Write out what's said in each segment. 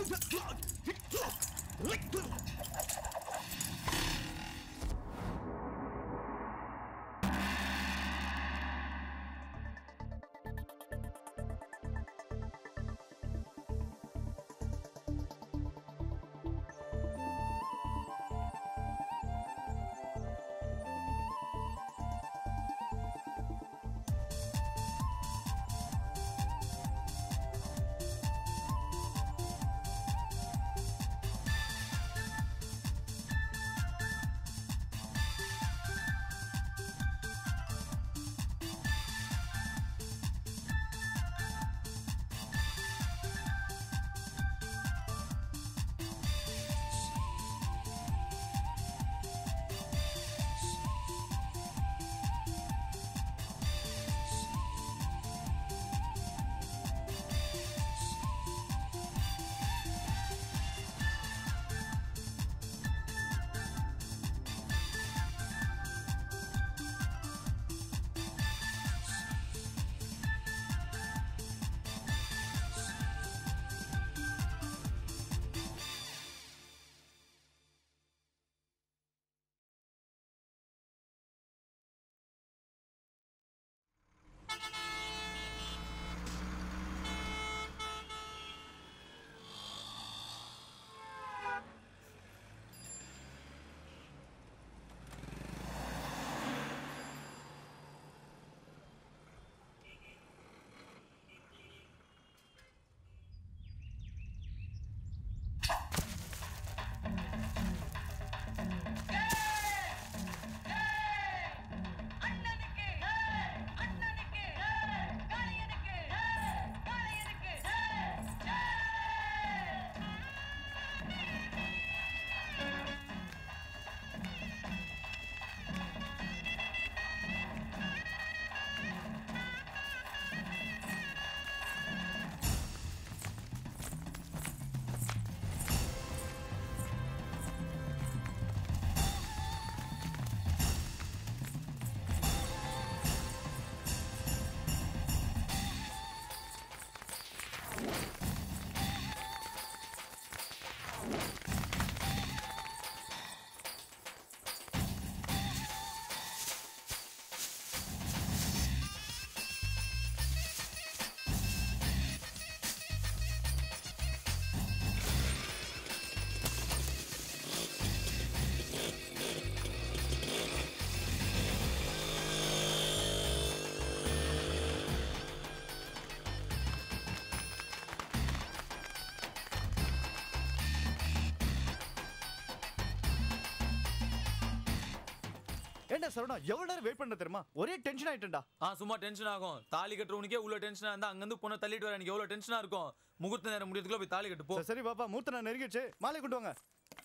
ஏண்டா சரவணா எவ்வளவு நேரம் வெயிட் பண்ண தெரியுமா ஒரே டென்ஷன் ஆயிட்டேன்டா ஆ சும்மா டென்ஷன் ஆகும் தாலி கட்டுறவனுக்கே உள்ள டென்ஷனா இருந்தா அங்கிருந்து பொண்ணை தள்ளிட்டு வர எனக்கு எவ்வளவு டென்ஷனா இருக்கும் முகூர்த்த நேரம் முடியறதுக்குள்ள போய் தாலி கட்டு போ சரி, சரி பாப்பா மூத்த நான் நெருங்கிடுச்சு மாலை கொண்டு வாங்க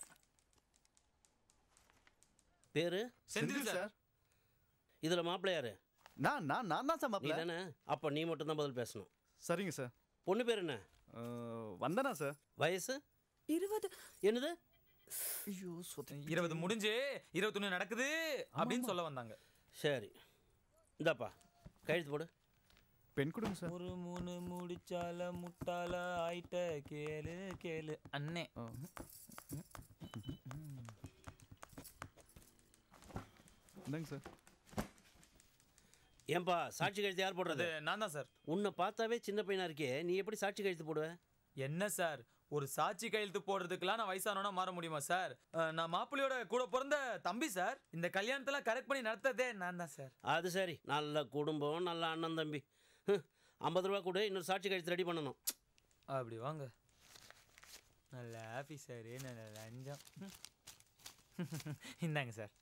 பேரு செந்தில் சார் இதுல மாப்பிள்ளை யாரு நான் நான் நான் தான் சார் நீ மாப்பிள்ள தானே அப்ப நீ மட்டும் தான் பதில் பேசணும் சரிங்க சார் பொண்ணு பேர் என்ன அஹ், வந்தனா சார் வயசு இருபது என்னது ஐயோ சொத்த இருபது முடிஞ்சு இருபத்தொன்னு நடக்குது அப்படின்னு சொல்ல வந்தாங்க சரி இந்தாப்பா கழுத்து போடு பெண் கொடுங்க சார் ஒரு மூணு முடிச்சால முட்டால ஆயிட்ட கேளு கேளு அண்ணே இந்தாங்க சார் ஏன்பா சாட்சி கழுத்து யார் அது போடுறது நான் தான் சார் உன்னை பார்த்தாவே சின்ன பையனா இருக்கே நீ எப்படி சாட்சி கழுத்து போடுவ என்ன சார் ஒரு சாட்சி கையெழுத்து போடுறதுக்கெல்லாம் நான் வயசானவனா மாற முடியுமா சார் அஹ், நான் மாப்பிள்ளையோட கூட பிறந்த தம்பி சார் இந்த கல்யாணத்தெல்லாம் கரெக்ட் பண்ணி நடத்ததே நான் தான் சார் அது சரி நல்ல குடும்பம் நல்ல அண்ணன் தம்பி ஹம், ஐம்பது ரூபா கூட இன்னொரு சாட்சி கழுத்து ரெடி பண்ணணும் அப்படி வாங்க நல்ல ஆஃபீஸரு நல்ல லஞ்சம் ம். இந்தாங்க சார்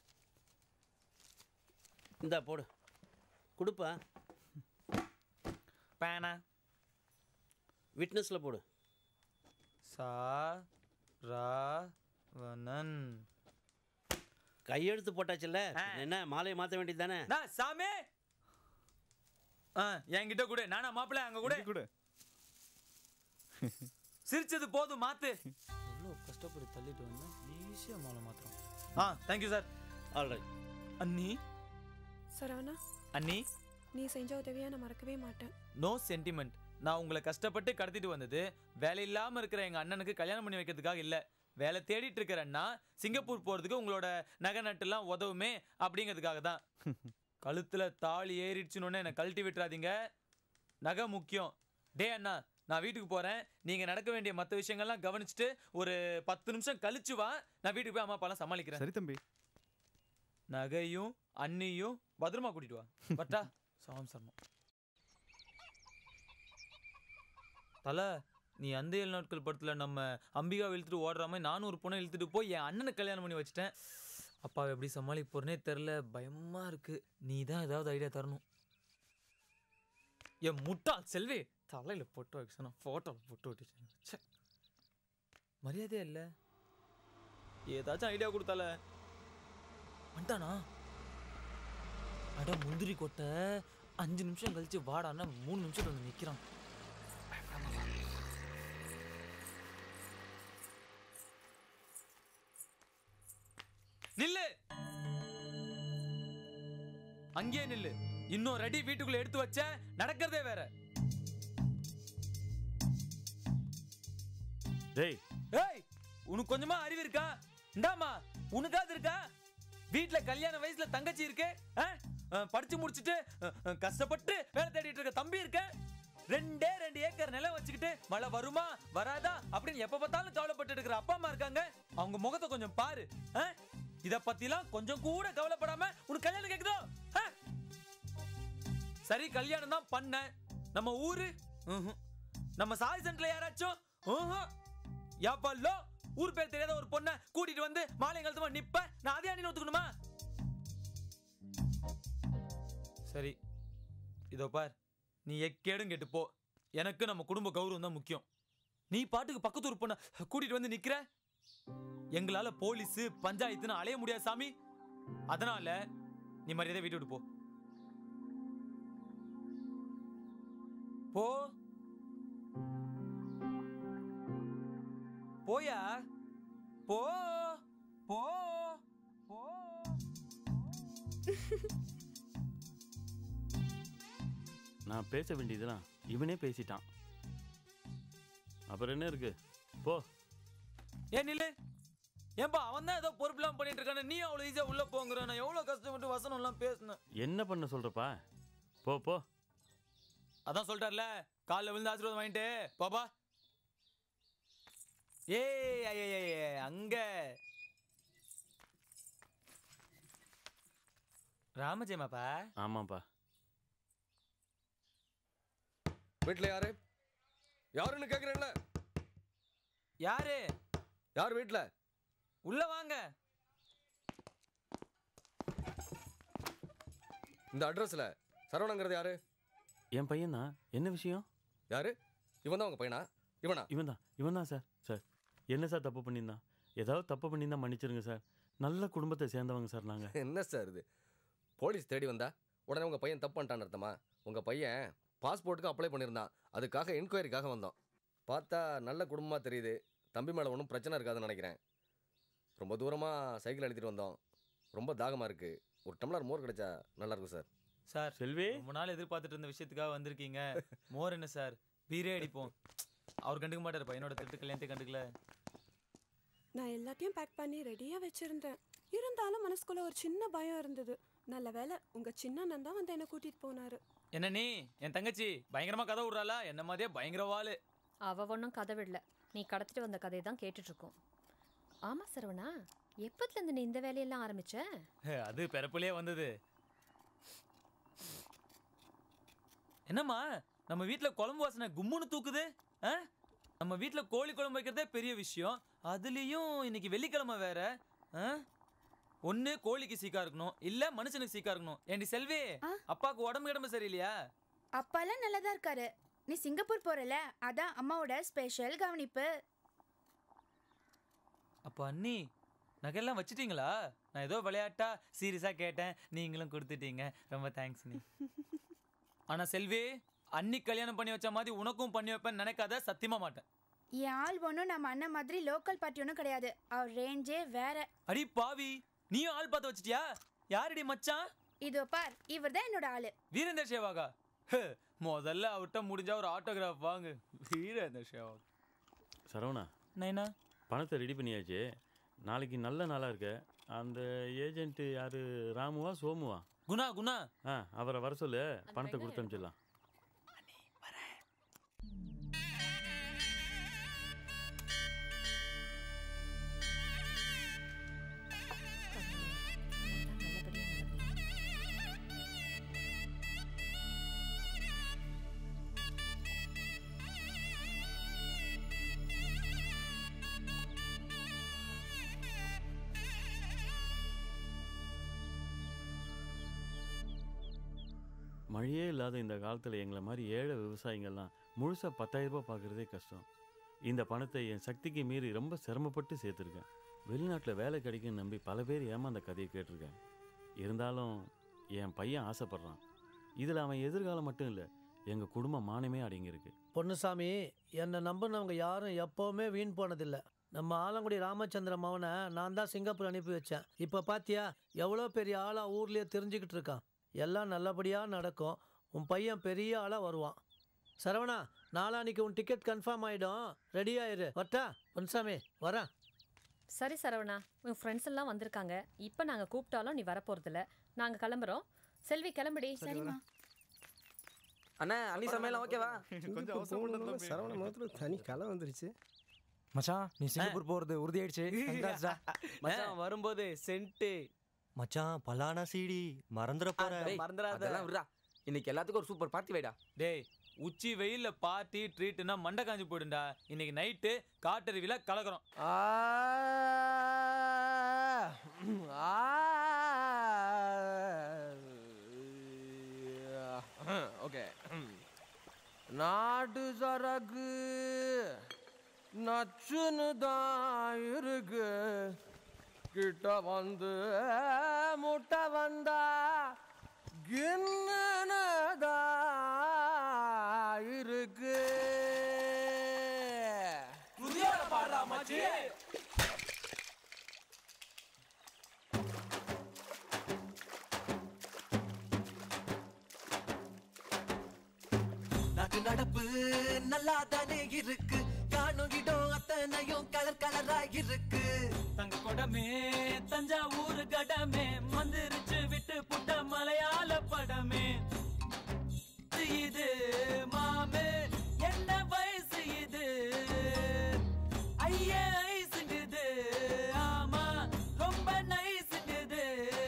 இந்தா போடு கொடுப்பா பேனா விட்னஸில் போடு சா ரா வனன் கையெழுத்து போட்டாச்சுல்ல ஆ. என்ன மாலையை மாற்ற வேண்டியது தானே நான் சாமி ஆ என்கிட்ட கூட நானா மாப்பிள்ளை அங்க கூட இங்க கொடு சிரிச்சது போதும் மாத்து எவ்வளோ கஷ்டப்பட்டு தள்ளிட்டு வந்தேன் ஈஸியாக மாலை மாத்திரம் ஆ தேங்க்யூ சார் ஆல்ரைட் அண்ணி சரவணா அண்ணி நீ செஞ்ச உதவியை நான் மறக்கவே மாட்டேன் நோ சென்டிமெண்ட் நான் உங்களை கஷ்டப்பட்டு கடத்திட்டு வந்தது வேலை இல்லாம இருக்கிற எங்க அண்ணனுக்கு கல்யாணம் பண்ணி வைக்கிறதுக்காக இல்ல வேலை தேடிட்டு இருக்கிற அண்ணா சிங்கப்பூர் போறதுக்கு உங்களோட நகை நட்டுலாம் உதவுமே அப்படிங்கிறதுக்காக தான் கழுத்துல தாலி ஏறிடுச்சுன்னு என்னை கழட்டி விட்டுறாதீங்க நகை முக்கியம் டே அண்ணா நான் வீட்டுக்கு போறேன் நீங்க நடக்க வேண்டிய மற்ற விஷயங்கள்லாம் கவனிச்சுட்டு ஒரு பத்து நிமிஷம் கழிச்சு வா நான் வீட்டுக்கு போய் அம்மா அப்பாலாம் சமாளிக்கிறேன் சரி தம்பி நகையும் அண்ணியும் பத்திரமா கூட்டிட்டு வா பட்டா சாம் சர்மம் தல நீ அந்த ஏழு நாட்கள் படத்துல நம்ம அம்பிகா இழுத்துட்டு ஓடுற மாதிரி நானும் ஒரு பொண்ணை இழுத்துட்டு போய் என் அண்ணனுக்கு கல்யாணம் பண்ணி வச்சிட்டேன் அப்பாவை எப்படி சமாளிக்க போறேனே தெரில பயமா இருக்கு நீ தான் ஏதாவது ஐடியா தரணும் என் முட்டாள் செல்வி தலையில போட்டோ வைக்கணும் போட்டோ போட்டு விட்டுச்சு மரியாதையே இல்லை ஏதாச்சும் ஐடியா கொடுத்தால வந்துட்டானா அட முந்திரி கொட்டை அஞ்சு நிமிஷம் கழிச்சு வாடான்னா மூணு நிமிஷத்துல வந்து நிக்கிறான் நில்லு அங்கேயே நில்லு இன்னும் ரெடி வீட்டுக்குள்ள எடுத்து வச்ச நடக்கிறதே வேற டேய் ஏய் உனக்கு கொஞ்சமா அறிவு இருக்கா இந்தாமா உனக்காவது இருக்கா வீட்ல கல்யாண வயசுல தங்கச்சி இருக்கு ஆ? ஆ, படிச்சு முடிச்சிட்டு ஆ, ஆ, கஷ்டப்பட்டு வேலை தேடிட்டு இருக்க தம்பி இருக்க ரெண்டே ரெண்டு ஏக்கர் நிலம் வச்சுக்கிட்டு மழை வருமா வராதா அப்படின்னு எப்ப பார்த்தாலும் கவலைப்பட்டு இருக்கிற அப்பா அம்மா இருக்காங்க அவங்க முகத்தை கொஞ்சம் பாரு ஆ? இத பத்திலாம் கொஞ்சம் கூட கவலைப்படாம உனக்கு கல்யாணம் கேக்குதோ ஆ? சரி கல்யாணம் தான் பண்ண நம்ம ஊரு ம்ஹும். நம்ம சாய் சென்டர்ல யாராச்சும் ம்ஹும். யாப்பல்லோ ஊர் பேர் தெரியாத ஒரு பொண்ணை கூட்டிட்டு வந்து மாலை கழுத்துமா நிப்ப நான் அதே அண்ணி ஒத்துக்கணுமா சரி இதோ பார் நீ எக்கேடும் கேட்டு போ எனக்கு நம்ம குடும்ப கௌரவம் தான் முக்கியம் நீ பாட்டுக்கு பக்கத்து ஊர் பொண்ணை கூட்டிட்டு வந்து நிக்கிற எங்களால போலீஸ் பஞ்சாயத்துன்னு அலைய முடியாது சாமி அதனால நீ மரியாதை வீட்டு விட்டு போ போ போயா போ போ போ நான் பேச வேண்டியதுலாம் இவனே பேசிட்டான் அப்புறம் என்ன இருக்கு போ ஏன் நில்லு ஏன்பா அவன் தான் ஏதோ பொறுப்புலாம் பண்ணிட்டு இருக்கானே நீ அவ்வளோ ஈஸியா உள்ள போங்கிற நான் எவ்வளவு கஷ்டப்பட்டு வசனம் எல்லாம் பேசினேன் என்ன பண்ண சொல்றப்பா போ போ அதான் சொல்லிட்டார்ல காலைல விழுந்து ஆசீர்வாதம் வாங்கிட்டு பாப்பா ஏய் ஐய, ஐய, ஐய, அங்க ராமஜெயமாப்பா ஆமாப்பா வீட்டில் யாரு யாருன்னு கேட்குறேன்ல யாரு யார் வீட்டில் உள்ள வாங்க இந்த அட்ரஸில் சரவணங்கிறது யாரு என் பையன்தான் என்ன விஷயம் யாரு இவன் தான் உங்கள் பையனா இவனா இவன் தான் இவன் தான் சார் சார் என்ன சார் தப்பு பண்ணியிருந்தான் ஏதாவது தப்பு பண்ணியிருந்தா மன்னிச்சிருங்க சார் நல்ல குடும்பத்தை சேர்ந்தவங்க சார் நாங்கள் என்ன சார் இது போலீஸ் தேடி வந்தா உடனே உங்கள் பையன் தப்பு பண்ணிட்டான்னு அர்த்தமா உங்கள் பையன் பாஸ்போர்ட்டுக்கு அப்ளை பண்ணியிருந்தான் அதுக்காக என்கொயரிக்காக வந்தோம் பார்த்தா நல்ல குடும்பமாக தெரியுது தம்பி மேலே ஒன்றும் பிரச்சனை இருக்காதுன்னு நினைக்கிறேன் ரொம்ப தூரமாக சைக்கிள் எடுத்துகிட்டு வந்தோம் ரொம்ப தாகமாக இருக்குது ஒரு டம்ளர் மோர் கிடைச்சா நல்லா இருக்கும் சார் சார் செல்வி ரொம்ப நாள் எதிர்பார்த்துட்டு இருந்த விஷயத்துக்காக வந்திருக்கீங்க மோர் என்ன சார் பீரே அடிப்போம் அவர் கண்டுக்க மாட்டார் பையனோட திருட்டு கல்யாணத்தை கண்டுக்கல நான் எல்லாத்தையும் பேக் பண்ணி ரெடியாக வச்சிருந்தேன் இருந்தாலும் மனசுக்குள்ள ஒரு சின்ன பயம் இருந்தது நல்ல வேளை உங்க சின்ன அண்ணன் தான் வந்து என்னை கூட்டிட்டு போனாரு என்ன நீ என் தங்கச்சி பயங்கரமா கதை விடுறாளா என்ன மாதிரியே பயங்கர வாளு அவ ஒன்றும் கதை விடல நீ கடத்திட்டு வந்த கதையை தான் கேட்டுட்டு இருக்கோம் ஆமா சரவணா எப்பத்துல இருந்து நீ இந்த வேலையெல்லாம் ஆரம்பிச்ச அது பிறப்புலயே வந்தது என்னம்மா நம்ம வீட்ல குழம்பு வாசனை கும்முன்னு தூக்குது ஆ? நம்ம வீட்ல கோழி குழம்பு வைக்கிறதே பெரிய விஷயம் அதுலயும் இன்னைக்கு வெள்ளிக்கிழமை வேற ஆ? ஒண்ணு கோழிக்கு சீக்கா இருக்கணும் இல்ல மனுஷனுக்கு சீக்கா இருக்கணும் ஏண்டி செல்வி ஆ? அப்பாவுக்கு உடம்பு கிடம்பு சரியில்லையா அப்பாலாம் நல்லா தான் இருக்காரு நீ சிங்கப்பூர் போறல அதான் அம்மாவோட ஸ்பெஷல் கவனிப்பு அப்போ அண்ணி நகையெல்லாம் வச்சிட்டீங்களா நான் ஏதோ விளையாட்டா சீரியஸா கேட்டேன் நீங்களும் கொடுத்துட்டீங்க ரொம்ப தேங்க்ஸ் நீ ஆனா செல்வி அண்ணி கல்யாணம் பண்ணி வச்ச மாதிரி உனக்கும் பண்ணி வைப்பேன்னு நினைக்காத சத்தியமா மாட்டேன் என் ஆள் ஒன்றும் நம்ம அண்ணன் மாதிரி லோக்கல் பார்ட்டி ஒன்றும் கிடையாது அவர் ரேஞ்சே வேற அடி பாவி நீயும் ஆள் பார்த்து வச்சிட்டியா யாரடி மச்சான் இதோ பார் இவர் தான் என்னோட ஆளு வீரேந்தர் சேவாகா முதல்ல அவர்கிட்ட முடிஞ்சா ஒரு ஆட்டோகிராஃப் வாங்கு வீர அந்த ஷோ சரவணா நைனா பணத்தை ரெடி பண்ணியாச்சு நாளைக்கு நல்ல நாளாக இருக்க அந்த ஏஜென்ட்டு யார் ராமுவா சோமுவா குணா குணா ஆ அவரை வர சொல்லு பணத்தை கொடுத்து அனுப்பிச்சிடலாம் மழையே இல்லாத இந்த காலத்தில் எங்களை மாதிரி ஏழை விவசாயிங்கள்லாம் முழுசாக பத்தாயிரம் ரூபாய் பார்க்குறதே கஷ்டம் இந்த பணத்தை என் சக்திக்கு மீறி ரொம்ப சிரமப்பட்டு சேர்த்துருக்கேன் வெளிநாட்டில் வேலை கிடைக்கும்னு நம்பி பல பேர் ஏமாந்த கதையை கேட்டிருக்கேன் இருந்தாலும் என் பையன் ஆசைப்பட்றான் இதில் அவன் எதிர்காலம் மட்டும் இல்லை எங்கள் குடும்ப மானமே அடங்கியிருக்கு பொன்னுசாமி என்னை நம்பினவங்க யாரும் எப்போவுமே வீண் போனதில்லை நம்ம ஆலங்குடி ராமச்சந்திர மவனை நான் தான் சிங்கப்பூர் அனுப்பி வச்சேன் இப்போ பாத்தியா எவ்வளோ பெரிய ஆளாக ஊர்லேயே தெரிஞ்சுக்கிட்டு இருக்கான் எல்லாம் நல்லபடியாக நடக்கும் உன் பையன் பெரிய ஆளாக வருவான் சரவணா நாளான்னைக்கு உன் டிக்கெட் கன்ஃபார்ம் ஆகிடும் ரெடி ஆயிரு வரட்டா பொன்னுசாமி வரேன் சரி சரவணா உன் ஃப்ரெண்ட்ஸ் எல்லாம் வந்திருக்காங்க இப்போ நாங்கள் கூப்பிட்டாலும் நீ வரப்போறதில்ல நாங்கள் கிளம்புறோம் செல்வி கிளம்புடி சரிம்மா அண்ணா அண்ணி சமையலாம் ஓகேவா கொஞ்சம் அவசரப்பட்டது தம்பி. சரவண முகத்துல தனி கலை வந்துருச்சு மச்சான் நீ சிங்கப்பூர் போறது உறுதியாயிடுச்சு மச்சான் வரும்போது சென்ட்டு மச்சான் பலானா சீடி மறந்துட போற மறந்துடாத. அதெல்லாம் விடுறா இன்னைக்கு எல்லாத்துக்கும் ஒரு சூப்பர் பார்ட்டி வைடா டேய் உச்சி வெயில்ல பார்ட்டி ட்ரீட்னா மண்டை காஞ்சி போயிடும்டா இன்னைக்கு நைட்டு காட்டருவில கலக்குறோம் ஓகே நாட்டு சரக்கு நச்சுன்னு தான் இருக்கு கிட்ட வந்து முட்டை வந்தா கின்னு தான் இருக்கு நாட்டு நடப்பு நல்லா தானே இருக்கு காணும் இடம் அத்தனையும் கலர் கலரா இருக்கு தங்க கொடமே தஞ்சாவூர் கடமே மந்திரிச்சு விட்டு புட்ட மலையாள படமே இது மாமே என்ன வயசு இது ஐயே ஐசுங்குது ஆமா ரொம்ப நைசுங்குது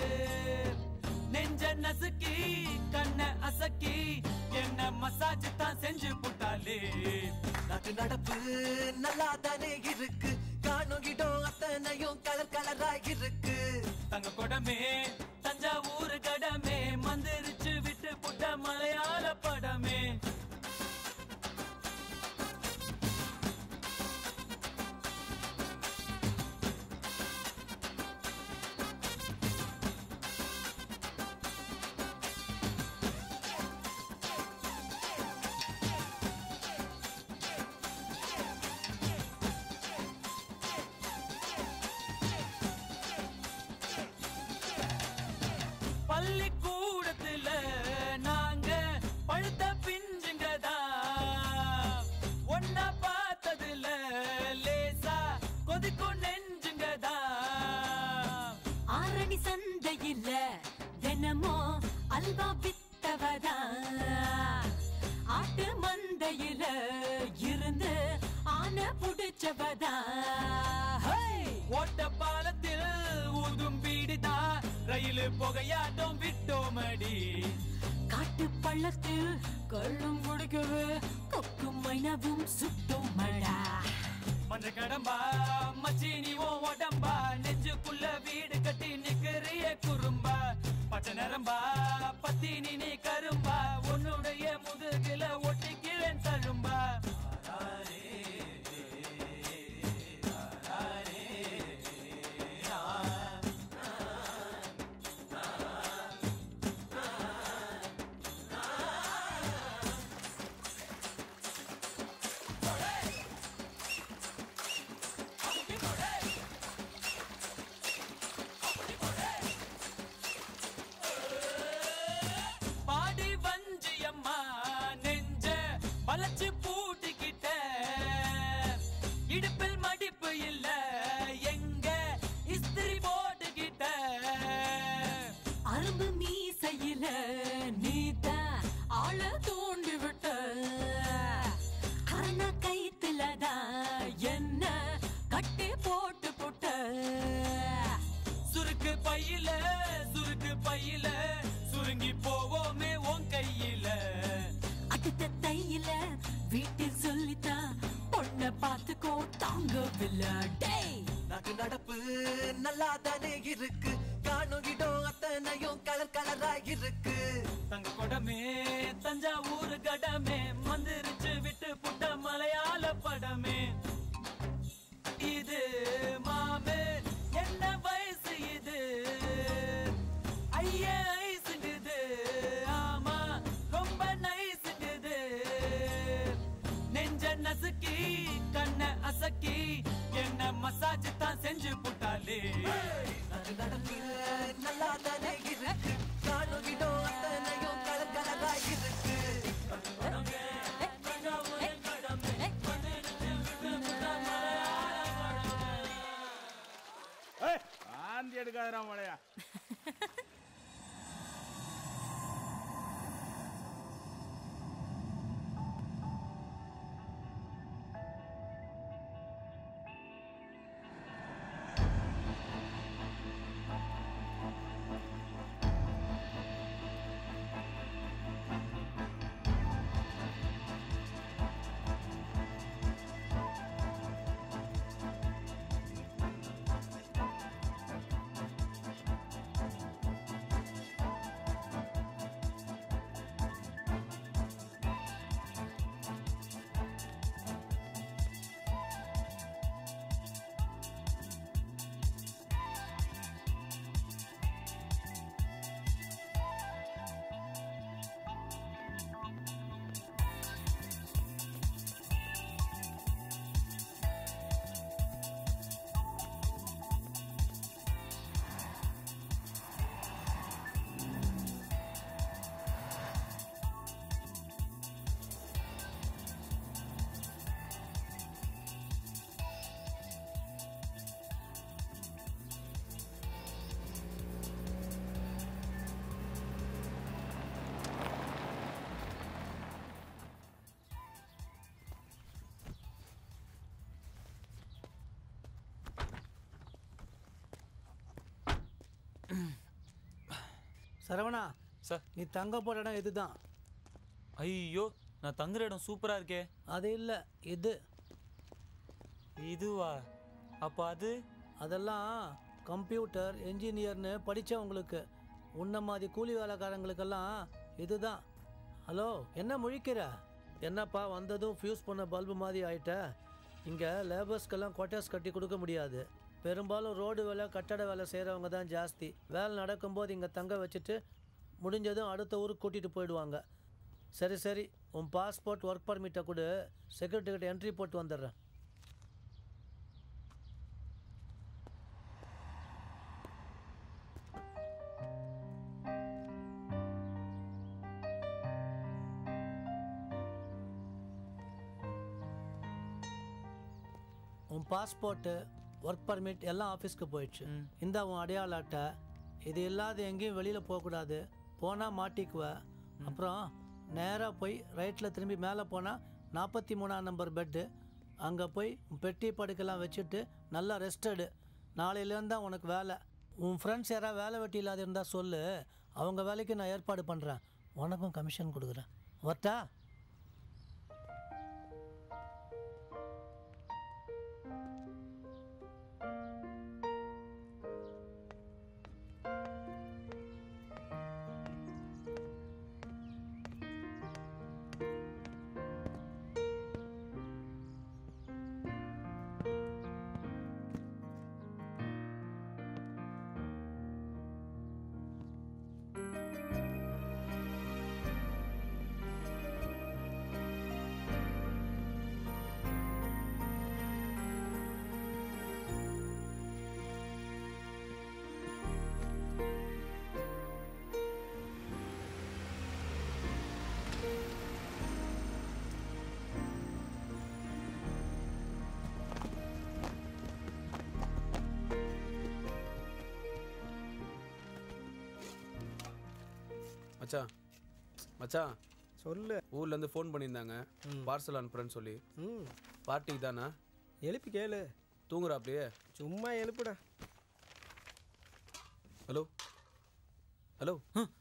நெஞ்ச நசுக்கி கண்ண அசக்கி என்ன மசாஜ் தான் செஞ்சு புட்டாலே நாட்டு நடப்பு நல்லா தானே இருக்கு காணும் இடம் அத்தனையும் கலர் கலரா இருக்கு தங்க கொடமே தஞ்சாவூர் கடமே மந்திரிச்சு விட்டு புட்ட மலையாள படமே பள்ளிக்கூடத்துல நாங்க பழுத்த பிஞ்சுங்கதா ஒன்னா பார்த்ததுல லேசா கொதிக்கும் நெஞ்சுங்கதா ஆரணி சந்தையில தினமும் அல்வா வித்தவதா ஆட்டு மந்தையில இருந்து ஆனை புடிச்சவதா ஓட்ட பாலத்தில் ஊதும் பீடிதா ரயில் புகையாட்டம் விட்டோமடி காட்டு பள்ளத்தில் கள்ளும் குடிக்கவே கொக்கும் மைனவும் சுட்டும் மழா மஞ்ச கடம்பா மச்சினி ஓ உடம்பா நெஞ்சுக்குள்ள வீடு கட்டி நிக்கிறிய குறும்பா பச்சை நரம்பா பத்தினி நீ கரும்பா உன்னுடைய முதுகில ஒட்டிக்கிறேன் தழும்பா பாடி இடுப்பில் மடிப்பு இல்ல எங்க இஸ்திரி போட்டுக்கிட்ட அரும்பு மீசையில நீதான் ஆள தூண்டி விட்ட கரண கைத்துல தான் என்ன கட்டி போட்டு புட்ட சுருக்கு பையில சுருக்கு பையில சுருங்கி போவோமே உன் கையில அடுத்த தையில வீட்டில் சொல்லித்தான் பொண்ண பார்த்துக்கோ தாங்கவில்லை டேய் நாக்கு நடப்பு நல்லா தானே இருக்கு காணுகிடும் அத்தனையும் கலர் கலரா இருக்கு தங்க குடமே தஞ்சாவூர் கடமே மந்திரிச்சு விட்டு புட்ட மலையாள படமே இது மாமே என்ன வயசு இது ஐய ஐசுங்குது ஆமா ரொம்ப நைசுங்குது நெஞ்ச நசுக்கி கண்ண அசக்கி என்ன மசாஜ் தான் செஞ்சு புட்டாலே நாக்கு நடப்பு நல்லா தானே இருக்கு காணுகிடும் அத்தனையும் கலர் கலரா இருக்கு ஆந்தி எடுக்காதடா மழையா சரவணா சார் நீ தங்க போற இடம் இதுதான் ஐயோ நான் தங்குற இடம் சூப்பரா இருக்கே அது இல்லை இது இதுவா அப்ப அது அதெல்லாம் கம்ப்யூட்டர் என்ஜினியர்னு படித்தவங்களுக்கு உன்ன மாதிரி கூலி வேலைக்காரங்களுக்கெல்லாம் இதுதான் ஹலோ என்ன முழிக்கிற என்னப்பா வந்ததும் ஃபியூஸ் பண்ண பல்பு மாதிரி ஆயிட்ட இங்கே லேபர்ஸ்க்கெல்லாம் குவார்ட்டர்ஸ் கட்டி கொடுக்க முடியாது பெரும்பாலும் ரோடு வேலை கட்டட வேலை செய்கிறவங்க தான் ஜாஸ்தி வேலை நடக்கும்போது இங்கே தங்க வச்சுட்டு முடிஞ்சதும் அடுத்த ஊருக்கு கூட்டிகிட்டு போயிடுவாங்க சரி சரி உன் பாஸ்போர்ட் ஒர்க் பர்மிட்டை கொடு செக்யூரிட்டி கிட்ட என்ட்ரி போட்டு வந்துடுறேன் உன் பாஸ்போர்ட்டு ஒர்க் பர்மிட் எல்லாம் ஆஃபீஸ்க்கு போயிடுச்சு இந்த உன் அடையாள அட்டை இது இல்லாத எங்கேயும் வெளியில் போகக்கூடாது போனால் மாட்டிக்குவ அப்புறம் நேராக போய் ரைட்டில் திரும்பி மேலே போனால் நாற்பத்தி மூணாம் நம்பர் பெட்டு அங்கே போய் உன் பெட்டி படுக்கெல்லாம் வச்சுட்டு நல்லா ரெஸ்ட் எடு நாளையிலேருந்து தான் உனக்கு வேலை உன் ஃப்ரெண்ட்ஸ் யாராவது வேலை வெட்டி இல்லாத இருந்தால் சொல்லு அவங்க வேலைக்கு நான் ஏற்பாடு பண்ணுறேன் உனக்கும் கமிஷன் கொடுக்குறேன் வரட்டா மச்சான் மச்சான் சொல்லு ஊர்ல இருந்து ஃபோன் பண்ணியிருந்தாங்க பார்சல் அனுப்புறேன்னு சொல்லி ம் பார்ட்டிக்கு தானா எழுப்பி கேளு தூங்குறா அப்படியே சும்மா எழுப்புடா ஹலோ ஹலோ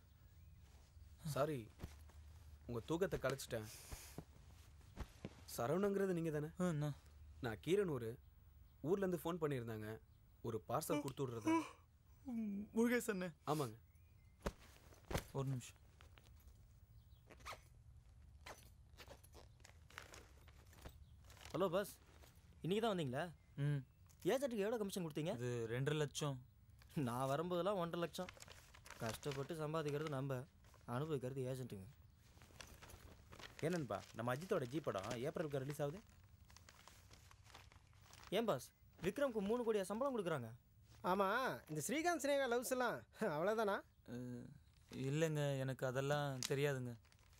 சாரி உங்க தூக்கத்தை கலைச்சிட்டேன் சரவணங்கிறது நீங்க தானே நான் கீரனூர் ஊர்ல இருந்து ஃபோன் பண்ணியிருந்தாங்க ஒரு பார்சல் கொடுத்து விடுறது முருகேசன் ஆமாங்க ஒரு நிமிஷம் ஹலோ பாஸ் இன்னைக்கு தான் வந்தீங்களா ம் ஏஜென்ட்டுக்கு எவ்வளோ கமிஷன் கொடுத்தீங்க இது ரெண்டரை லட்சம் நான் வரும்போதெல்லாம் ஒன்றரை லட்சம் கஷ்டப்பட்டு சம்பாதிக்கிறது நம்ம அனுபவிக்கிறது ஏஜென்ட்டுங்க என்னன்பா நம்ம அஜித்தோட ஜி படம் ஏப்ரலுக்கு ரிலீஸ் ஆகுது ஏன் பாஸ் விக்ரம்க்கு மூணு கோடியா சம்பளம் கொடுக்குறாங்க ஆமாம் இந்த ஸ்ரீகாந்த் சினேகா லவ்ஸ் எல்லாம் அவ்வளோதானா அஹ், இல்லைங்க எனக்கு அதெல்லாம் தெரியாதுங்க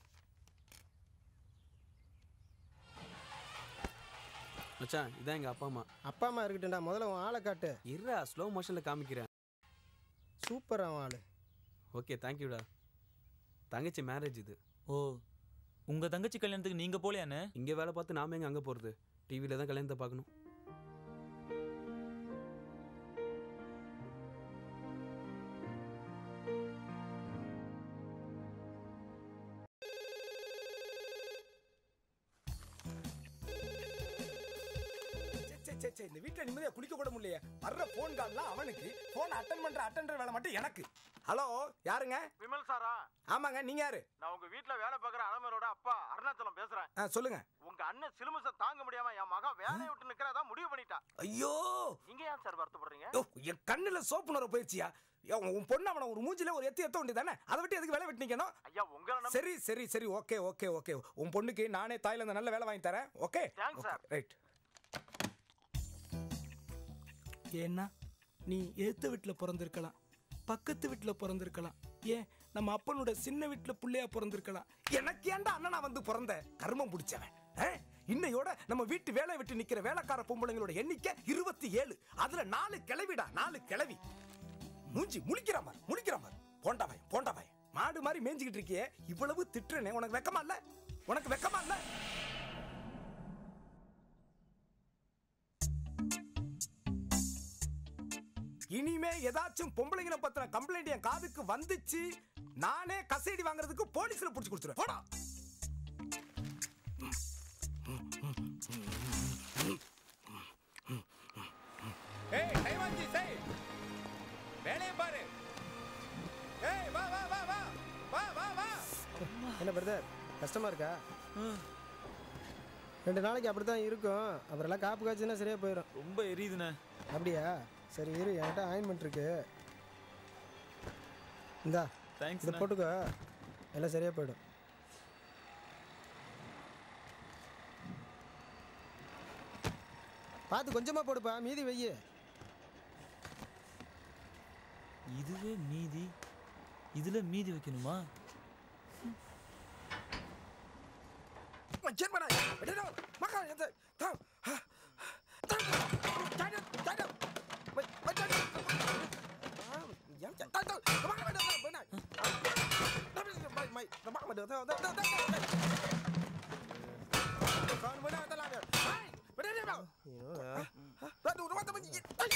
மச்சான் இதான் எங்க அப்பா அம்மா அப்பா அம்மா இருக்கட்டும்டா முதல்ல உன் ஆளை காட்டு இருடா ஸ்லோ மோஷன்ல காமிக்கிறேன் சூப்பர் அவன் ஆளு ஓகே தேங்க்யூடா தங்கச்சி மேரேஜ் இது ஓ உங்க தங்கச்சி கல்யாணத்துக்கு நீங்க போலையானே இங்க வேலை பார்த்து நாம எங்க அங்க போறது டிவில தான் கல்யாணத்தை பார்க்கணும் சே, சே, சே, இந்த வீட்டுல நிம்மதியா குளிக்க கூட முடியலையே வர்ற போன் கால்லாம் அவனுக்கு போன் அட்டன் பண்ற அட்டெண்டர் வேலை மட்டும் எனக்கு ஹலோ யாருங்க விமல் சாரா ஆமாங்க நீங்க யாரு நான் உங்க வீட்ல வேலை பார்க்குற அலமரோட அப்பா அருணாச்சலம் பேசுறேன் ஆ, சொல்லுங்க உங்க அண்ணன் சிலுமிச தாங்க முடியாம என் மகன் வேலையை விட்டு நிக்கிறதா முடிவு பண்ணிட்டா ஐயோ நீங்க ஏன் சார் வருத்தப்படுறீங்க யோ, என் கண்ணுல சோப்பு நுர போயிடுச்சியா யோ, உன் பொண்ணு அவனை ஒரு மூஞ்சில ஒரு எத்தி எத்த வேண்டியதானே அதை விட்டு எதுக்கு வேலை விட்டு நிக்கணும் ஐயா உங்களை நம்பி- சரி சரி சரி ஓகே ஓகே ஓகே உன் பொண்ணுக்கு நானே தாய்லாந்து நல்ல வேலை வாங்கி தரேன் ஓகே Thanks, sir. ரைட் ஏன்னா நீ எதிர்த்த வீட்டில் பிறந்திருக்கலாம் பக்கத்து வீட்டில் பிறந்திருக்கலாம் ஏன் நம்ம அப்பனோட சின்ன வீட்டில் பிள்ளையா பிறந்திருக்கலாம் எனக்கு ஏன்டா அண்ணனா வந்து பிறந்த கர்மம் பிடிச்சவன் ஆ? இன்னையோட நம்ம வீட்டு வேலை விட்டு நிக்கிற வேலைக்கார பொம்பளைங்களோட எண்ணிக்கை இருபத்தி ஏழு அதுல நாலு கிளவிடா நாலு கிளவி மூஞ்சி முழிக்கிற மாதிரி முழிக்கிற மாதிரி போண்டாவாய் போண்டாவாய் மாடு மாதிரி மேய்ஞ்சிக்கிட்டு இருக்கியே இவ்வளவு திட்டுறனே உனக்கு வெக்கமா இல்ல உனக்கு வெக்கமா இல்ல இனிமே ஏதாச்சும் பொம்பளைங்களை பத்தின கம்ப்ளைண்ட் என் காதுக்கு வந்துச்சு நானே கசைடி வாங்குறதுக்கு போலீஸ்ல புடிச்சு கொடுத்துருவேன் போடா ஏய் டைவாஞ்சி செய் வேலையை பாரு ஏய் வா வா வா வா வா வா வா என்ன பிரதர் கஷ்டமா இருக்கா ரெண்டு நாளைக்கு அப்படி தான் இருக்கும் அப்புறம் எல்லாம் காப்பு காய்ச்சுன்னா சரியா போயிடும் ரொம்ப எரியுதுண்ணே அப்படியா சரி இரு என்கிட்ட ஆயின்மெண்ட் இருக்கு இந்தா Thanks, இதை அண்ணா. போட்டுக்கோ எல்லாம் சரியா போயிடும் பார்த்து கொஞ்சமா போடுப்பா மீதி வெய்யு இதுவே மீதி இதுல மீதி வைக்கணுமா மச்சான் பண்ணா விடுடா மக்கா இந்த தா டாடா டாடா மச்சான் யம் டாடா மக்கா விடுடா பண்ணா மை மை மக்கா விடுடா தா தா தா கான் பண்ணா தா லாங்க விடுடா விடுடா தா டு மா தா மை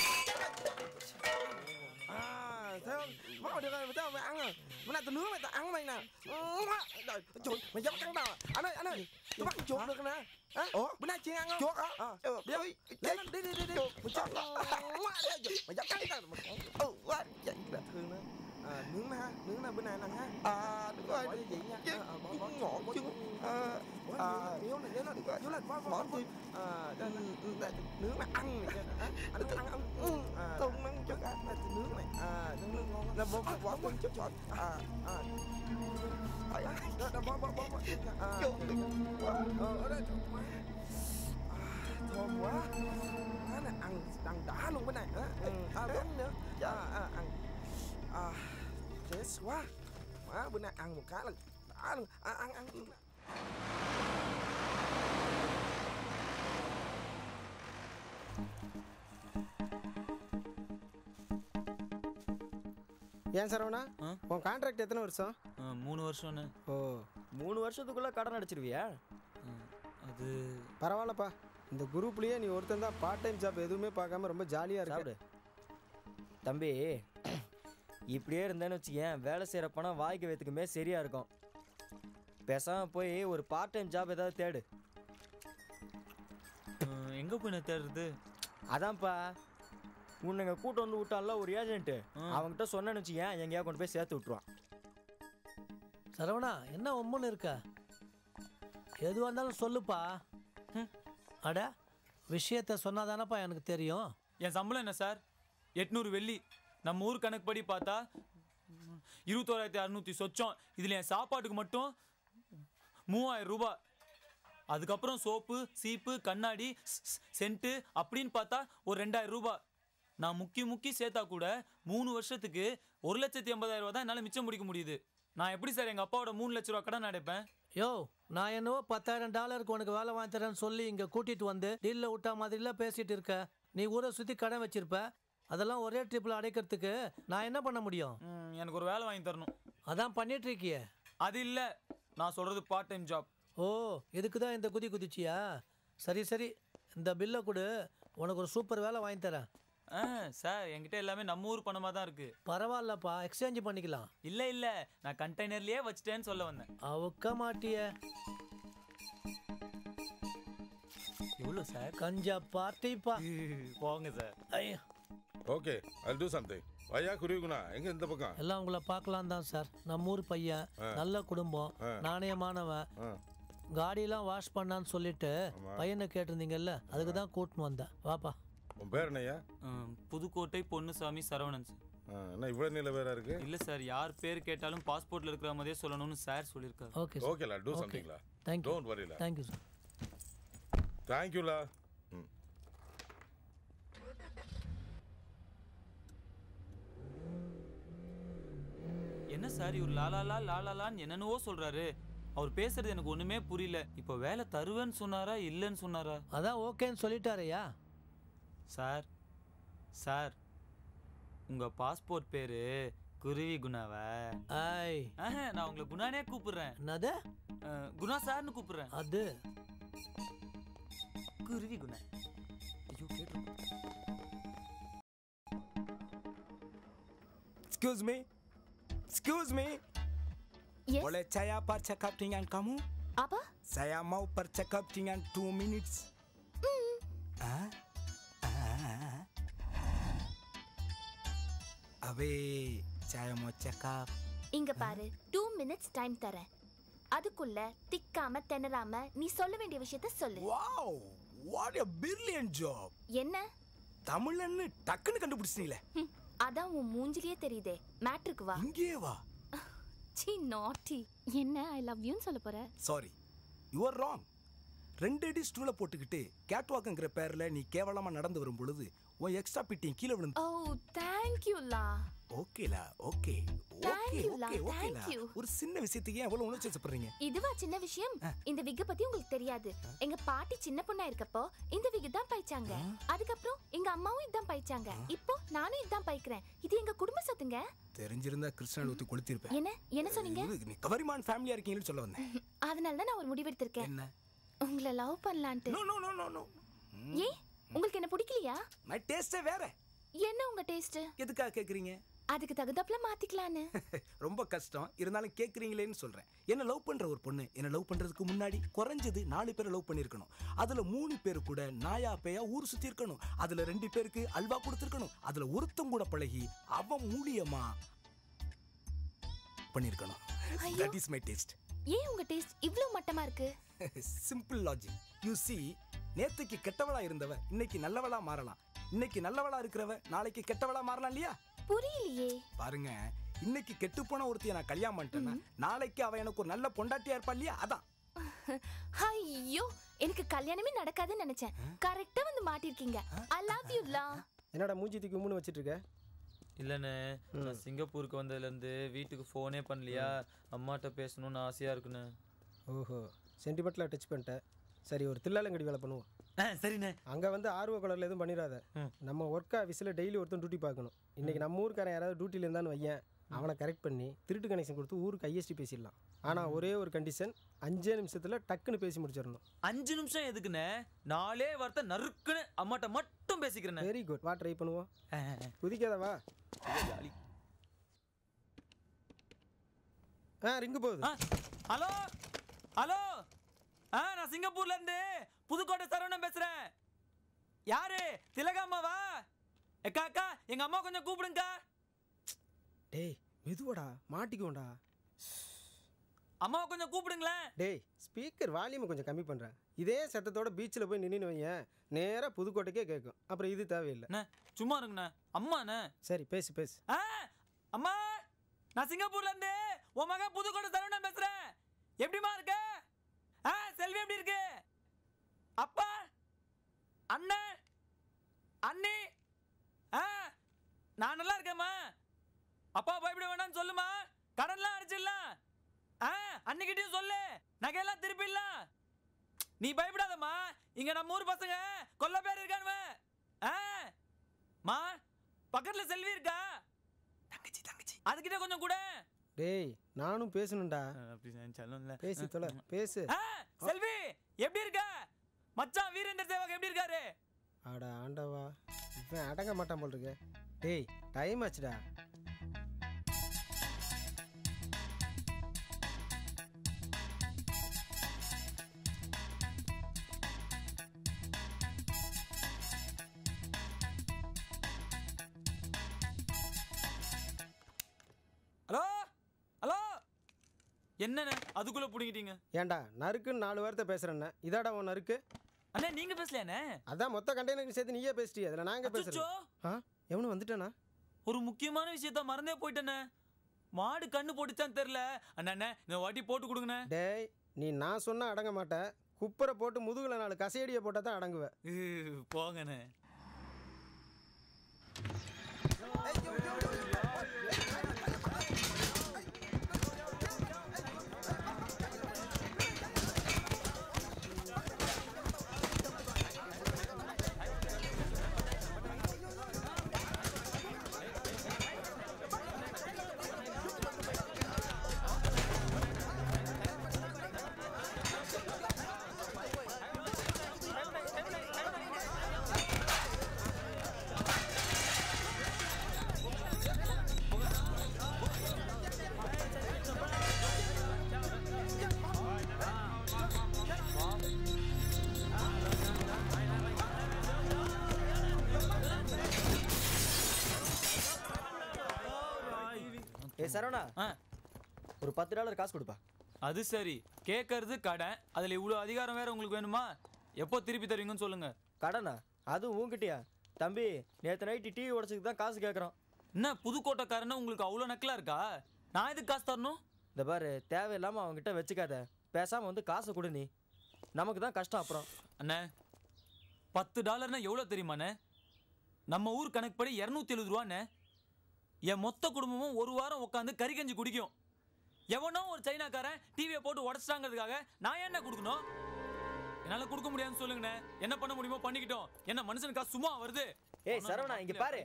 à thấy không bắt được rồi thấy không mày ăn rồi bữa nay tôi nướng mày tao ăn mày nè trời trời mày dám cắn tao à? anh ơi anh ơi tôi bắt con chuột được nè Hả? ủa bữa nay chị ăn không chuột hả đi đi đi đi đi đi đi mày chọn mày dám cắn tao mày ừ quá vậy là thương đó à, nướng nè ha nướng nè bữa nay nè ha à được rồi bỏ vậy nha à, bỏ bỏ ngọt chứ à, à, miếu này nhớ nó được rồi nhớ là bỏ bỏ đi à, đây, đây, đây, nướng mà ăn này kia hả? anh cứ ăn ăn ừ, à, tung nắng chút à, đây, nướng này à nướng nướng ngon là bỏ bỏ bỏ con chút chọn à à Ai, ai, đó, đó, bỏ bỏ bỏ bỏ à ờ ở đây thơm quá à, thơm quá cái này ăn ăn đã luôn cái này hả ừ, à bánh nữa à, à, ăn à chết quá má bữa nay ăn một cái là đã luôn à, ăn ăn luôn ஏன் சரவணா உன் contract எத்தனை வருஷம் மூணு வருஷம்னு ஓ மூணு வருஷத்துக்குள்ள கடன் அடிச்சிருவியா அது பரவாயில்லப்பா இந்த குரூப்லயே நீ ஒருத்தன் தான் பார்ட் டைம் ஜாப் எதுவுமே பார்க்காம ரொம்ப ஜாலியாக சாப்பிடு இருக்கு தம்பி இப்படியே இருந்தேன்னு வச்சுக்கேன் வேலை செய்கிற பணம் வாய்க்கு வைத்துக்குமே சரியா இருக்கும் பேசாம போய் ஒரு பார்ட் டைம் ஜாப் ஏதாவது தேடு எங்கே போய் நான் தேடுறது அதான்ப்பா உன்னைங்க கூட்டு வந்து விட்டான்ல ஒரு ஏஜென்ட்டு அவன்கிட்ட சொன்னேன்னு வச்சுக்கேன் எங்கேயா கொண்டு போய் சேர்த்து விட்ருவான் சரவணா என்ன ஒம்முன்னு இருக்க எதுவாக இருந்தாலும் சொல்லுப்பா அட விஷயத்த சொன்னாதானப்பா எனக்கு தெரியும் என் சம்பளம் என்ன சார் எட்நூறு வெள்ளி நம்ம ஊர் கணக்குப்படி பார்த்தா இருபத்தோராயிரத்தி அறுநூத்தி சொச்சம் இதில் என் சாப்பாட்டுக்கு மட்டும் மூவாயிரம் ரூபாய் அதுக்கப்புறம் சோப்பு சீப்பு கண்ணாடி ஸ்- ஸ்- சென்ட்டு அப்படின்னு பார்த்தா ஒரு ரெண்டாயிரம் ரூபாய் நான் முக்கி முக்கி சேர்த்தா கூட மூணு வருஷத்துக்கு ஒரு லட்சத்தி எண்பதாயிரம் ரூபாய் தான் என்னால் மிச்சம் முடிக்க முடியுது நான் எப்படி சார் எங்கள் அப்பாவோட மூணு லட்ச ரூபா கடன் அடைப்பேன் யோ நான் என்னவோ பத்தாயிரம் டாலருக்கு உனக்கு வேலை வாங்கி தரேன்னு சொல்லி இங்கே கூட்டிட்டு வந்து டீலில் விட்டா மாதிரிலாம் பேசிட்டு இருக்க நீ ஊரை சுற்றி கடன் வச்சிருப்ப அதெல்லாம் ஒரே ட்ரிப்பில் அடைக்கிறதுக்கு நான் என்ன பண்ண முடியும் ம், எனக்கு ஒரு வேலை வாங்கி தரணும் அதான் பண்ணிட்டு இருக்கியே அது இல்லை நான் சொல்கிறது பார்ட் டைம் ஜாப் ஓ இதுக்கு தான் இந்த குதி குதிச்சியா சரி சரி இந்த பில்லை கொடு உனக்கு ஒரு சூப்பர் வேலை வாங்கி தரேன் ஆ சார் என்கிட்ட எல்லாமே நம்ம ஊர் பணமாக தான் இருக்கு பரவாயில்லப்பா எக்ஸ்சேஞ்ச் பண்ணிக்கலாம் இல்லை இல்லை நான் கண்டெய்னர்லயே வச்சுட்டேன்னு சொல்ல வந்தேன் அவுக்க மாட்டிய எவ்வளோ சார் கஞ்சா பார்ட்டிப்பா போங்க சார் ஐயா ஓகே I'll do something ஐயா குருவிகுணா எங்க இந்த பக்கம் எல்லாம் உங்களை பார்க்கலாம் தான் சார் நம்ம ஊர் பையன் ஆ. நல்ல குடும்பம் ஆ. நாணயமானவன் ஆ. காடியெல்லாம் வாஷ் பண்ணான்னு சொல்லிட்டு பையனை கேட்டிருந்தீங்கல்ல அதுக்கு தான் கூட்டின்னு வந்தேன் வாப்பா உன் பேர் என்னய்யா புதுக்கோட்டை பொன்னுசாமி சரவணன் சார் ஆ, என்ன இவ்வளவு நீல பேரா இருக்கு இல்ல சார் யார் பேர் கேட்டாலும் பாஸ்போர்ட்ல இருக்கிற மாதிரியே சொல்லணும்னு சார் சொல்லியிருக்காரு ஓகே ஓகேலா டூ சம்திங்லா தேங்க்யூ டோன்ட் வரிலா தேங்க்யூ சார் தேங்க்யூலா ம் என்ன சார் இவர் லாலாலா லாலாலான்னு என்னென்னவோ சொல்றாரு அவர் பேசுறது எனக்கு ஒண்ணுமே புரியல இப்போ வேலை தருவேன்னு சொன்னாரா இல்லைன்னு சொன்னாரா அதான் ஓகேன்னு சொல்லிட்டாரையா சார் சார் உங்க பாஸ்போர்ட் பேரு குருவி குணாவா ஐய் ஆஹா, நான் உங்களை குணானே கூப்பிடுறேன் என்னது அஹ், குணா சார்னு கூப்பிடுறேன் அது குருவி குணா ஐயோ கேட்டு Excuse me. Excuse me. Yes. Boleh saya percakap dengan kamu? Apa? Saya mau percakap dengan two minutes. Ah? Ah. Abe, saya mau cakap. இங்க பாரு டூ மினிட்ஸ் டைம் தரேன் அதுக்குள்ள திக்காம திணறாம நீ சொல்ல வேண்டிய விஷயத்த சொல்லு Wow, what a brilliant job. என்ன தமிழன்னு டக்குன்னு கண்டுபிடிச்சிட்டீங்களே ஹம், அதான் உன் மூஞ்சிலேயே தெரியுதே மேட்ருக்கு வா இங்கே வா சீ நாட்டி என்ன ஐ லவ் யூன்னு சொல்ல போற சாரி யூ ஆர் ராங் ரெண்டு அடி ஸ்டூலை போட்டுக்கிட்டு கேட்வாக்குங்கிற பேர்ல நீ கேவலமா நடந்து வரும் பொழுது உன் எக்ஸ்ட்ரா பிட்டிங் கீழே விழுந்து ஓ தேங்க்யூலா ஓகேலா ஓகே ஓகே Thank you, லா, ஓகே ஓகேலா thank you. ஒரு சின்ன விஷயத்துக்கு ஏன் எவ்வளவு உணர்ச்சி வசப்படுறீங்க இதுவா சின்ன விஷயம் இந்த விக்க பத்தி உங்களுக்கு தெரியாது எங்க பாட்டி சின்ன பொண்ணா இருக்கப்போ இந்த விக்கு தான் பைச்சாங்க அதுக்கப்புறம் எங்க அம்மாவும் இதான் பைச்சாங்க இப்போ நானும் இதான் பைக்கிறேன் இது எங்க குடும்ப சொத்துங்க தெரிஞ்சிருந்தா கிருஷ்ணன் ஊத்தி கொளுத்திருப்பேன் என்ன என்ன சொன்னீங்க இது நீ கவரிமான் ஃபேமிலியா இருக்கீங்கன்னு சொல்ல வந்தேன் அதனால தான் நான் ஒரு முடிவெடுத்திருக்கேன் என்ன உங்களை லவ் பண்ணலான்ட்டு no no no no no ஏன் உங்களுக்கு என்ன பிடிக்கலையா மை டேஸ்டே வேற என்ன உங்க டேஸ்ட் எதுக்காக கேக்குறீங்க அதுக்கு தகுந்தாப்புல மாத்திக்கலான்னு ரொம்ப கஷ்டம் இருந்தாலும் கேக்குறீங்களேன்னு சொல்றேன் என்ன லவ் பண்ற ஒரு பொண்ணு என்ன லவ் பண்றதுக்கு முன்னாடி குறைஞ்சது நாலு பேரை லவ் பண்ணிருக்கணும் அதுல மூணு பேர் கூட நாயா பேயா ஊர் சுத்தி இருக்கணும் அதுல ரெண்டு பேருக்கு அல்வா கொடுத்துருக்கணும் அதுல ஒருத்தன் கூட பழகி அவன் மூலியமா பண்ணிருக்கணும் ஐயோ. தட் இஸ் மை டேஸ்ட் ஏன் உங்க டேஸ்ட் இவ்ளோ மட்டமா இருக்கு சிம்பிள் லாஜிக் யூ சி நேத்துக்கு கெட்டவளா இருந்தவ இன்னைக்கு நல்லவளா மாறலாம் இன்னைக்கு நல்லவளா இருக்கிறவ நாளைக்கு கெட்டவளா மாறலாம் இல்லையா புரியலையே பாருங்க இன்னைக்கு கெட்டு போன ஒருத்திய நான் கல்யாணம் பண்ணிட்டேன்னா நாளைக்கு அவ எனக்கு ஒரு நல்ல பொண்டாட்டியா இருப்பா இல்லையா அதான் ஐயோ எனக்கு கல்யாணமே நடக்காதுன்னு நினைச்சேன் கரெக்டா வந்து மாட்டிருக்கீங்க ஐ லவ் யூ லா என்னடா மூஞ்சி தூக்கி உம்முன்னு வச்சிட்டு இருக்க இல்லைண்ணே நான் சிங்கப்பூருக்கு வந்ததுலேருந்து வீட்டுக்கு ஃபோனே பண்ணலையா அம்மாட்ட பேசணும்னு ஆசையாக இருக்குண்ணே ஓஹோ சென்டிமெண்ட்ல டச் பண்ணிட்டேன் சரி ஒரு தில்லாலங்கடி வேலை பண்ணுவோம் சரிண்ணே அங்கே வந்து ஆர்வ கலரில் எதுவும் பண்ணிடாத நம்ம ஒர்க் ஆஃபீஸில் டெய்லி ஒருத்தன் டியூட்டி பார்க்கணும் இன்னைக்கு நம்ம ஊருக்காரன் யாராவது டியூட்டியில் இருந்தான்னு வையேன் அவனை கரெக்ட் பண்ணி திருட்டு கனெக்ஷன் கொடுத்து ஊருக்கு ஐஎஸ்டி பேசிடலாம் ஆனால் ஒரே ஒரு கண்டிஷன் அஞ்சே நிமிஷத்தில் டக்குன்னு பேசி முடிச்சிடணும் அஞ்சு நிமிஷம் எதுக்குண்ணே நாலே வார்த்தை நறுக்குன்னு அம்மாட்ட மட்டும் பேசிக்கிறேன் வெரி குட் வா ட்ரை பண்ணுவோம் குதிக்காத வா ஆ ரிங்கு போகுது ஹலோ ஹலோ ஆ நான் சிங்கப்பூர்ல இருந்து புதுக்கோட்டை சரவணன் பேசுறேன் யாரு திலகாமாவா எக்கா அக்கா எங்க அம்மா கொஞ்சம் கூப்பிடுங்கக்கா டேய் மெதுவாடா மாட்டிக்குவோம்டா அம்மாவை கொஞ்சம் கூப்பிடுங்களேன் டேய் ஸ்பீக்கர் வால்யூமை கொஞ்சம் கம்மி பண்ணுறேன் இதே சத்தத்தோட பீச்சில் போய் நின்று வையேன் நேராக புதுக்கோட்டைக்கே கேட்கும் அப்புறம் இது தேவையில்லை சும்மா இருங்கண்ணே அம்மாண்ணே சரி பேசு பேசு ஆ அம்மா நான் சிங்கப்பூர்ல இருந்து உன் மகன் புதுக்கோட்டை சரவணன் பேசுறேன் எப்படிமா இருக்க ஆ செல்வி எப்படி இருக்கு அப்பா அண்ணன் அண்ணி ஆ நான் நல்லா இருக்கேம்மா அப்பா பயப்பட வேண்டாம்னு சொல்லுமா கடன்லாம் அடிச்சிடலாம் ஆ அன்னிக்கிட்டையும் சொல்லு நகையெல்லாம் திருப்பிடலாம் நீ பயப்படாதம்மா இங்க நம்ம ஊர் பசங்க கொல்ல பேர் இருக்கானுவ ஆ மா பக்கத்துல செல்வி இருக்கா தங்கச்சி தங்கச்சி அதுகிட்ட கொஞ்சம் கூட டேய் நானும் பேசணும்டா அப்படி நினைச்சாலும் பேசி தொலை பேசு ஆ செல்வி எப்படி இருக்க மச்சான் வீரேந்தர் சேவக் எப்படி இருக்காரு அட ஆண்டவா இவன் அடங்க மாட்டான் போல் இருக்கு டேய் டைம் ஆச்சுடா ஹலோ ஹலோ என்னண்ணே அதுக்குள்ள புடிங்கிட்டீங்க ஏன்டா நறுக்குன்னு நாலு வார்த்தை பேசுறேன்ன இதாடா உன் நறுக்கு அண்ணே நீங்க பேசலையாண்ணே அதான் மொத்த கண்டெய்னருக்கு சேர்த்து நீயே பேசிட்டிய அதில் நாங்கள் அச்சச்சோ. பேசுறோம் ஆ எவனும் வந்துட்டானா ஒரு முக்கியமான விஷயத்த மறந்தே போயிட்டேண்ணே மாடு கண்ணு போட்டுச்சான்னு தெரியல அண்ணே இந்த வாட்டி போட்டு கொடுங்கண்ணே டேய் நீ நான் சொன்னா அடங்க மாட்ட குப்பரை போட்டு முதுகுல நாலு கசையடியை போட்டால் தான் அடங்குவேன் போங்கண்ணே ஏ சரவணா ஒரு பத்து டாலர் காசு கொடுப்பா அது சரி கேட்கறது கடன் அதுல இவ்வளவு அதிகாரம் வேற உங்களுக்கு வேணுமா எப்போ திருப்பி தருவீங்கன்னு சொல்லுங்க கடனா அதுவும் உங்ககிட்டயா தம்பி நேற்று நைட்டு டிவி உடச்சதுக்கு தான் காசு கேட்குறோம் என்ன புதுக்கோட்டைக்காரன்னு உங்களுக்கு அவ்வளோ நக்கலா இருக்கா நான் எதுக்கு காசு தரணும் இந்த பாரு தேவையில்லாமல் அவங்ககிட்ட வச்சுக்காத பேசாமல் வந்து காசை கொடு நீ நமக்கு தான் கஷ்டம் அப்புறம் அண்ணே பத்து டாலர்னா எவ்வளோ தெரியுமாண்ணே நம்ம ஊர் கணக்குப்படி இரநூத்தி எழுபது ரூபாண்ணே என் மொத்த குடும்பமும் ஒரு வாரம் உட்காந்து கறி கஞ்சி குடிக்கும் எவனோ ஒரு சைனாக்காரன் டிவியை போட்டு உடச்சிட்டாங்கிறதுக்காக நான் என்ன கொடுக்கணும் என்னால கொடுக்க முடியாதுன்னு சொல்லுங்கண்ணே என்ன பண்ண முடியுமோ பண்ணிக்கிட்டோம் என்ன மனுஷனுக்கு காசு சும்மா வருது ஏய் சரவணா இங்க பாரு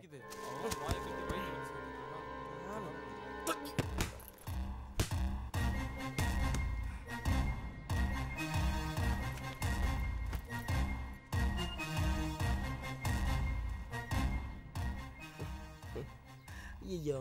ஐயோ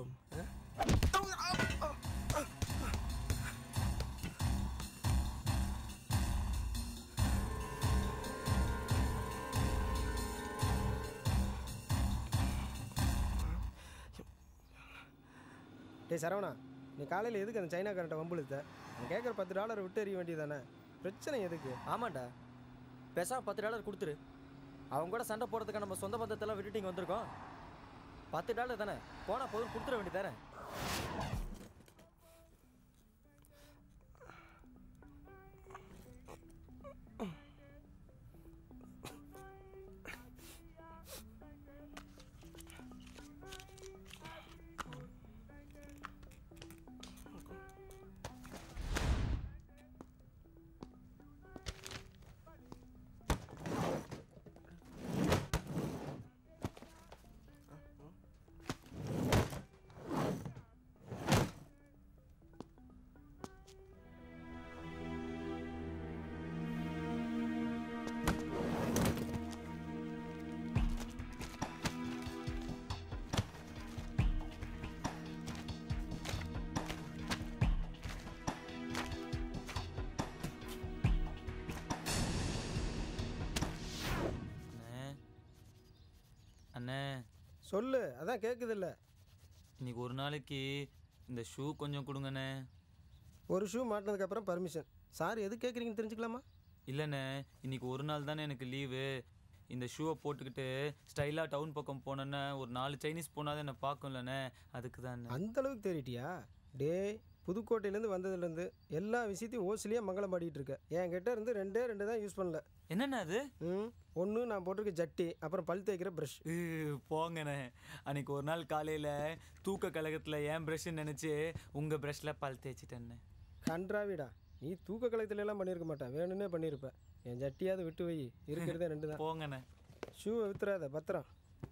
டேய் சரவணா நீ காலையில் எதுக்கு அந்த சைனாக்காரன்ட்ட வம்புழுத்த அவன் கேட்குற பத்து டாலரை விட்டு எறிய வேண்டியதானே பிரச்சனை எதுக்கு ஆமாண்டா பேசாம பத்து டாலர் கொடுத்துரு அவங்க கூட சண்டை போடுறதுக்கு நம்ம சொந்த பந்தத்தெல்லாம் விட்டுட்டு இங்கே வந்திருக்கோம் பத்து டாலர் தானே போனால் போதும் கொடுத்துட வேண்டியதானே அண்ணே சொல்லு அதான் கேட்குது இல்லை இன்னைக்கு ஒரு நாளைக்கு இந்த ஷூ கொஞ்சம் கொடுங்கண்ணே ஒரு ஷூ மாட்டினதுக்கப்புறம் பர்மிஷன் சார் எது கேட்குறீங்கன்னு தெரிஞ்சுக்கலாமா இல்லைண்ணே இன்னைக்கு ஒரு நாள் தானே எனக்கு லீவு இந்த ஷூவை போட்டுக்கிட்டு ஸ்டைலாக டவுன் பக்கம் போனேன்னா ஒரு நாலு சைனீஸ் போனாதான் என்னை பார்க்கும்லண்ணே அதுக்கு தான் அந்த அளவுக்கு தேறிட்டியா டேய் புதுக்கோட்டையிலேருந்து வந்ததுலேருந்து எல்லா விஷயத்தையும் ஓசிலியாக மங்களம் பாடிட்டு இருக்க என்கிட்ட இருந்து ரெண்டே ரெண்டு தான் யூஸ் பண்ணல என்னண்ணே அது ம் ஒன்று நான் போட்டிருக்க ஜட்டி அப்புறம் பல் தேய்க்கிற ப்ரஷ் போங்கண்ணே அன்னைக்கு ஒரு நாள் காலையில் தூக்க கழகத்தில் ஏன் ப்ரஷ்ன்னு நினச்சி உங்கள் ப்ரஷ்ல பல் தேய்ச்சிட்டேண்ணே கன்றாவிடா நீ தூக்க கலகத்துல எல்லாம் பண்ணியிருக்க மாட்டேன் வேணும்னே பண்ணியிருப்ப என் ஜட்டியாவது விட்டு வை இருக்கிறதே ரெண்டு தான் போங்கண்ணே ஷூவை வித்துறாத பத்திரம்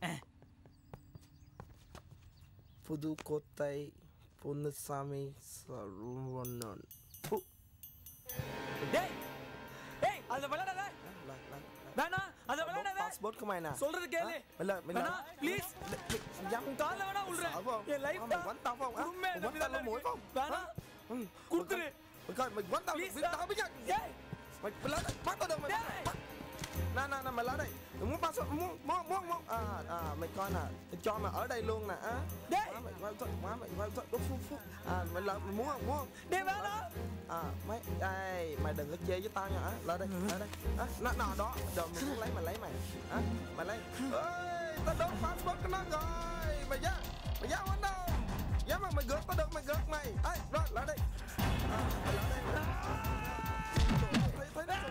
புதுக்கோட்டை பொன்னுசாமி சரவணன் பு. டேய் டேய் அத விளையாடாத வேணாம் அத விளையாடாத பாஸ்போர்ட் கமாயினா சொல்றது கேளு இல்ல இல்ல வேணாம் ப்ளீஸ் உன் கால்ல வேணா விடுறேன் என் லைஃப் தான் உண்மையை நம்பி தான் இருக்கேன். வேணாம் கொடுத்துரு Mày quán tao Please, biết sir. tao biết nhá. Mày mày lấy đây, bắt tao được mày. Nè nè nè mày lấy đây. Mày muốn passport muốn muốn muốn muốn. À à mày coi nè, tao cho mày ở đây luôn nè. À. Má mày quay thôi, má mày quay thôi. Đốt phút phút. À mày lấy mày muốn không? Muốn không? Đi vào đó. À mày đây, mày đừng có chê với tao nha. À, lấy đây, lấy đây. À, nó nó đó, rồi mày muốn lấy mày lấy mày. À, mày lấy. Ơi, tao đốt passport của nó rồi. Mày dám, mày dám không đâu. Dám mà mày gượt tao được mày gượt mày. Ấy, rồi lấy đây. À, mày lấy đây. Thấy thấy nó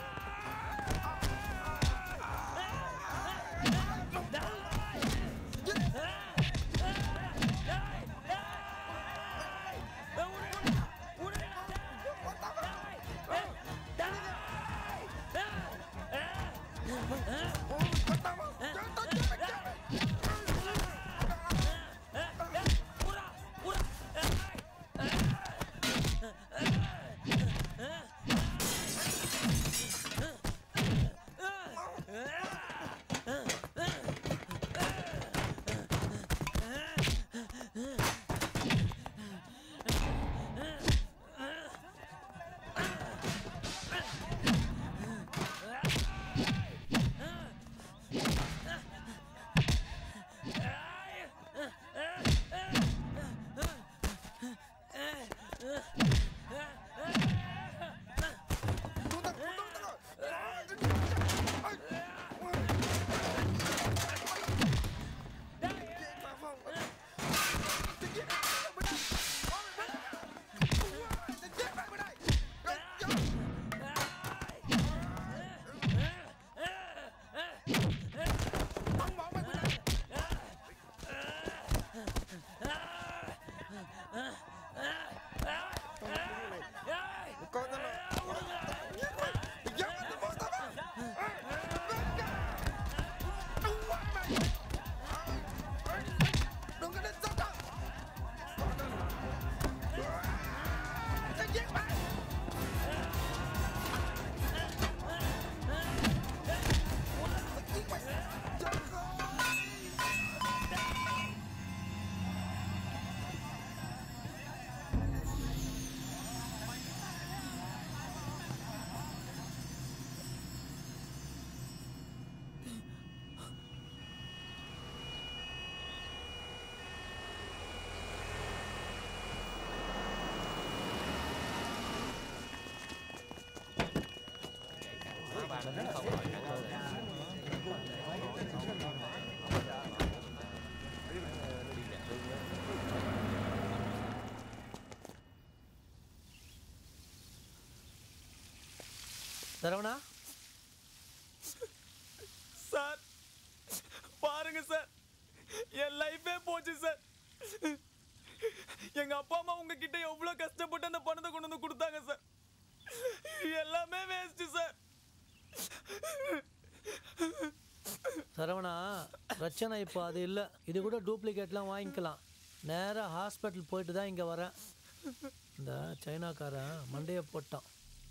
Con tao Đừng có đến dốc đâu Tao giết mày Saravana sir பாருங்க sir என் லைஃபே போச்சு sir எங்க அப்பா அம்மா உங்ககிட்ட எவ்வளவு கஷ்டப்பட்டு அந்த பணத்தை கொண்டு வந்து கொடுத்தாங்க சார் எல்லாமே வேஸ்ட் சார் சரவணா பிரச்சனை இப்போ அது இல்லை இது கூட டூப்ளிகேட்லாம் வாங்கிக்கலாம் நேராக ஹாஸ்பிட்டல் போயிட்டு தான் இங்கே வரேன் இந்த சைனாக்காரன் மண்டையை போட்டான்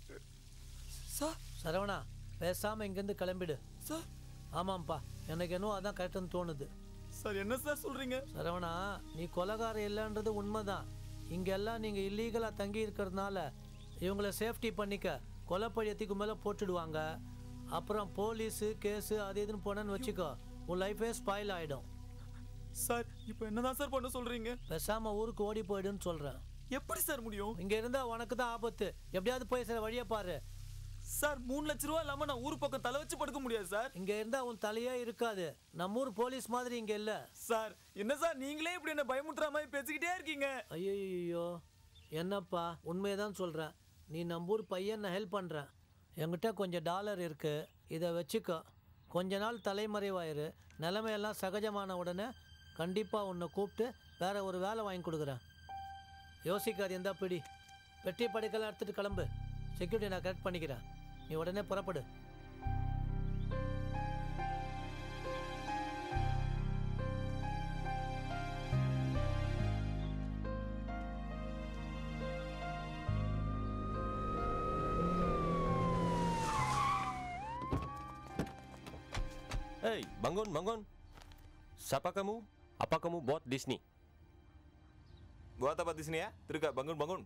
சரவணா பேசாமல் இங்கேருந்து கிளம்பிடு ஆமாம்ப்பா எனக்கு என்னவோ அதான் கரெக்டுன்னு தோணுது சார் என்ன சார் சொல்றீங்க சரவணா நீ கொலகாரம் இல்லைன்றது உண்மைதான் இங்கெல்லாம் நீங்கள் இல்லீகலாக தங்கி இருக்கிறதுனால இவங்கள சேஃப்டி பண்ணிக்க கொலைப்பழியத்துக்கு மேலே போட்டுடுவாங்க அப்புறம் போலீஸு கேஸு அது இதுன்னு போனேன்னு வச்சுக்கோ உன் லைஃபே ஸ்பாயில் ஆகிடும் சார் இப்போ என்னதான் சார் பண்ண சொல்றீங்க பேசாம ஊருக்கு ஓடி போயிடுன்னு சொல்றேன் எப்படி சார் முடியும் இங்க இருந்தா உனக்கு தான் ஆபத்து எப்படியாவது போய் சில வழியை பாரு சார் மூணு லட்ச ரூபா இல்லாம நான் ஊர் பக்கம் தலை வச்சு படுக்க முடியாது சார் இங்க இருந்தா உன் தலையே இருக்காது நம்ம ஊர் போலீஸ் மாதிரி இங்க இல்ல சார் என்ன சார் நீங்களே இப்படி என்ன பயமுட்டுற மாதிரி பேசிக்கிட்டே இருக்கீங்க ஐயோ என்னப்பா உண்மையை தான் சொல்கிறேன் நீ நம்ம ஊர் பையன் நான் ஹெல்ப் பண்ணுறேன் என்கிட்ட கொஞ்சம் டாலர் இருக்கு இதை வச்சுக்கோ கொஞ்ச நாள் தலைமறைவாயிரு நிலைமையெல்லாம் சகஜமான உடனே கண்டிப்பாக உன்னை கூப்பிட்டு வேற ஒரு வேலை வாங்கி கொடுக்குறேன் யோசிக்காது எந்தா பிடி பெட்டி படுக்கலாம் எடுத்துகிட்டு கிளம்பு செக்யூரிட்டி நான் கரெக்ட் பண்ணிக்கிறேன் நீ உடனே புறப்படு Hei, bangun, bangun. Siapa kamu? Apa kamu buat di sini? Buat apa di sini ya? Terus bangun bangun.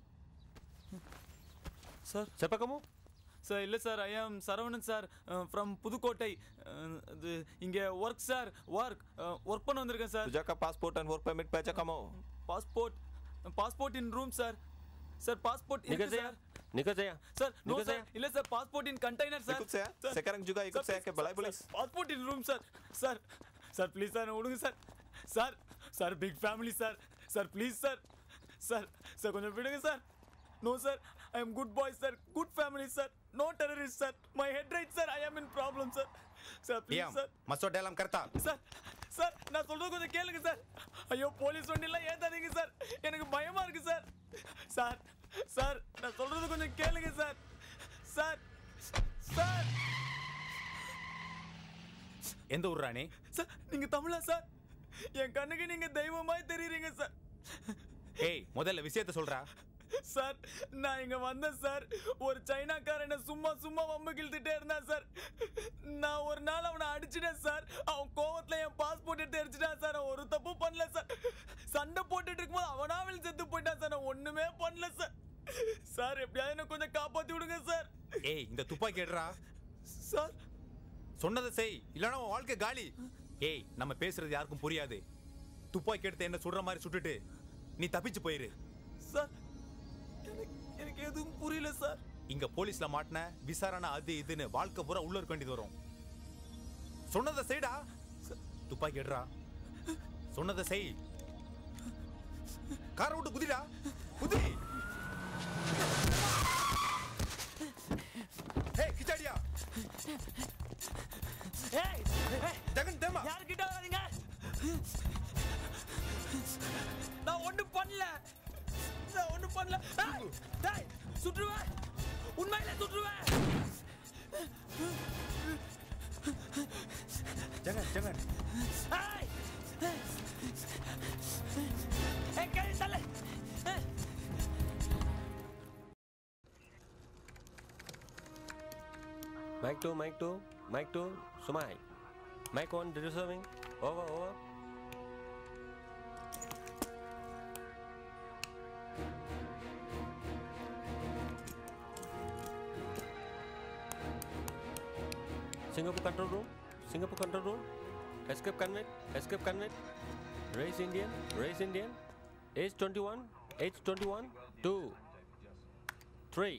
Sir Siapa kamu? Sir இல்லை sir I am Saravanan sir from Pudukkottai அஹ், இது இங்கே ஒர்க் சார் ஒர்க் ஒர்க் பண்ண வந்திருக்கேன் sir Tujuh passport dan work permit baca kamu. Passport passport in room sir sir passport Nikah இருக்கு saya. Sir Nikah saya. Sir no Nikah sir இல்ல sir passport in container sir Ikut saya. Sekarang juga ikut saya ke balai polis. Passport in room sir sir sir please sir விடுங்க sir sir sir big family sir sir please sir sir sir கொஞ்சம் விடுங்க sir no sir I am good boy sir good family sir no terrorist sir my head right sir I am in problem sir sir please Diam. Sir Masuk dalam kereta. Sir sir நான் சொல்றது கொஞ்சம் கேளுங்க sir ஐயோ police வண்டிலாம் ஏத்தாதீங்க sir எனக்கு பயமா இருக்கு sir sir sir நான் சொல்றது கொஞ்சம் கேளுங்க சார் சார் சார் எந்த ஊர் ராணி சார் நீங்க தமிழா சார் என் கண்ணுக்கு நீங்க தெய்வமாய் தெரியுறீங்க சார் ஏய் முதல்ல விஷயத்த சொல்றா சார் நான் இங்க வந்தேன் சார் ஒரு சைனாக்காரன் என்ன சும்மா சும்மா வம்பு கிழ்த்துட்டே இருந்தான் சார் நான் ஒரு நாள் அவனை அடிச்சிட்டேன் சார் அவன் கோவத்துல என் பாஸ்போர்ட் எடுத்து அடிச்சிட்டான் சார் அவன் ஒரு தப்பு பண்ணல சார் சண்டை போட்டுட்டு இருக்கும்போது அவனாவில் செத்து போயிட்டான் சார் நான் ஒண்ணுமே பண்ணல சார் சார் எப்படியாவது என்ன கொஞ்சம் காப்பாத்தி விடுங்க சார் ஏய் இந்த துப்பாக்கி எடுறா சார் சொன்னதை செய் இல்லைன்னா உன் வாழ்க்கை காலி ஏய் நம்ம பேசுறது யாருக்கும் புரியாது துப்பாக்கி எடுத்து என்ன சுடுற மாதிரி சுட்டுட்டு நீ தப்பிச்சு போயிரு சார் எனக்கு எனக்கு எதுவும் புரியல சார் இங்க போலீஸ்ல மாட்டின விசாரணை அது இதுன்னு வாழ்க்கை பூரா உள்ள இருக்க வேண்டியது வரும் சொன்னதை செய்டா துப்பாக்கி எடுறா சொன்னதை செய் காரை விட்டு குதிடா குதி ஏய் கிச்சாடியா ஏய் ஜெகன் தேமா யார்கிட்ட வராதீங்க நான் ஒண்ணும் பண்ணல நான் ஒண்ணும் பண்ணல டேய், டேய் சுற்றுவேன் உண்மையில சுற்றுவேன் jangan jangan ஏய் ஏய் கை தலை Mic two, mic two, mic two, Sumai. Mic one, reserving. Over, over. Singapore control room, Singapore control room. Escape convict, escape convict. Race Indian, race Indian. Age 21, age 21, 2, 3.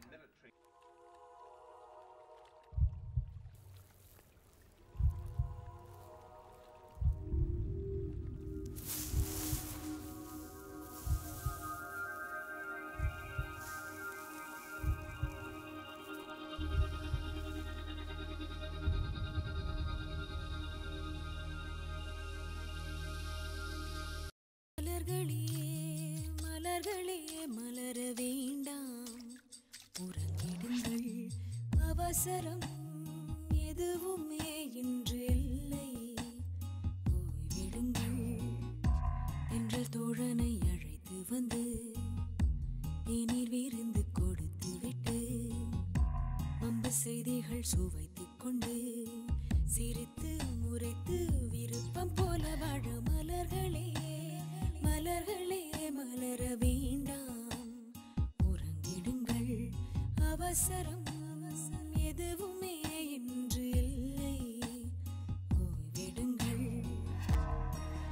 மலர்களே மலர்களே மலர வேண்டாம் உறங்கிடுங்கள் அவசரம் எதுவுமே இன்று இல்லை ஓய்விடுங்கள் என்ற தோழனை அழைத்து வந்து தேநீர் விருந்து கொடுத்து விட்டு வம்பு செய்திகள் சுவைத்துக் கொண்டு சிரித்து முறைத்து விருப்பம் போல வாழ மலர்களே மலர்களே மலர வேண்டாம் உறங்கிடுங்கள் அவசரம் எதுவுமே இன்று இல்லை ஓய்விடுங்கள்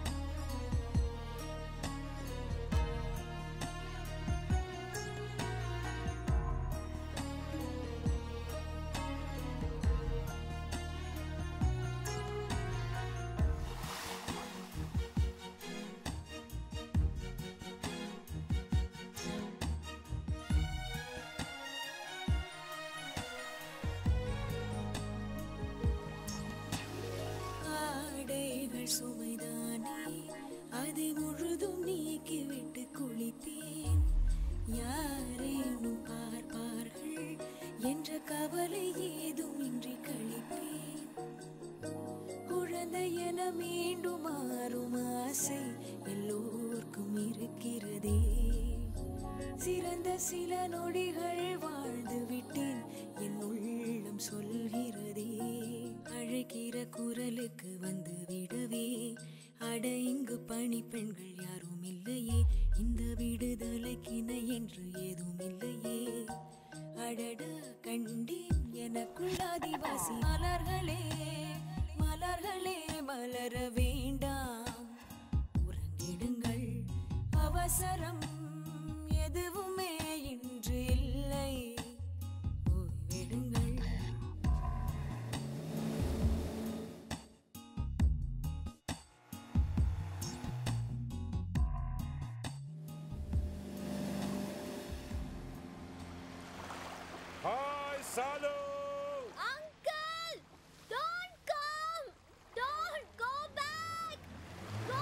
என மீண்டும் மாறும் ஆசை எல்லோர்க்கும் இருக்கிறதே சிறந்த சில நொடிகள் வாழ்ந்து விட்டேன் என் உள்ளம் சொல்கிறதே அழைக்கிற குரலுக்கு வந்து விடவே அட இங்கு பணி பெண்கள் யாரும் இல்லையே இந்த விடுதலைக்கிணை என்று ஏதும் இல்லையே அடட கண்டேன் எனக்குள் ஆதிவாசி மலர்களே மலர்களே மலர வேண்டாம் உறங்கிடுங்கள் அவசரம் எதுவுமே இன்று இல்லை ஓய்வெடுங்கள் ஹாய் சாலு Uncle! Don't come! Don't go back! Go!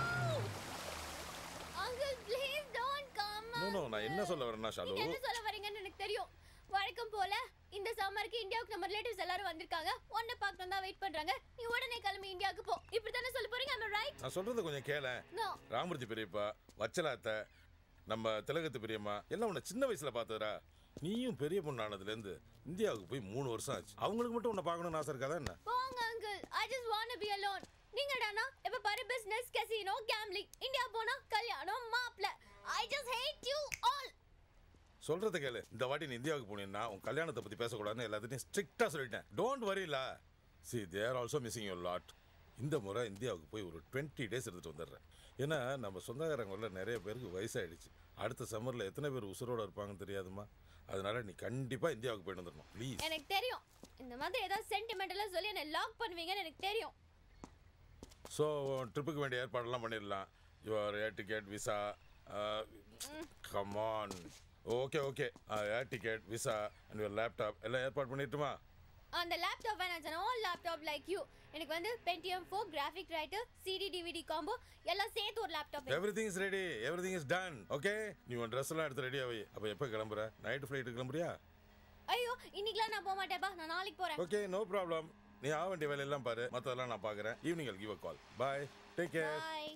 Uncle, please don't come! No no நான் என்ன சொல்ல வரேன்னா ஷாலு நீங்க என்ன சொல்ல வரீங்கன்னு எனக்கு தெரியும் வழக்கம் போல இந்த சம்மருக்கு இந்தியாவுக்கு நம்ம ரிலேட்டிவ்ஸ் எல்லாரும் வந்திருக்காங்க உன்னை பார்க்கணும் தான் வெயிட் பண்றாங்க நீ உடனே கிளம்பி இந்தியாவுக்கு போ இப்படி தானே சொல்ல போறீங்க am I right நான் சொல்றது கொஞ்சம் கேள No. ராமூர்த்தி பெரியப்பா வச்சலாத்த நம்ம திலகத்து பெரியம்மா எல்லாம் உன்னை சின்ன வயசுல பார்த்ததுடா நீயும் பெரிய பொண்ணானதுலேருந்து இந்தியாவுக்கு போய் மூணு வருஷம் ஆச்சு அவங்களுக்கு மட்டும் உன்னை பார்க்கணும்னு ஆசை இருக்காதா என்ன போங்க uncle I just want to be alone நீங்க டானா எப்ப பாரு பிசினஸ் கசினோ கேம்லிங் இந்தியா போனா கல்யாணம் மாப்ள I just hate you all சொல்றத கேளு இந்த வாட்டி நீ இந்தியாவுக்கு போனீங்கன்னா உன் கல்யாணத்தை பத்தி பேசக்கூடாதுன்னு எல்லாத்தையும் ஸ்ட்ரிக்டா சொல்லிட்டேன் டோன்ட் வரில see there also missing you lot இந்த முறை இந்தியாவுக்கு போய் ஒரு டுவெண்ட்டி டேஸ் எடுத்துட்டு வந்துடுறேன் ஏன்னா நம்ம சொந்தக்காரங்கள நிறைய பேருக்கு வயசாயிடுச்சு அடுத்த சம்மர்ல எத்தனை பேர் உசுரோட இருப்பாங்கன்னு தெரியாதுமா அதனால நீ கண்டிப்பா இந்தியாவுக்கு போயிட்டு வந்துடணும் ப்ளீஸ் எனக்கு தெரியும் இந்த மாதிரி ஏதாவது சென்டிமெண்டலா சொல்லி என்ன லாக் பண்ணுவீங்கன்னு எனக்கு தெரியும் ஸோ ட்ரிப்புக்கு வேண்டிய ஏற்பாடெல்லாம் பண்ணிடலாம் your air ticket visa come on okay okay air ticket visa and your laptop எல்லாம் ஏற்பாடு பண்ணிட்டுமா அந்த லேப்டாப் வேணாம் ஆல் லேப்டாப் லைக் யூ எனக்கு வந்து Pentium four graphic writer CD DVD combo எல்லாம் சேர்த்து ஒரு laptop everything is ready everything is done okay நீ உன் ட்ரெஸ் எல்லாம் எடுத்து ரெடி ஆகி அப்போ எப்போ கிளம்புற நைட்டு ஃப்ளைட்டு கிளம்புறியா ஐயோ இன்னைக்குலாம் நான் போக மாட்டேப்பா நான் நாளைக்கு போறேன் ஓகே நோ ப்ராப்ளம் நீ ஆக வேண்டிய வேலையெல்லாம் பாரு மற்றதெல்லாம் நான் பார்க்குறேன் evening give a call bye take care bye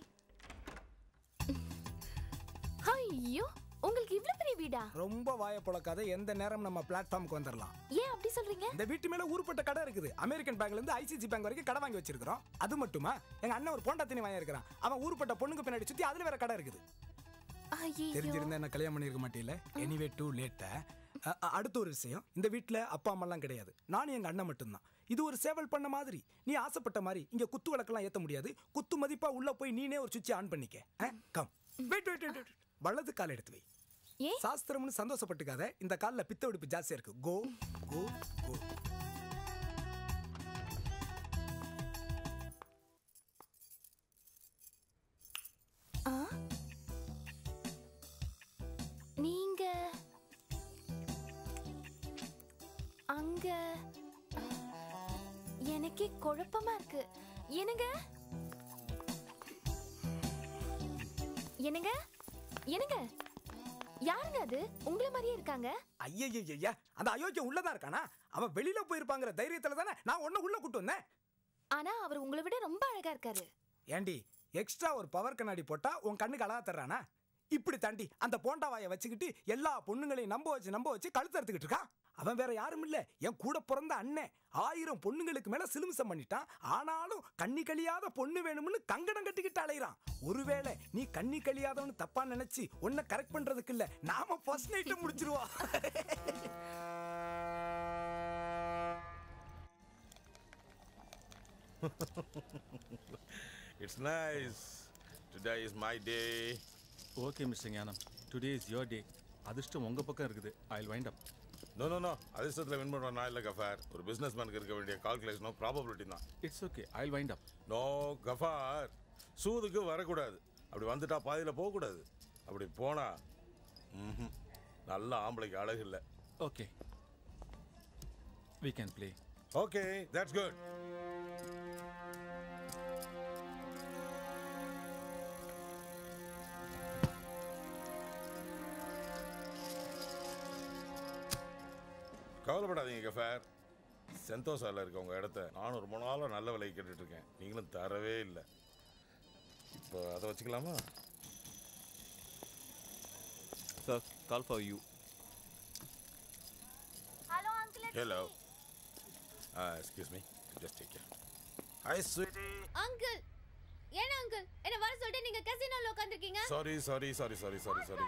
ஐயோ உங்களுக்கு இவ்ளோ பெரிய வீடா ரொம்ப வாய புழக்காத எந்த நேரம் நம்ம பிளாட்ஃபார்முக்கு வந்துடலாம் ஏன் அப்படி சொல்றீங்க இந்த வீட்டு மேல ஊருப்பட்ட கடை இருக்குது அமெரிக்கன் பேங்க்ல இருந்து ஐசிசி பேங்க் வரைக்கும் கடை வாங்கி வச்சிருக்கிறோம் அது மட்டுமா எங்க அண்ணன் ஒரு போண்டா தண்ணி வாங்கி இருக்கிறான் அவன் ஊருப்பட்ட பொண்ணுக்கு பின்னாடி சுத்தி அதுல வேற கடை இருக்குது தெரிஞ்சிருந்தா என்ன கல்யாணம் பண்ணிருக்க மாட்டேல எனிவே டூ லேட்ட அடுத்த ஒரு விஷயம் இந்த வீட்ல அப்பா அம்மாலாம் கிடையாது நானும் எங்க அண்ணன் மட்டும்தான் இது ஒரு சேவல் பண்ண மாதிரி நீ ஆசைப்பட்ட மாதிரி இங்க குத்து விளக்கெல்லாம் ஏத்த முடியாது குத்து மதிப்பா உள்ள போய் நீனே ஒரு சுவிட்ச் ஆன் பண்ணிக்க கம் வெயிட் வெயிட் வெயிட் வலது கால் எடுத்து வை சாஸ்திரம்னு சந்தோஷப்பட்டுக்காத இந்த கால்ல பித்த வெடிப்பு ஜாஸ்தியா இருக்கு கோ கோ கோ ஆ? நீங்க அங்க ஆ, எனக்கே குழப்பமா இருக்கு என்னங்க என்னங்க என்னங்க யாருங்க அது உங்களை மாதிரியே இருக்காங்க ஐயய்யா அந்த அயோக்கியம் உள்ளதான் இருக்கானா அவன் வெளியில போயிருப்பாங்கிற தைரியத்துல தானே நான் உன்ன உள்ள கூட்டு வந்தேன் ஆனா அவர் உங்களை விட ரொம்ப அழகா இருக்காரு ஏண்டி எக்ஸ்ட்ரா ஒரு பவர் கண்ணாடி போட்டா உன் கண்ணுக்கு அழகா தர்றானா இப்படி தாண்டி அந்த போண்டா வாயை வச்சுக்கிட்டு எல்லா பொண்ணுங்களையும் நம்ப வச்சு நம்ப வச்சு கழுத்து அறுத்துக்கிட்டு இருக்கான் அவன் வேற யாரும் இல்ல என் கூட பிறந்த அண்ணன் ஆயிரம் பொண்ணுங்களுக்கு மேல சிலுமிசம் பண்ணிட்டான் ஆனாலும் கண்ணி கழியாத பொண்ணு வேணும்னு கங்கடம் கட்டிக்கிட்டு அலையிறான் ஒருவேளை நீ கண்ணி கழியாதவனு தப்பா நினைச்சு உன்னை கரெக்ட் பண்றதுக்கு இல்ல நாம ஃபர்ஸ்ட் நைட்டை முடிச்சிருவா it's nice today is my day okay mister Gnanam today is your day அதிர்ஷ்டம் உங்கள் பக்கம் இருக்குது I wind up no no no அதிர்ஷ்டத்தில் வின் பண்ணுற நான் இல்லை கஃபார் ஒரு பிஸ்னஸ் மேனுக்கு இருக்க வேண்டிய கால்குலேஷனோ ப்ராபபிலிட்டி தான் it's okay I wind up no Gaffar சூதுக்கு வரக்கூடாது அப்படி வந்துட்டா பாதியில் போகக்கூடாது அப்படி போனா ம்ஹும். நல்ல ஆம்பளைக்கு அழகு இல்லை okay we can play okay that's good கவலைப்படாதீங்க கஃபார் செந்தோசால இருக்க உங்க இடத்த நானும் ரொம்ப நாளாக நல்ல விலைக்கு கேட்டுட்டு இருக்கேன் நீங்களும் தரவே இல்லை இப்போ அதை வச்சுக்கலாமா sir call for you hello uncle hello excuse me just take care hi sweetie uncle ஏன் அங்கிள் என்ன வர சொல்லிட்டு நீங்க கசினோல உட்கார்ந்திருக்கீங்க sorry sorry sorry sorry sorry sorry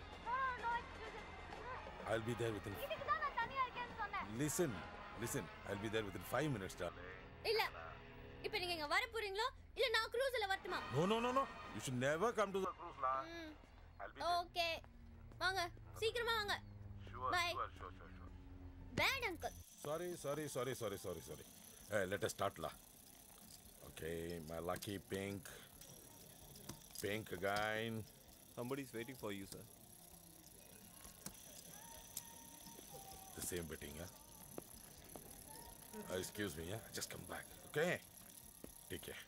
I'll be there within இதுக்கு தான் நான் தனியா இருக்கேன்னு சொன்னேன் listen listen I'll be there within 5 minutes darling இல்ல இப்போ நீங்க இங்க வர போறீங்களோ இல்ல நான் க்ரூஸ்ல வரட்டுமா no no no no you should never come to the cruise la I'll be there okay வாங்க சீக்கிரமா வாங்க sure bye sure sure sure sure bad uncle sorry sorry sorry sorry sorry sorry hey let us start la okay my lucky pink pink again somebody is waiting for you sir the same betting yeah uh, excuse me yeah just come back okay take care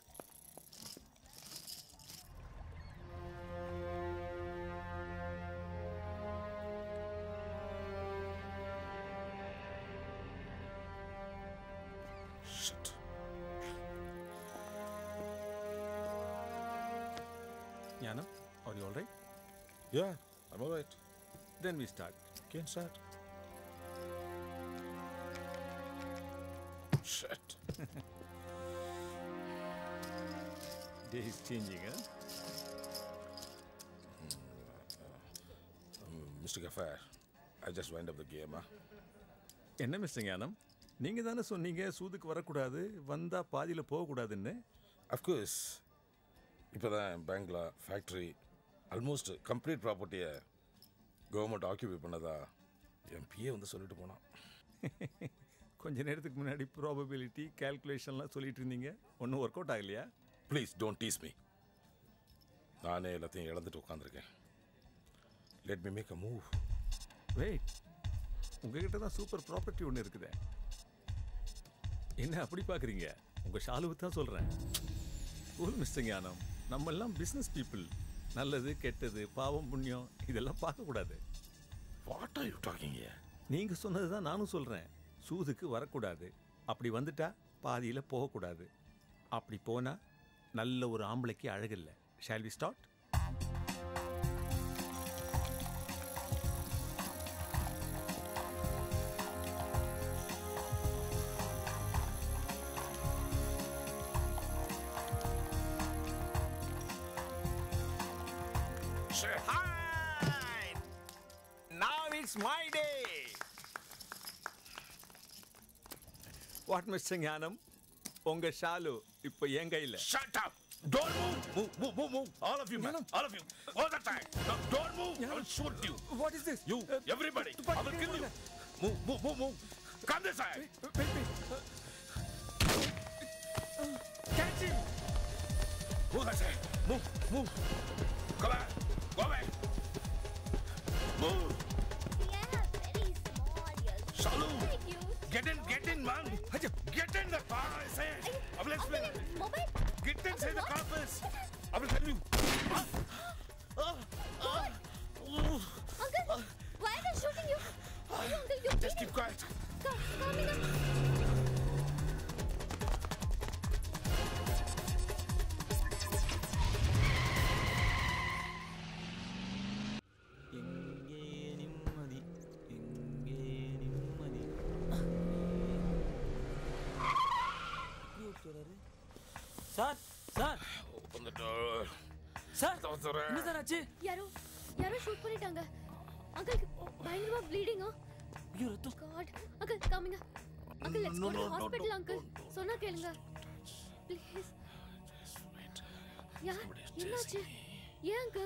Shit. Jnanam, are you all right? Yeah, I'm all right. Then we start. Can start. Shit. Day is changing, huh? Um, Mr. Gafar, I just wind up the game, huh? என்ன mister Gnanam நீங்க தானே சொன்னீங்க சூதுக்கு வரக்கூடாது வந்தா பாதியில போகக்கூடாதுன்னு of course இப்போ தான் பேங்க்ல ஃபேக்ட்ரி ஆல்மோஸ்ட் கம்ப்ளீட் ப்ராப்பர்ட்டியை கவர்மெண்ட் ஆக்கியூபை பண்ணதா என் பிஏ வந்து சொல்லிட்டு போனான் கொஞ்ச நேரத்துக்கு முன்னாடி ப்ராபபிலிட்டி கால்குலேஷன்லாம் சொல்லிட்டு இருந்தீங்க ஒன்றும் ஒர்க் அவுட் ஆகலையா ப்ளீஸ் டோன்ட் டீஸ் மீ நானே எல்லாத்தையும் இழந்துட்டு உட்காந்துருக்கேன் let me make a move wait உங்ககிட்ட தான் சூப்பர் ப்ராப்பர்ட்டி ஒன்று இருக்குதே என்ன அப்படி பார்க்குறீங்க உங்கள் ஷாலுவுக்கு தான் சொல்கிறேன் கூல் மிஸ்டர் ஞானம் நம்ம எல்லாம் பிஸ்னஸ் பீப்புள் நல்லது கெட்டது பாவம் புண்ணியம் இதெல்லாம் பார்க்கக்கூடாது வாட் ஆர் யூ டாக்கிங் நீங்கள் சொன்னது தான் நானும் சொல்கிறேன் சூதுக்கு வரக்கூடாது அப்படி வந்துட்டா பாதியில் போகக்கூடாது அப்படி போனால் நல்ல ஒரு ஆம்பளைக்கு அழகில்லை shall we start Hi! Now it's my day. What mister Gnanam உங்க ஷாலு இப்போ என் கையில் Shut up! Don't move! Move, move, move, move! All of you, man! All of you! All the time! No, don't move! I will shoot you! What is this? You, everybody! I will kill you! Move, move, move, move! Come this side! Catch him! Move that side! Move, move! Come on! Go away! Move! Shalu! Get in, get in, man! Get in the car, I say! I will explain. Get inside the car first! I will tell you. Uncle, why are they shooting you? Uncle, you Just keep quiet. coming up. எங்கே நிம்மதி எங்கே நிம்மதி sir sir Open the door. Sir தவிர. என்ன sir ஆச்சு யாரோ யாரோ shoot பண்ணிட்டாங்க அங்கிள் பயங்கரமா ப்ளீடிங்கா ஐயோ ரத்தம் காட் அங்கிள் கமிங்க uncle let's No, go to no, no, hospital no, uncle சொன்னா கேளுங்க ப்ளீஸ் யா என்னாச்சு ஏன் அங்கிள்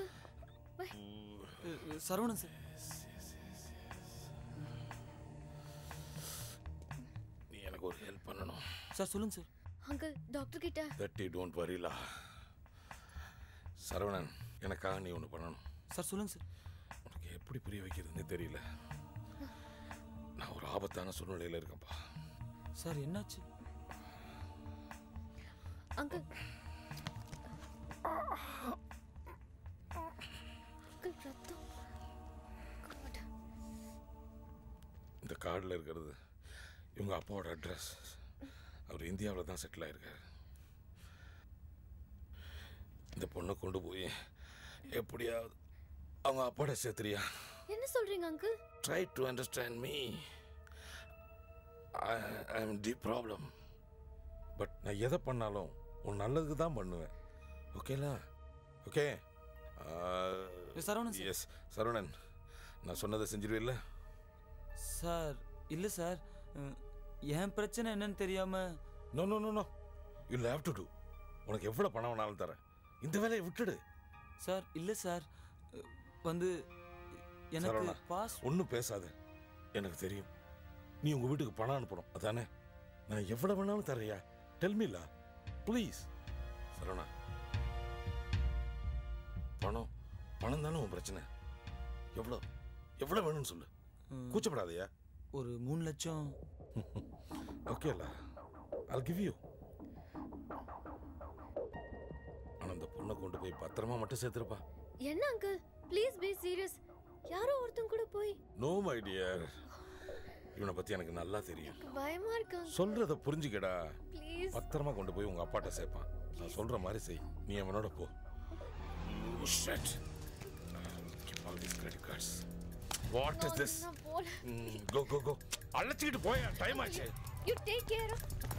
சரவணன் சார் நீ எனக்கு ஒரு ஹெல்ப் பண்ணணும் சார் சொல்லுங்க சார் அங்கிள் டாக்டர் கிட்ட தட்டி டோன்ட் வரிலா சரவணன் எனக்காக நீ ஒன்று பண்ணணும் சார் சொல்லுங்க சார் உனக்கு எப்படி புரிய வைக்கிறதுன்னு தெரியல நான் ஒரு ஆபத்தான சூழ்நிலையில் இருக்கேன்ப்பா சார் என்னாச்சு அங்கிள் அங்கிள் ரத்தம் God. இந்த கார்டில் இருக்கிறது இவங்க அப்பாவோட அட்ரஸ் அவர் இந்தியாவில் தான் செட்டில் ஆயிருக்காரு இந்த பொண்ணை கொண்டு போய் எப்படியாவது அவங்க அப்பாட சேர்த்துறியா என்ன சொல்றீங்க uncle try to understand me I am deep problem but நான் எதை பண்ணாலும் உன் நல்லதுக்கு தான் பண்ணுவேன் ஓகேலா ஓகே சரவணன் எஸ் சரவணன் நான் சொன்னதை செஞ்சிருவில்ல சார் இல்லை சார் அஹ், என் பிரச்சனை என்னன்னு தெரியாம no no no no you have to do உனக்கு எவ்வளோ பணம் வேணாலும் தரேன் இந்த வேலையை விட்டுடு சார் இல்லை சார் அஹ், வந்து எனக்கு சரவணா பாஸ் ஒன்றும் பேசாத எனக்கு தெரியும் நீ உங்கள் வீட்டுக்கு பணம் அனுப்பணும் அதானே நான் எவ்வளோ வேணாலும் தரையா டெல்மில்லா ப்ளீஸ் சரவணா பணம் பணம் தானே உன் பிரச்சனை எவ்வளோ எவ்வளோ வேணும்னு சொல்லு கூச்சப்படாதயா ஒரு மூணு லட்சம் ஓகேல I'll give you ஆனா அந்த பொண்ணை கொண்டு போய் பத்திரமா மட்டும் சேர்த்துருப்பா என்ன அங்கிள் ப்ளீஸ் பி சீரியஸ் யாரோ ஒருத்தன் கூட போய் நோ மை டியர் இவனை பத்தி எனக்கு நல்லா தெரியும் பயமா இருக்காங்க சொல்றத புரிஞ்சுக்கடா ப்ளீஸ் பத்திரமா கொண்டு போய் உங்க அப்பாட்ட சேர்ப்பான் நான் சொல்ற மாதிரி செய் நீ அவனோட போ Oh, shit. Keep all these credit cards. What is this? நான் போல Mm, go, go, go. அழைச்சிக்கிட்டு போயா டைம் ஆச்சு யூ டேக் கேர்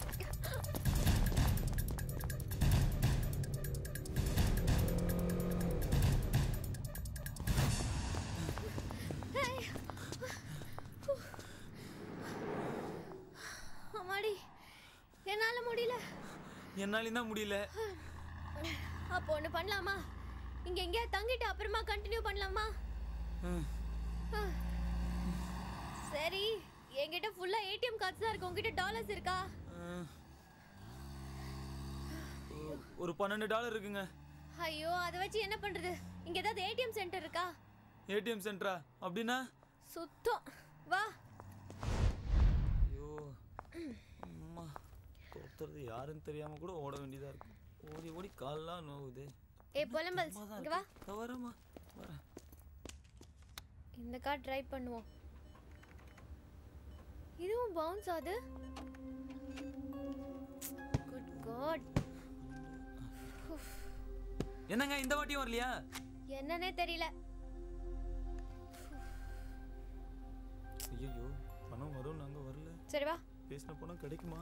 அம்மாடி என்னால முடியல என்னாலையும் தான் முடியல அப்போ ஒன்று பண்ணலாமா இங்க எங்கேயா தங்கிட்டு அப்புறமா கண்டினியூ பண்ணலாமா ம். ஆ. சரி என்கிட்ட ஃபுல்லா ஏடிஎம் கார்ட்ஸ் தான் இருக்கு உங்ககிட்ட டாலர்ஸ் இருக்கா அஹ், ஒ- ஒரு பன்னெண்டு டாலர் இருக்குங்க ஐயோ அதை வச்சு என்ன பண்றது இங்க ஏதாவது ஏடிஎம் சென்டர் இருக்கா ஏடிஎம் சென்டரா அப்படின்னா சுத்தம் வா ஐயோ அம்மா ஒருத்தருது யாருன்னு தெரியாம கூட ஓட வேண்டியதா இருக்கு ஓடி ஓடி கால்லாம் நோவுது ஏ பொலம்பல்ஸ் இங்க வா இதோ வரேம்மா வரேன் இந்த கார்டு ட்ரை பண்ணுவோம் இதுவும் பவுன்ஸ் ஆகுது குட் காட் என்னங்க இந்த வாட்டியும் வரலையா என்னன்னே தெரியல ஐயோ பணம் வரும் நாங்க வரல சரி வா பேசின பணம் கிடைக்குமா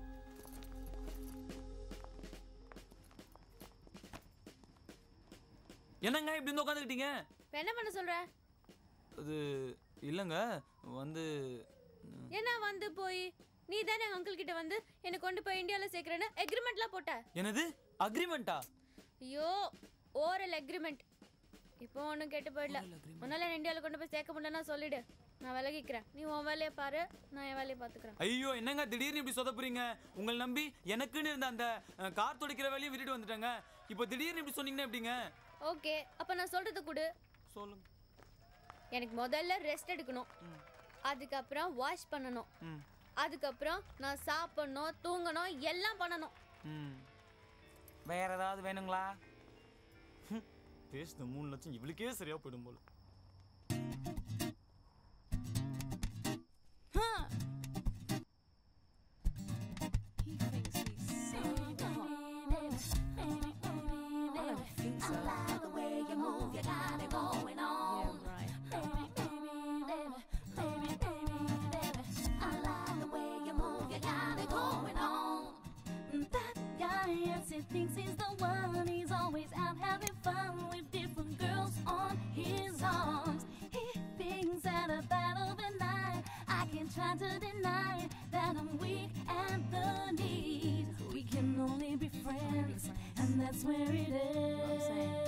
என்னங்க இப்படி வந்து உட்காந்துக்கிட்டீங்க இப்ப என்ன பண்ண சொல்ற அது இல்லைங்க வந்து என்ன வந்து போய் நீ தானே அங்கிள் கிட்ட வந்து என்னை கொண்டு போய் இந்தியால சேர்க்கறேன்னு அக்ரிமெண்ட்லாம் போட்ட என்னது அக்ரிமெண்ட்டா ஐயோ ஓரல் அக்ரிமெண்ட் இப்போ ஒன்றும் கெட்டு போயிடல உன்னால இந்தியாவில் கொண்டு போய் சேர்க்க முடியலன்னா சொல்லிடு நான் விலகிக்கிறேன் நீ உன் வேலையை பாரு நான் என் வேலையை பார்த்துக்கிறேன் ஐயோ என்னங்க திடீர்னு இப்படி சொதப்புறீங்க உங்களை நம்பி எனக்குன்னு இருந்த அந்த அஹ், கார் துடைக்கிற வேலையும் விட்டுட்டு வந்துட்டேங்க இப்போ திடீர்னு இப்படி சொன்னீங்கன்னா எப்படிங்க ஓகே அப்போ நான் சொல்றது கொடு சொல்லுங்க எனக்கு முதல்ல ரெஸ்ட் எடுக்கணும் அதுக்கப்புறம் வாஷ் பண்ணணும் ம் அதுக்கப்புறம் நான் சாப்பிடணும் தூங்கணும் எல்லாம் பண்ணணும் ம் வேற ஏதாவது வேணுங்களா பேசுன மூணு லட்சம் இவளுக்கே சரியா போயிடும் போல He thinks he's the one. He's always out having fun with different girls on his arms. He thinks that a battle of the night. I can try to deny that I'm weak at the knees. We can only be friends, and that's where it ends.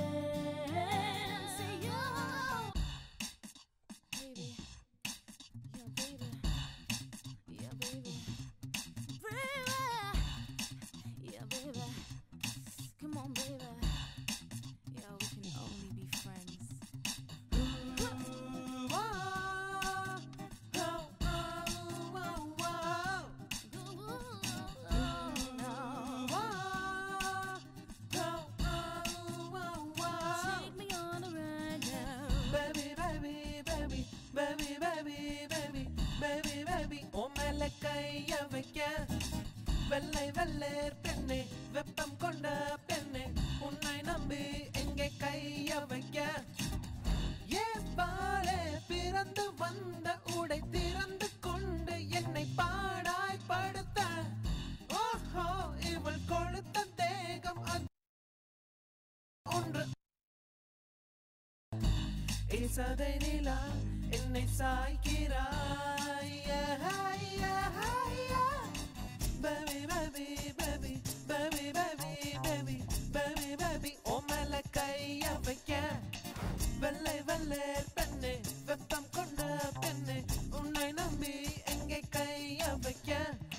See you. Baby. Yeah, baby. Yeah, baby. Baby. Yeah, baby. Come on, baby. Yeah, we can only be friends. வைக்க வெள்ளை வெள்ளேர் பெண்ணே வெப்பம் கொண்ட பெண்ணே உன்னை நம்பி எங்கே கைய வைக்க ஏப்பாலே பிறந்து வந்த உடை திறந்து கொண்டு என்னை பாடாய் படுத்த ஓஹோ இவள் கொழுத்த தேகம் அது ஒன்று இசதை நிலா என்னை சாய்க்கிறாய் baby baby baby baby baby baby baby baby ஓ மேல கைய வைக்க வெள்ளை வெள்ளேர் பெண்ணே வெப்பம் கொண்ட பெண்ணே உன்னை நம்பி எங்கே கைய வைக்க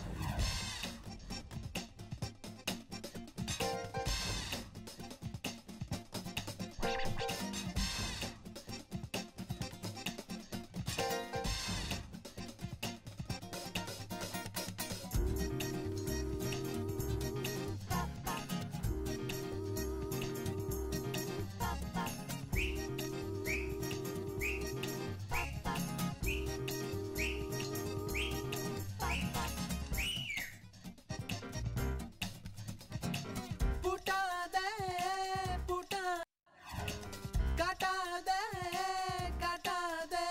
பூட்டாதே பூட்டா காட்டாதே காட்டாதே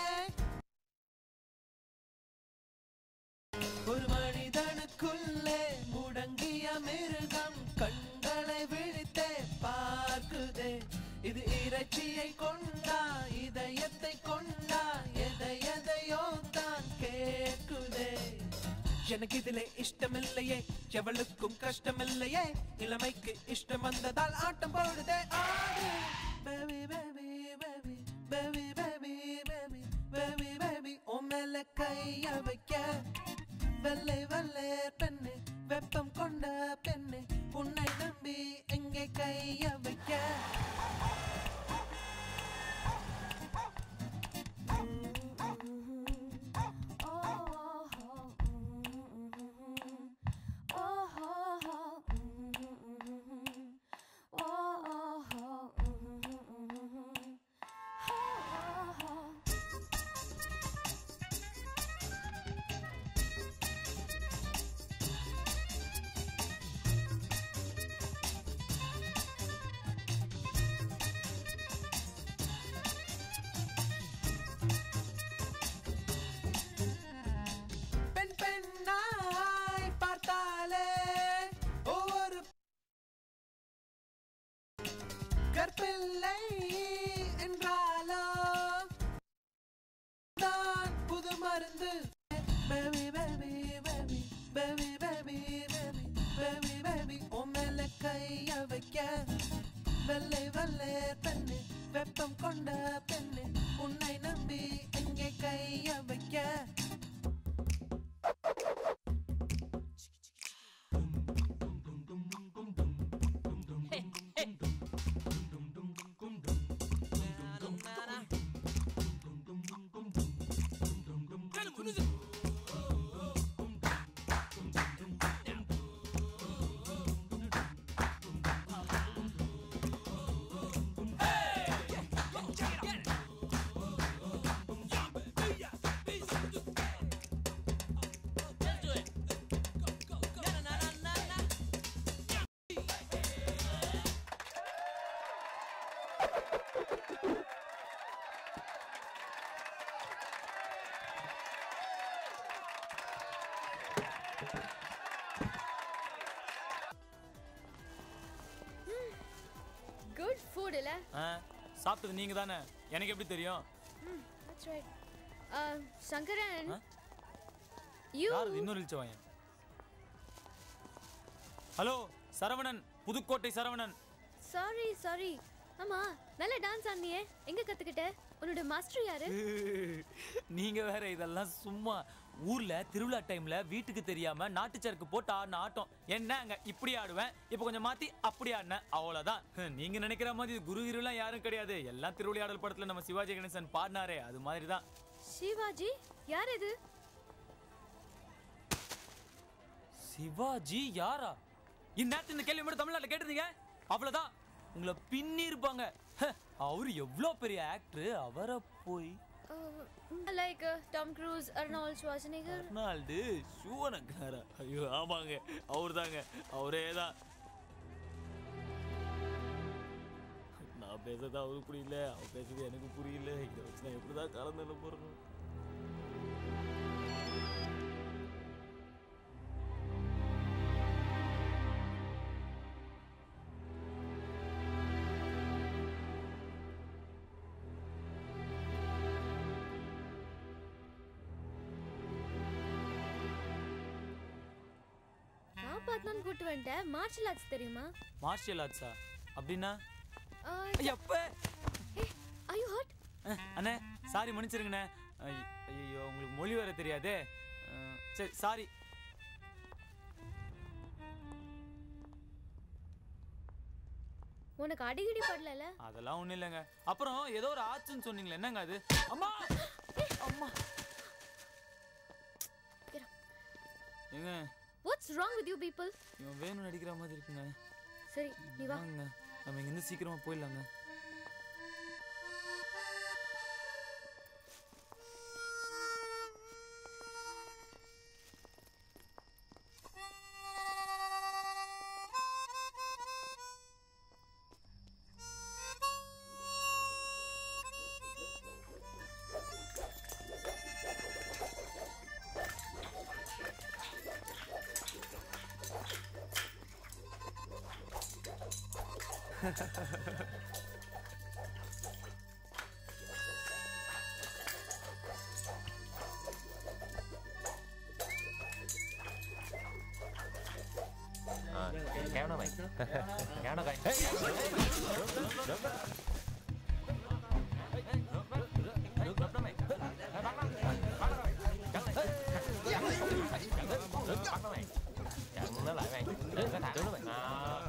ஒரு மனிதனுக்குள்ளே முடங்கிய மிருகம் கண்களை விழித்தே பார்க்குதே இது இறைச்சியை கொண்டா இதயத்தை கொண்டா எதை எதையோ தான் கேட்குதே எனக்கு இதிலே இஷ்டமில்லையே எவளுக்கும் கஷ்டமில்லையே இளமைக்கு இஷ்டம் வந்ததால் ஆட்டம் போடுதே ஆடு baby baby baby baby baby baby baby baby உன் மேல கைய வைக்க வெள்ளை வெள்ளை பெண்ணு வெப்பம் கொண்ட பெண்ணு உன்னை நம்பி எங்கே கைய வைக்க பெண் பெண்ணாய் பார்த்தாலே ஒவ்வொரு கற்பில்லை என்றாலோ தான் புது மருந்து baby baby baby baby baby baby baby baby உன் மேல கைய வைக்க வெள்ளை வெள்ளை பெண்ணு வெப்பம் கொண்ட பெண்ணு உன்னை நம்பி எங்கே கைய வைக்க குட் ஃபுட் இல்ல ஆ சாப்பிட்டது நீங்க தானே எனக்கு எப்படி தெரியும் தட்ஸ் ரைட் சங்கரன் யூ யார் இது? இன்னொரு இழிச்சவாயன் hello Saravanan Pudukkottai Saravanan sorry sorry ஆமா நல்ல டான்ஸ் ஆடினியே எங்க கத்துக்கிட்ட உன்னோட மாஸ்டர் யாரு நீங்க வேற இதெல்லாம் சும்மா ஊர்ல திருவிழா டைம்ல வீட்டுக்கு தெரியாம நாட்டுச்சருக்கு போட்டு ஆடின ஆட்டம் என்ன அங்க இப்படி ஆடுவேன் இப்ப கொஞ்சம் மாத்தி அப்படி ஆடினேன் அவ்வளவுதான் நீங்க நினைக்கிற மாதிரி இது குரு கிருலாம் யாரும் கிடையாது எல்லாம் திருவிளையாடல் படத்துல நம்ம சிவாஜி கணேசன் பாடினாரே அது மாதிரி தான் சிவாஜி யார் இது சிவாஜி யாரா இந்நேரத்து இந்த கேள்வி மட்டும் தமிழ்நாட்டில் கேட்டிருந்தீங்க அவ்வளவுதான் உங்களை பின்னி இருப்பாங்க ஹ, அவரு எவ்வளோ பெரிய ஆக்டர் அவரை போய் like Tom Cruise Arnold Schwarzenegger Arnold ஷூவனக்காரா ஐயோ ஆமாங்க அவர் தாங்க அவரே தான் நான் பேசுறது அவருக்கு புரியல அவர் பேசுறது எனக்கு புரியல இதை வச்சு நான் எப்படி தான் கலந்து போறேன் நான் பார்த்தான் கூட்டு வந்துட்டேன் மார்ஷல் ஆர்ட்ஸ் தெரியுமா மார்ஷியல் ஆர்ட்ஸா அப்படின்னா எப்ப ஐ யூ ஹர்ட் அஹ், அண்ணே சாரி மன்னிச்சிருங்கண்ணே ஐ- ஐயோ உங்களுக்கு மொழி வேற தெரியாதே அஹ், சரி சாரி உனக்கு அடிக்கடி படல அதெல்லாம் ஒண்ணும் இல்லைங்க அப்புறம் ஏதோ ஒரு ஆச்சுன்னு சொன்னீங்களே என்னங்க அது அம்மா அம்மா ஏங்க what's wrong with you people இவன் வேணும்னு அடிக்கிற மாதிரி இருக்குங்க சரி நீ வா வாங்க நம்ம இங்கிருந்து சீக்கிரமா போயிடலாங்க kéo nó mày kéo nó coi chặn nó lại mày đừng có thả nó mày à.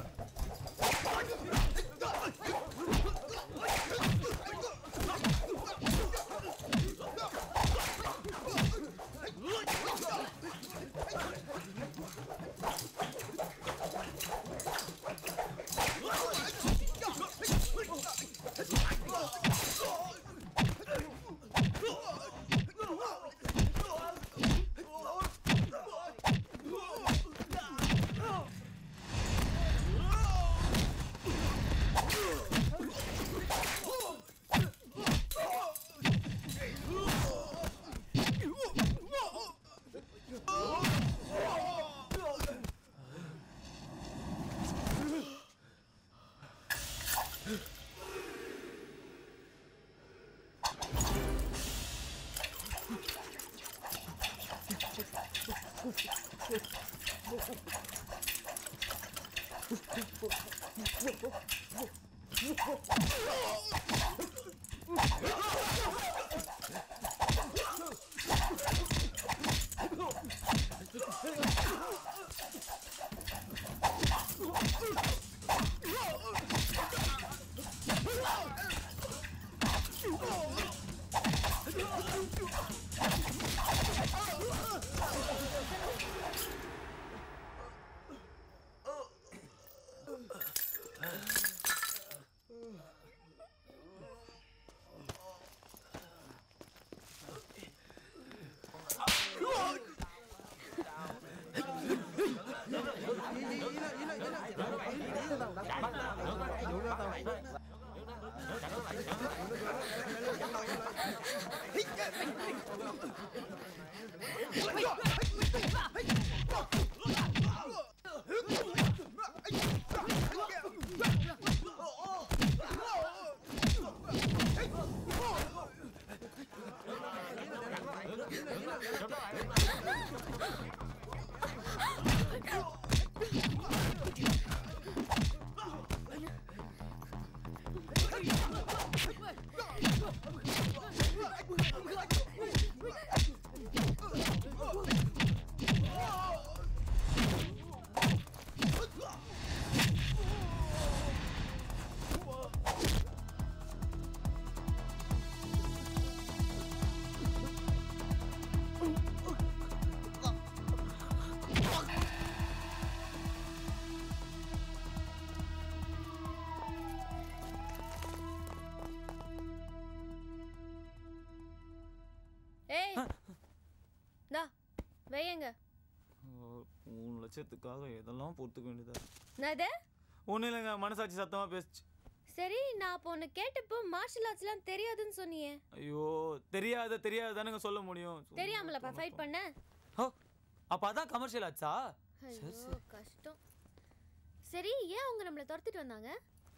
லட்சத்துக்காக எதெல்லாம் பொறுத்துக்க வேண்டியதா என்னது ஒன்றும் இல்லைங்க மனசாட்சி சத்தமாக பேசுச்சு சரி நான் அப்போ உன்னை கேட்டப்போ மார்ஷல் ஆர்ட்ஸ்லாம் தெரியாதுன்னு சொன்னியே ஐயோ தெரியாத தெரியாத தானங்க சொல்ல முடியும் தெரியாமலப்பா ஃபைட் பண்ண ஓ அப்போ அதான் கமர்ஷியல் ஆச்சா சரி ஐயோ சரி கஷ்டம் சரி ஏன் அவங்க நம்மளை துரத்திட்டு வந்தாங்க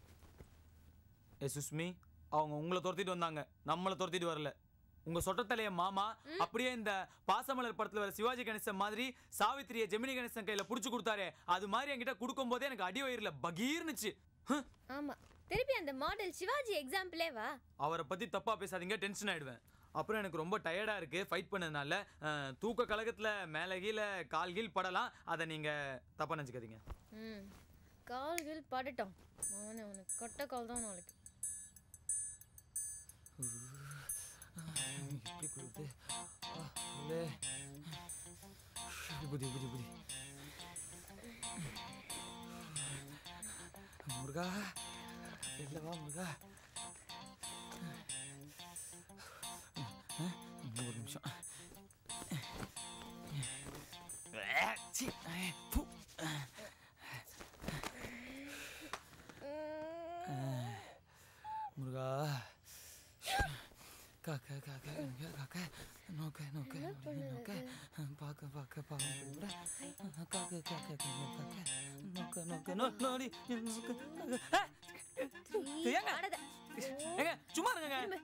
ஏ சுஷ்மி அவங்க உங்களை துரத்திட்டு வந்தாங்க நம்மளை துரத்திட்டு வரல உங்க சொட்டத்தலைய மாமா அப்படியே இந்த பாசமலர் படத்துல வர சிவாஜி கணேசன் மாதிரி சாவித்திரிய ஜெமினி கணேசன் கையில புடிச்சு கொடுத்தாரே அது மாதிரி என்கிட்ட கொடுக்கும் போதே எனக்கு அடி வயிறுல பகீர்னுச்சு ஹம். ஆமா திருப்பி அந்த மாடல் சிவாஜி எக்ஸாம்பிளே வா அவரை பத்தி தப்பா பேசாதீங்க டென்ஷன் ஆயிடுவேன் அப்புறம் எனக்கு ரொம்ப டயர்டா இருக்கு ஃபைட் பண்ணதுனால அஹ், தூக்க கழகத்துல மேல கீழ கால் கீழ் படலாம் அதை நீங்க தப்பா நினைச்சுக்காதீங்க ம் கால்கள் படட்டும் அவனை உனக்கு கொட்ட கால் தான் நாளைக்கு எப்படி கொடுத்து புதி புதி புதி முருகா வெளில வா முருகா இன்னும் ஒரு நிமிஷம் சி, பூ. முருகா காக்க காக்க காக்க நோக்க நோக்க நோக்க பார்க்க பார்க்க பார்க்க காக்க காக்க காக்க நோக்க நோக்க நோ நோடி ஏங்க ஏங்க சும்மா இருங்க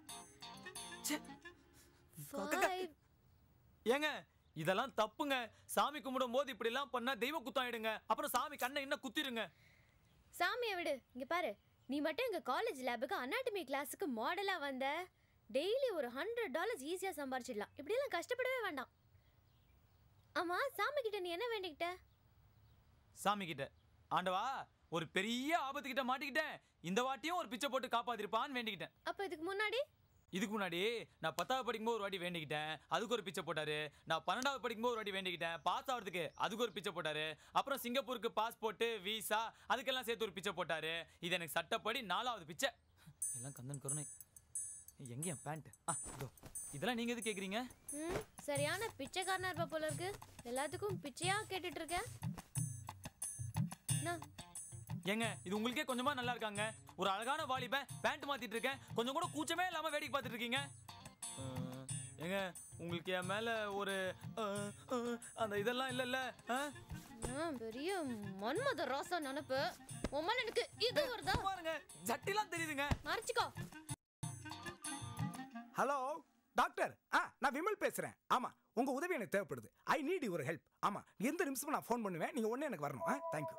ஏங்க இதெல்லாம் தப்புங்க சாமி கும்பிடும் போது இப்படி எல்லாம் பண்ணா தெய்வ குத்தாயிடுங்க அப்புறம் சாமி கண்ணை என்ன குத்திடுங்க சாமியை விடு இங்க பாரு நீ மட்டும் எங்க காலேஜ் லேபுக்கு அனாட்டமி கிளாஸுக்கு மாடலா வந்த டெய்லி ஒரு ஹண்ட்ரட் டாலர்ஸ் ஈஸியா சம்பாரிச்சிடலாம் இப்படியெல்லாம் கஷ்டப்படவே வேண்டாம் ஆமா சாமி கிட்ட நீ என்ன வேண்டிக்கிட்ட சாமி கிட்ட ஆண்டவா ஒரு பெரிய ஆபத்து கிட்ட மாட்டிக்கிட்டேன் இந்த வாட்டியும் ஒரு பிச்சை போட்டு காப்பாத்திருப்பான்னு வேண்டிக்கிட்டேன் அப்ப இதுக்கு முன்னாடி இதுக்கு முன்னாடி நான் பத்தாவது படிக்கும்போது ஒரு வாட்டி வேண்டிக்கிட்டேன் அதுக்கு ஒரு பிச்சை போட்டாரு நான் பன்னெண்டாவது படிக்கும்போது ஒரு வாட்டி வேண்டிக்கிட்டேன் பாஸ் ஆகிறதுக்கு அதுக்கு ஒரு பிச்சை போட்டாரு அப்புறம் சிங்கப்பூருக்கு பாஸ்போர்ட் விசா அதுக்கெல்லாம் சேர்த்து ஒரு பிச்சை போட்டாரு இது எனக்கு சட்டப்படி நாலாவது பிச்சை எல்லாம் கந்தன் கருணை எங்க என் பேண்ட் ஆ இதோ இதெல்லாம் நீங்க எது கேக்குறீங்க ம் சரியான பிச்சைக்காரனா இருப்ப போல இருக்கு எல்லாத்துக்கும் பிச்சையா கேட்டுட்டு இருக்க என்ன? ஏங்க இது உங்களுக்கே கொஞ்சமா நல்லா இருக்காங்க ஒரு அழகான வாலிபன் பேண்ட் மாத்திட்டு இருக்கேன் கொஞ்சம் கூட கூச்சமே இல்லாம வேடிக்கை பார்த்துட்டு இருக்கீங்க அஹ், ஏங்க உங்களுக்கு என் மேல ஒரு அஹ், அஹ், அந்த இதெல்லாம் இல்லைல்ல ஆ? ஆ, பெரிய மன்மத ராசா நினப்பு உன் மேல எனக்கு இது வருதா பாருங்க ஜட்டிலாம் தெரியுதுங்க மறைச்சிக்கோ ஹலோ டாக்டர் ஆ நான் விமல் பேசுறேன் ஆமா உங்க உதவி எனக்கு தேவைப்படுது ஐ நீட் யுவர் ஹெல்ப் ஆமா எந்த நிமிஷமும் நான் ஃபோன் பண்ணுவேன் நீங்க உடனே எனக்கு வரணும் ஆ தேங்க்யூ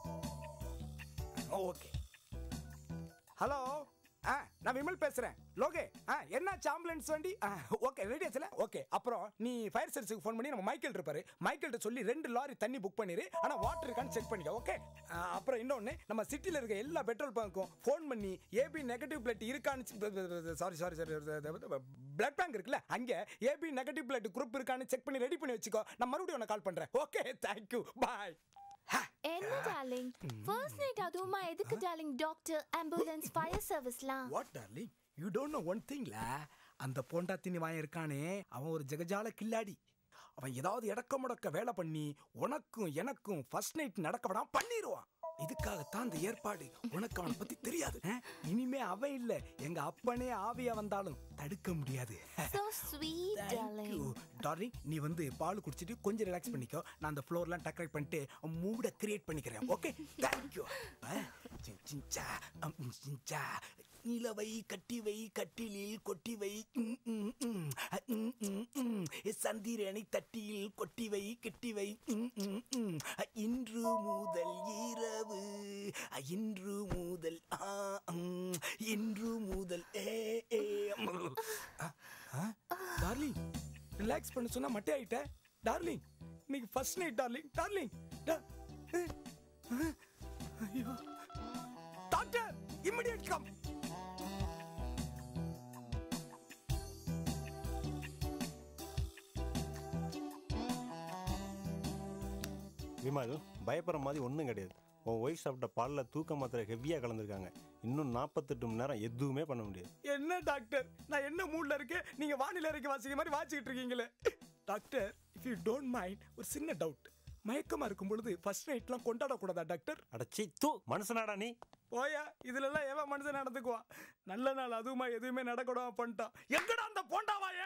ஓகே ஹலோ ஆ நான் விமல் பேசுறேன் லோகே ஆ என்னாச்சு ஆம்புலன்ஸ் வண்டி ஆ ஓகே ரெடியாச்சுல ஓகே அப்புறம் நீ ஃபயர் சர்வீஸுக்கு ஃபோன் பண்ணி நம்ம மைக்கேல் இருப்பாரு மைக்கேல்கிட்ட சொல்லி ரெண்டு லாரி தண்ணி புக் பண்ணிரு ஆனா வாட்டர் இருக்கான்னு செக் பண்ணிக்க ஓகே அப்புறம் இன்னொன்று நம்ம சிட்டியில் இருக்க எல்லா பெட்ரோல் பங்க்கும் ஃபோன் பண்ணி ஏபி நெகட்டிவ் பிளட் இருக்கான்னு sorry sorry sorry blood bank இருக்குல்ல அங்கே ஏபி நெகட்டிவ் பிளட் குரூப் இருக்கான்னு செக் பண்ணி ரெடி பண்ணி வச்சுக்கோ நான் மறுபடியும் உன்னை கால் பண்ணுறேன் ஓகே தேங்க்யூ பாய் என்ன டார்லிங் ஃபர்ஸ்ட் நைட் அதுவுமா எதுக்கு டார்லிங் டாக்டர் ஆம்புலன்ஸ் ஃபயர் சர்வீஸ்லாம் what darling you don't know one திங்ல அந்த போண்டாத்தினி வாயன் இருக்கானே அவன் ஒரு ஜெகஜால கில்லாடி அவன் ஏதாவது இடக்க முடக்க வேலை பண்ணி உனக்கும் எனக்கும் ஃபர்ஸ்ட் நைட் நடக்க விடாம பண்ணிடுவான் இதுக்காகத்தான் அந்த ஏற்பாடு உனக்கு அவனை பத்தி தெரியாது ஆ? இனிமே அவன் இல்ல எங்க அப்பனே ஆவியா வந்தாலும் தடுக்க முடியாது so sweet darling டார்லிங் நீ வந்து பால் குடிச்சிட்டு கொஞ்சம் ரிலாக்ஸ் பண்ணிக்கோ நான் அந்த ஃப்ளோர்லாம் டெக்கரேட் பண்ணிட்டு மூட கிரியேட் பண்ணிக்கிறேன் ஓகே தேங்க்யூ சிஞ்சா அம், சிஞ்சா நிலவை கட்டி வை கட்டிலில் கொட்டி வை ம், ம், ம். அ, ம், ம், ம். சந்திரனை தட்டியில் கொட்டி வை கட்டி வை ம், ம், ம். அ, இன்று முதல் இரவு அ, இன்று முதல் ஆ, ம். இன்று முதல் ஏ ஏ ம். அ, அ, டார்லிங் ரிலாக்ஸ் பண்ண சொன்னா மட்டே ஆயிட்ட டார்லிங் இன்னைக்கு ஃபர்ஸ்ட் நைட் டார்லிங் டார்லிங் டா- அஹ், அஹ், ஐயோ டாக்டர் இமிடியட் கம் விமல் பயப்படுற மாதிரி ஒன்றும் கிடையாது உன் ஒய்ஃப் சாப்பிட்ட பாலில் தூக்க மாத்திரை ஹெவியாக கலந்துருக்காங்க இன்னும் நாற்பத்தெட்டு மணி நேரம் எதுவுமே பண்ண முடியாது என்ன டாக்டர் நான் என்ன மூட்ல இருக்கேன் நீங்க வானிலை அறிக்கை வாசிக்க மாதிரி வாசிக்கிட்டு இருக்கீங்களே doctor if you don't mind ஒரு சின்ன டவுட் மயக்கமா இருக்கும் பொழுது ஃபர்ஸ்ட் நைட்லாம் கொண்டாடக்கூடாதா டாக்டர் அடச்சி தூ மனுஷனாடா நீ போயா இதுலலாம் எவன் மனுஷன் நடந்துக்குவான் நல்ல நாள் அதுவுமா எதுவுமே நடக்கூடாம பண்ணிட்டான் எங்கடா அந்த போண்டாவாய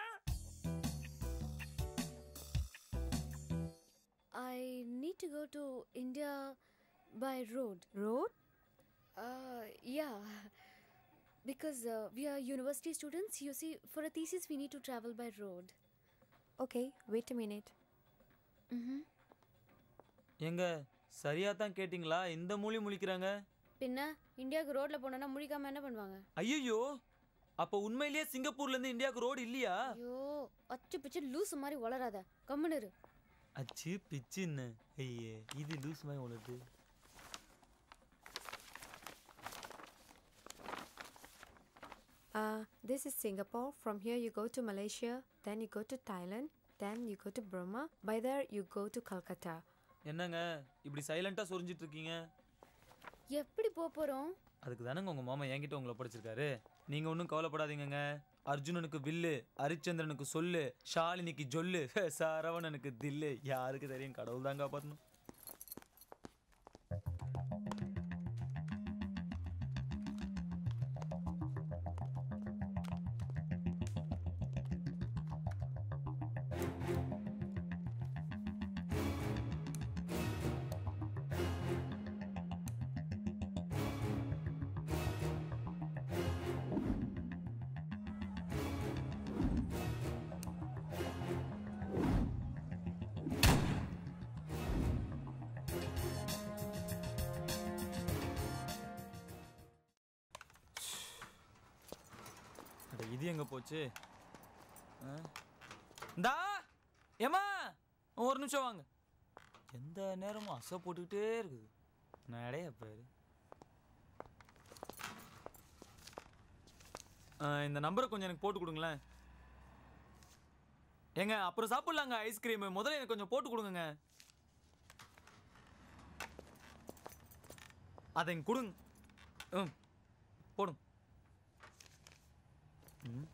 I need to go to India by road. Road? Uh, yeah. Because uh, we are university students, you see, for a thesis we need to travel by road. Okay, wait a minute. Mm-hmm. எங்க சரியா தான் கேட்டிங்களா இந்த மூலி முழிக்கிறாங்க பின்ன இந்தியாவுக்கு ரோட்ல போனோம்னா முழிக்காம என்ன பண்ணுவாங்க ஐயோ அப்ப உண்மையிலேயே சிங்கப்பூர்ல இருந்து இந்தியாவுக்கு ரோடு இல்லையா ஐயோ அச்சு பிச்சு லூசு மாதிரி வளராத கம்முன்னு இரு அச்சு பிச்சுன்னு ஐயே இது லூஸ் மாதிரி உனக்கு Uh, this is Singapore. From here, you go to Malaysia, then you go to Thailand, then you go to Burma. By there, you go to Calcutta. என்னங்க இப்படி சைலண்டா சொரிஞ்சிட்டு இருக்கீங்க எப்படி போக போறோம் அதுக்கு தானங்க உங்க மாமா என்கிட்ட உங்களை படிச்சிருக்காரு நீங்க ஒன்றும் கவலைப்படாதீங்கங்க அர்ஜுனனுக்கு வில்லு ஹரிச்சந்திரனுக்கு சொல்லு ஷாலினிக்கு ஜொல்லு சரவணனுக்கு தில்லு யாருக்கு தெரியும் கடவுள் தான் காப்பாற்றணும் அட இது எங்க போச்சு ஆ? இந்தா ஏமா ஒரு நிமிஷம் வாங்க எந்த நேரமும் அசை போட்டுக்கிட்டே இருக்குது நடைய பாரு ஆ, இந்த நம்பரை கொஞ்சம் எனக்கு போட்டு கொடுங்களேன் ஏங்க அப்புறம் சாப்பிட்லாங்க ஐஸ்கிரீம் முதல்ல எனக்கு கொஞ்சம் போட்டு கொடுங்க அதை இங்க கொடுங்க ம் போடுங்க ம்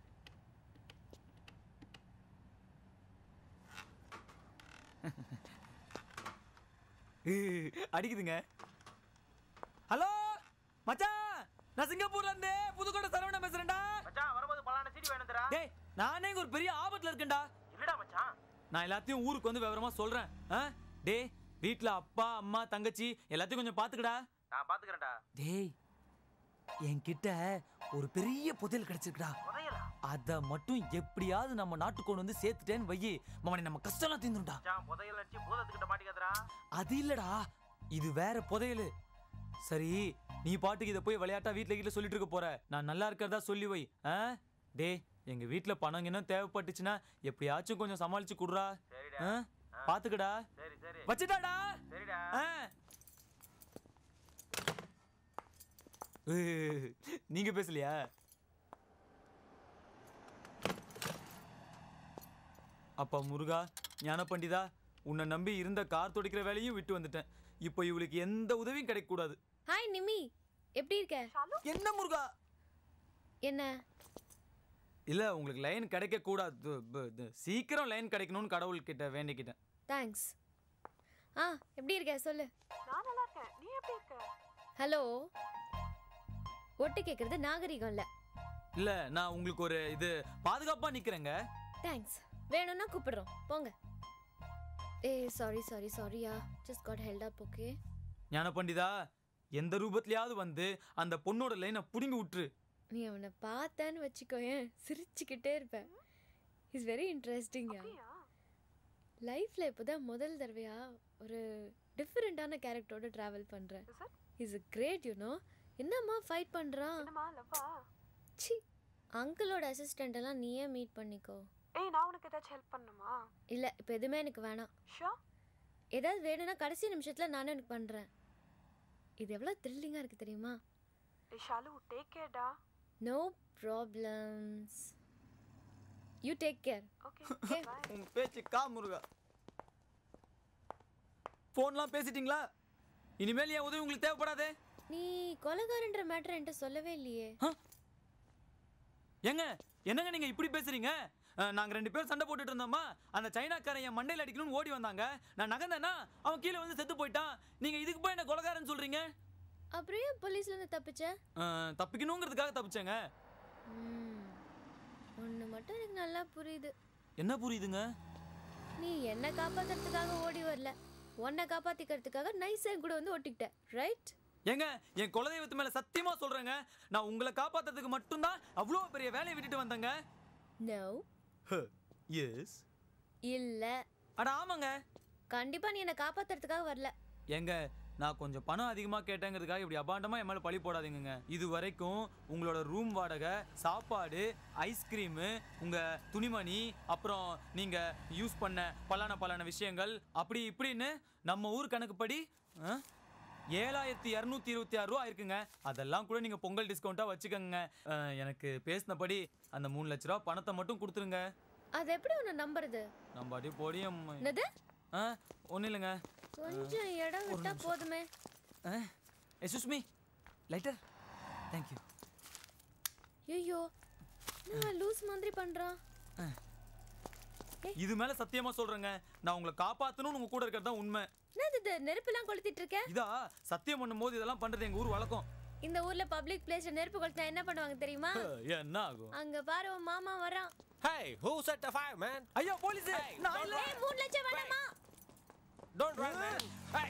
அடிக்குதுங்க ஹலோ மச்சான் நான் சிங்கப்பூர்ல இருந்து புதுக்கோட்டை சரவணா பேசுறேன்டா மச்சான் வரும்போது பலான சீடி வேணும்டா டேய் நானே இங்க ஒரு பெரிய ஆபத்துல இருக்கேன்டா இல்லடா மச்சான் நான் எல்லாத்தையும் ஊருக்கு வந்து விவரமா சொல்றேன் ஆ டேய் வீட்ல அப்பா அம்மா தங்கச்சி எல்லாத்தையும் கொஞ்சம் பாத்துக்கடா நான் பாத்துக்கிறேன்டா டேய் என்கிட்ட ஒரு பெரிய புதையல் கிடைச்சிருக்குடா புதையலா அத மட்டும் எப்படியாவது நம்ம நாட்டுக்கு கொண்டு வந்து சேர்த்துட்டேன்னு வையி மவனே நம்ம கஷ்டம்லாம் தீந்துடா மச்சான் புதையல் அடிச்சு பூதத்துக்கிட்ட மாட்டிக்காதடா அது இல்லடா இது வேற புதையல் சரி நீ பாட்டுக்கு இதை போய் விளையாட்டா வீட்ல கீழ சொல்லிட்டு இருக்க போற நான் நல்லா இருக்கிறதா சொல்லி வை ஆ டேய் எங்க வீட்ல பணம் என்ன தேவைப்பட்டுச்சுன்னா எப்படியாச்சும் கொஞ்சம் சமாளிச்சு குடுறா சரிடா. ஆ? பாத்துக்கடா சரி சரி வச்சுட்டாடா சரிடா ஆ. ஏய், நீங்க பேசலையா அப்பா முருகா ஞான பண்டிதா உன்னை நம்பி இருந்த கார் துடைக்கிற வேலையும் விட்டு வந்துட்டேன் இப்போ இவளுக்கு எந்த உதவியும் கிடைக்க கூடாது ஹாய் நிம்மி எப்படி இருக்க என்ன முருகா என்ன இல்ல உங்களுக்கு லைன் கிடைக்க கூடாது து- ப- து- சீக்கிரம் லைன் கிடைக்கணும்னு கடவுள் கிட்ட வேண்டிக்கிட்டேன் தேங்க்ஸ் ஆ எப்படி இருக்க சொல்லு நான் நல்லா இருக்கேன் நீ எப்படி இருக்க ஹலோ ஒட்டு கேட்கறது நாகரிகம் இல்ல இல்ல நான் உங்களுக்கு ஒரு இது பாதுகாப்பா நிக்கிறேங்க தேங்க்ஸ் வேணும்னா கூப்பிடுறோம் போங்க ஏய் சாரி சாரி சாரியா just got held up okay ஞான பண்டிதா எந்த ரூபத்திலயாவது வந்து அந்த பொண்ணோட லைனை புடுங்கி விட்டுரு நீ அவனை பார்த்தேன்னு வச்சுக்கோயேன் சிரிச்சுக்கிட்டே இருப்பேன் இஸ் வெரி இன்ட்ரெஸ்டிங்கா லைஃப்ல இப்போதான் முதல் தடவையா ஒரு டிஃப்ரெண்டான கேரக்டரோட டிராவல் பண்றேன் இஸ் கிரேட் யூனோ என்னம்மா ஃபைட் பண்றான் சி அங்கிளோட அசிஸ்டன்ட் எல்லாம் நீயே மீட் பண்ணிக்கோ ஏய் நான் உனக்கு ஏதாச்சும் ஹெல்ப் பண்ணுமா இல்ல இப்போ எதுவுமே எனக்கு வேணாம் ஷோ ஏதாவது வேணும்னா கடைசி நிமிஷத்துல நானும் எனக்கு பண்றேன் இது எவ்வளவு த்ரில்லிங்கா இருக்கு தெரியுமா ஏய் ஷாலு டேக் கேர்டா no problems you take care okay உன் பேச்சு கா முருகா ஃபோன்லாம் பேசிட்டீங்களா இனிமேல் என் உதவி உங்களுக்கு தேவைப்படாதே நீ கொலைகாரன்ற மேட்டர் என்கிட்ட சொல்லவே இல்லையே ஏங்க என்னங்க நீங்க இப்படி பேசுறீங்க அஹ், நாங்க ரெண்டு பேரும் சண்டை போட்டுட்டு இருந்தோமா அந்த சைனாக்காரன் என் மண்டையில அடிக்கணும்னு ஓடி வந்தாங்க நான் நகர்ந்தேன்னா அவன் கீழே வந்து செத்து போயிட்டான் நீங்க இதுக்கு போய் என்ன கொலகாரன்னு சொல்றீங்க அப்புறம் ஏன் போலீஸ்ல இருந்து தப்பிச்ச அஹ், தப்பிக்கணுங்கிறதுக்காக தப்பிச்சேங்க ம், ஒண்ணு மட்டும் எனக்கு நல்லா புரியுது என்ன புரியுதுங்க நீ என்ன காப்பாத்துறதுக்காக ஓடி வரல உன்னை காப்பாத்திக்கிறதுக்காக நைஸா என் கூட வந்து ஒட்டிக்கிட்ட ரைட் ஏங்க என் குலதெய்வத்து மேல சத்தியமா சொல்றேங்க நான் உங்களை காப்பாத்துறதுக்கு மட்டும்தான் அவ்வளோ பெரிய வேலையை விட்டுட்டு வந்தேங்க நோ எஸ் இல்ல அட ஆமாங்க கண்டிப்பா நீ என்ன காப்பாத்துறதுக்காக வரல ஏங்க நான் கொஞ்சம் பணம் அதிகமாக கேட்டேங்கிறதுக்காக இப்படி அபாண்டமாக என் மேலே பழி போடாதீங்கங்க இது வரைக்கும் உங்களோட ரூம் வாடகை சாப்பாடு ஐஸ்கிரீமு உங்கள் துணிமணி அப்புறம் நீங்கள் யூஸ் பண்ண பலான பலான விஷயங்கள் அப்படி இப்படின்னு நம்ம ஊர் கணக்குப்படி ஆ, ஏழாயிரத்தி இரநூத்தி இருபத்தி ஆறு ரூபா இருக்குங்க அதெல்லாம் கூட நீங்கள் பொங்கல் டிஸ்கவுண்ட்டாக வச்சுக்கோங்க ஆ, எனக்கு பேசினபடி அந்த மூணு லட்ச ரூபா பணத்தை மட்டும் கொடுத்துருங்க அது எப்படி உன்னை நம்புறது நம்ம அடி பொடியும் என்னது ஆ ஒன்றும் இல்லைங்க கொஞ்சம் இடம் விட்டா போதுமே எஸ்யூஸ் மீ லைட்டர் தேங்க்யூ ஐயோ நான் லூஸ் மாதிரி பண்றான் இது மேல சத்தியமா சொல்றேங்க நான் உங்களை காப்பாத்தணும்னு உங்க கூட இருக்கிறது தான் உண்மை என்னது இது நெருப்புலாம் கொளுத்திட்டு இருக்க இதா சத்தியம் பண்ணும்போது இதெல்லாம் பண்றது எங்க ஊர் வழக்கம் இந்த ஊர்ல பப்ளிக் பிளேஸ்ல நெருப்பு கொளுத்தினா என்ன பண்ணுவாங்க தெரியுமா என்ன ஆகும் அங்க பாரு உன் மாமா வரான் Hey, who set the fire, man? ஐயா போலீஸ் நான் இல்ல ஏய், மூணு லட்சம் வேணாமா Don't run, man. Hey.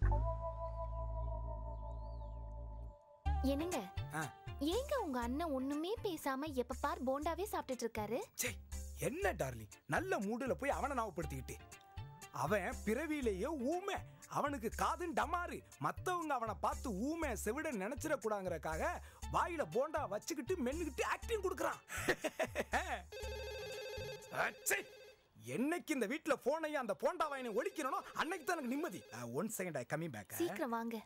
என்னங்க ஏங்க உங்க அண்ணன் ஒண்ணுமே பேசாம எப்ப பார் போண்டாவே சாப்பிட்டுட்டு இருக்காரு என்ன டார்லிங் நல்ல மூடுல போய் அவனை ஞாபகப்படுத்திக்கிட்டு அவன் பிறவியிலேயே ஊமை அவனுக்கு காதும் டமாரு மத்தவங்க அவனை பார்த்து ஊமை செவிட நினைச்சிடக்கூடாங்கிறக்காக வாயில போண்டா வச்சுக்கிட்டு மென்னுக்கிட்டு ஆக்டிங் கொடுக்குறான் அச்சே! என்னைக்கு இந்த வீட்ல போனையும் அந்த போண்டா வாயினை ஒழிக்கிறனோ அன்னைக்கு தான் எனக்கு நிம்மதி one second I coming back சீக்கிரம் வாங்க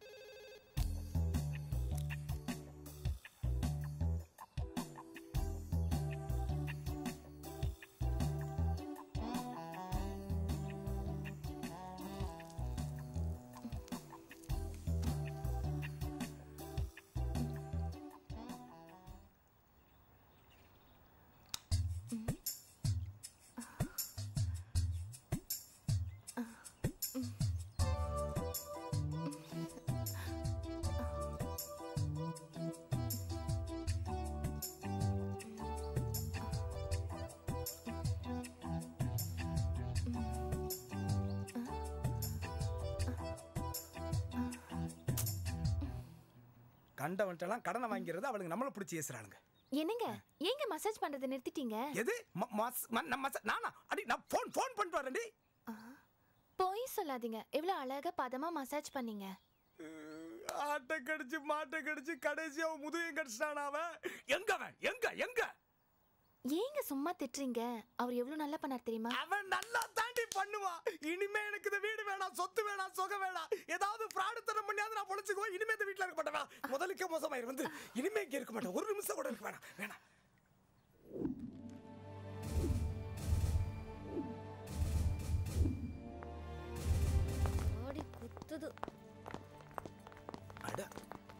கண்டவன்ட்டெல்லாம் கடனை வாங்கிறது அவளுக்கு நம்மள பிடிச்சி ஏசுறானுங்க என்னங்க ஏங்க மசாஜ் பண்றதை நிறுத்திட்டீங்க எது ம- மஸ்- ம- நம்ம மச- நானா அடி நான் ஃபோன் ஃபோன் பண்ணிட்டு வரேன்டி போய் சொல்லாதீங்க எவ்வளவு அழகா பதமா மசாஜ் பண்ணீங்க ஆட்டை கடிச்சு மாட்டை கடிச்சு கடைசியா அவன் முதுகையும் கடிச்சிட்டான் அவன் எங்க அவன் எங்க எங்க ஏங்க சும்மா திட்டுறீங்க அவர் எவ்வளவு நல்லா பண்ணார் தெரியுமா அவன் நல்லா தாண்டி பண்ணுவான் இனிமே எனக்கு இந்த வீடு வேணாம் சொத்து வேணாம் சுகம் வேணாம் ஏதாவது ஃப்ராடு தரம் பண்ணியாவது நான் பொழைச்சுக்குவேன் இனிமே இந்த வீட்ல இருக்க மாட்டேன் முதலுக்கே மோசமாயிரு வந்து இனிமே இங்க இருக்க மாட்டேன் ஒரு நிமிஷம் கூட இருக்க வேணாம் வேணாம் ஆடி குத்துது அட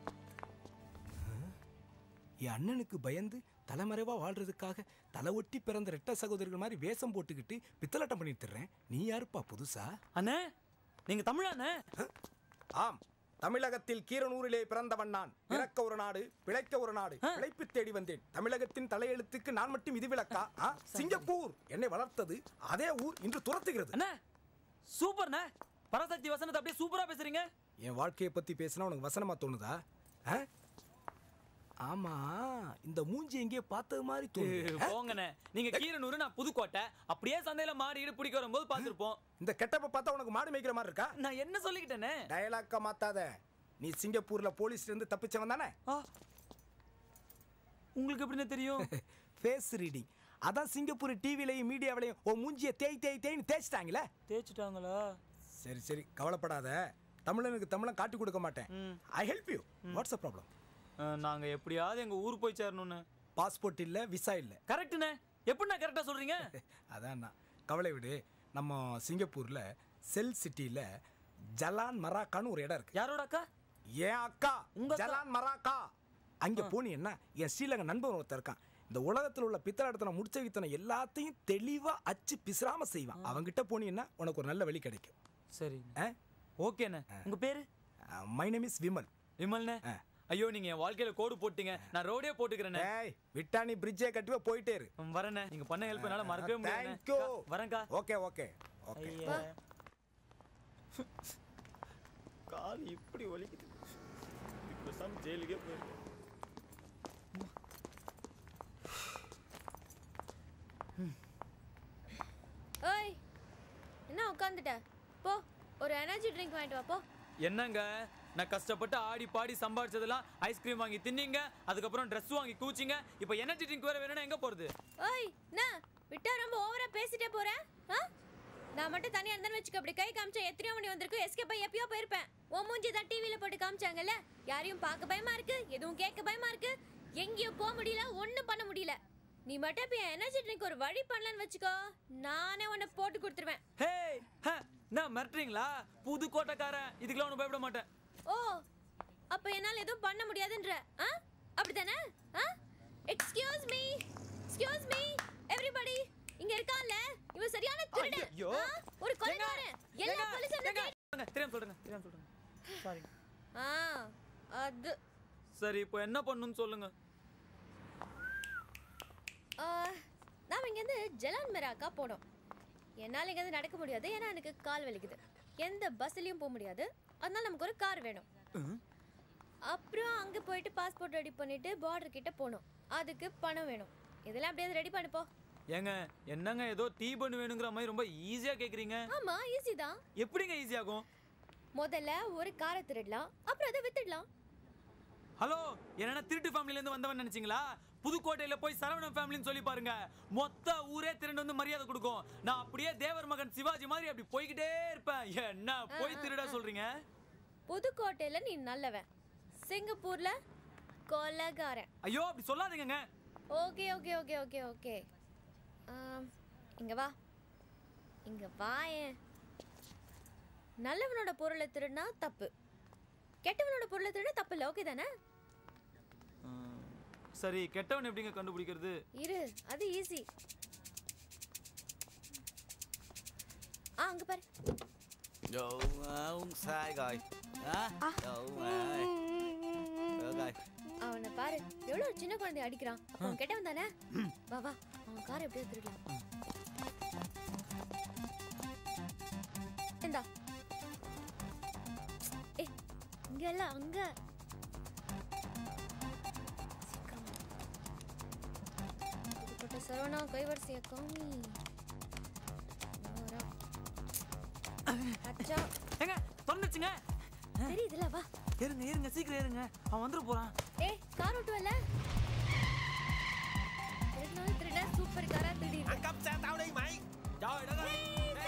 என் அண்ணனுக்கு பயந்து தலைமறைவா வாழ்றதுக்காக தலை ஒட்டி பிறந்த ரெட்ட சகோதரர்கள் மாதிரி வேஷம் போட்டுக்கிட்டு பித்தலாட்டம் பண்ணிட்டு தர்றேன் நீ யாருப்பா புதுசா அண்ணே நீங்க தமிழாண்ணே ஆம் தமிழகத்தில் கீரனூரிலே பிறந்தவன் நான் பிறக்க ஒரு நாடு பிழைக்க ஒரு நாடு பிழைப்பு தேடி வந்தேன் தமிழகத்தின் தலையெழுத்துக்கு நான் மட்டும் இது விளக்கா ஆ? சிங்கப்பூர் என்னை வளர்த்தது அதே ஊர் இன்று துரத்துகிறது அண்ணே சூப்பர்ண்ணே பராசக்தி வசனத்தை அப்படியே சூப்பரா பேசுறீங்க என் வாழ்க்கையை பத்தி பேசினா உனக்கு வசனமா தோணுதா ஆ? ஆமா இந்த மூஞ்சி எங்கேயோ பார்த்தது மாதிரி தோணுது ஆ? போங்கண்ணே நீங்க கீரனூர் நான் புதுக்கோட்டை அப்படியே சந்தையில மாடு ஈடு பிடிக்க வரும்போது பார்த்திருப்போம் இந்த கெட்டப்ப பார்த்தா உனக்கு மாடு மேய்க்கிற மாதிரி இருக்கா நான் என்ன சொல்லிக்கிட்டேனே டயலாக்க மாத்தாத நீ சிங்கப்பூர்ல போலீஸ்ல இருந்து தப்பிச்சவன் தானே உங்களுக்கு எப்படின்னு தெரியும் ஃபேஸ் ரீடிங் அதான் சிங்கப்பூர் டிவிலையும் மீடியாவிலையும் உன் மூஞ்சிய தேய் தேய் தேய்னு தேய்ச்சிட்டாங்களே தேய்ச்சிட்டாங்களா சரி சரி கவலைப்படாத தமிழனுக்கு தமிழன் காட்டி கொடுக்க மாட்டேன் I help you what's a problem அஹ், நாங்க எப்படியாவது எங்க ஊர் போய் சேரணும்னு பாஸ்போர்ட் இல்ல விசா இல்ல கரெக்ட்ண்ணே எப்படிண்ணா கரெக்டா சொல்றீங்க அதான் கவலை விடு நம்ம சிங்கப்பூர்ல செல் சிட்டில ஜலான் மராக்கான்னு ஒரு இடம் இருக்கு யாரோட அக்கா ஏன் அக்கா உங்க ஜலான் மராக்கா அங்க போனீங்கன்னா என் ஸ்ரீலங்கா நண்பன் ஒருத்தன் இருக்கான் இந்த உலகத்தில் உள்ள பித்தலாட்டத்தனை முடிச்ச வித்தனை எல்லாத்தையும் தெளிவா அச்சு பிசுறாம செய்வான் அவன்கிட்ட போனீங்கன்னா உனக்கு ஒரு நல்ல வழி கிடைக்கும் சரி ஓகேண்ணே உங்க பேரு மை நேம் இஸ் விமல் விமல்ண்ணே ஐயோ நீங்க என் வாழ்க்கையில கோடு போட்டீங்க நான் ரோடே போட்டுக்கிறேண்ணே ஏய் விட்டா நீ பிரிட்ஜே கட்டுவே போயிட்டே இரு வரேண்ணே நீங்க பண்ண ஹெல்ப் என்னால மறக்கவே முடியாது தேங்க்யூ வரேன்க்கா ஓகே ஓகே ஓகே ஐயா. கால் இப்படி வலிக்குது இப்போ சாமி ஜெயிலுக்கே போயிருக்கேன் ஓய் என்ன உட்காந்துட்ட போ ஒரு எனர்ஜி ட்ரிங்க் வாங்கிட்டு வா போ என்னங்க நான் கஷ்டப்பட்டு ஆடி பாடி சம்பாதிச்சதெல்லாம் ஐஸ்கிரீம் வாங்கி தின்னீங்க அதுக்கப்புறம் Dress வாங்கி கூச்சிங்க இப்போ எனர்ஜி ட்ரிங்க் வேற வேணும்னா எங்க போறது ஓய் என்ன விட்டா ரொம்ப ஓவரா பேசிட்டே போறேன் ஆ? நான் மட்டும் தனியா இருந்தேன்னு வச்சுக்க அப்படி கை காமிச்சா எத்தனையோ மணி வந்திருக்கும் எஸ்கேப் ஆகி எப்பயோ போயிருப்பேன் உன் மூஞ்சி தான் டிவில போட்டு காமிச்சாங்கல்ல யாரையும் பார்க்க பயமா இருக்கு எதுவும் கேட்க பயமா இருக்கு எங்கேயும் போக முடியல ஒண்ணும் பண்ண முடியல நீ மட்டும் இப்ப எனர்ஜி ட்ரிங்க் ஒரு வழி பண்ணலன்னு வச்சுக்கோ நானே உன்னை போட்டு கொடுத்துருவேன் ஹே ஹ, என்ன மிரட்டுறீங்களா புது கோட்டைக்காரன் இதுக்கெல்லாம் ஒன்றும் பயப்பட மாட்டேன் ஓ அப்ப என்னால எதுவும் பண்ண முடியாதுன்ற ஆ அப்படிதானே ஆ excuse me excuse me everybody இங்க இருக்கான்ல இவன் சரியான திருடன் ஐயோ. ஆ? ஒரு கொலைகாரன் எல்லா போலீஸும் ஏங்க, தெரியாம சொல்றேங்க தெரியாம சொல்றேங்க சாரி ஆ அது சரி இப்போ என்ன பண்ணணும்னு சொல்லுங்க ஆ, நாம இங்கேருந்து ஜலான் மெராக்கா போனோம் என்னால் இங்கேருந்து நடக்க முடியாது ஏன்னா எனக்கு கால் வலிக்குது எந்த பஸ்லையும் போக முடியாது அதனால நமக்கு ஒரு கார் வேணும் அப்புறம் அங்கே போயிட்டு பாஸ்போர்ட் ரெடி பண்ணிட்டு பார்டர் கிட்ட போகணும் அதுக்கு பணம் வேணும் இதெல்லாம் அப்படியே ரெடி பண்ணுப்போ ஏங்க என்னங்க ஏதோ டீ பண்ணு வேணுங்கிற மாதிரி ரொம்ப ஈஸியா கேக்குறீங்க ஆமா ஈஸி தான் எப்படிங்க ஈஸி ஆகும் முதல்ல ஒரு காரை திருடலாம் அப்புறம் அதை வித்துடலாம் ஹலோ என்னன்னா திருட்டு ஃபேமிலில இருந்து வந்தவன் நினைச்சீங்களா புதுக்கோட்டையில போய் சரவணன் ஃபேமிலின்னு சொல்லி பாருங்க மொத்த ஊரே திரண்டு வந்து மரியாதை கொடுக்கும் நான் அப்படியே தேவர் மகன் சிவாஜி மாதிரி அப்படி போய்கிட்டே இருப்பேன் என்ன போய் திருட சொல்றீங்க புதுக்கோட்டையில் நீ நல்லவன் சிங்கப்பூர்ல கொலகாரன் ஐயோ அப்படி சொல்லாதீங்கங்க okay okay okay okay okay இங்க வா இங்க வாயேன் நல்லவனோட பொருளை திருடினா தப்பு கெட்டவனோட பொருளை திருடினா தப்பு இல்லை ஓகே தானே சரி கெட்டவன் எப்படிங்க கண்டுபிடிக்கிறது இரு அது ஈஸி ஆ அங்க பாரு Yo, ông sai rồi. Hả? Yo, ơi. Được rồi. அவனை பாரு எவ்வளவு சின்ன குழந்தை அடிக்கிறான் அப்ப அவன் கெட்டவன் தானே வா வா அவன் காரை எப்படியோ திருடலாம் இந்தா ஏய் இங்க இல்ல அங்க புதுக்கோட்டை சரவணா கைவரிசைய காமி வரா. அச்சா ஏங்க தொண்டுச்சுங்க தெரியுதுல வா ஏறுங்க ஏறுங்க சீக்கிரம் ஏறுங்க அவன் வந்துட போறான் ஏய் கார் ஓட்டுவல திருடினாலும் திருட சூப்பர் காரா திருடி Ăn cắp xe tao đi mày. Trời đất ơi.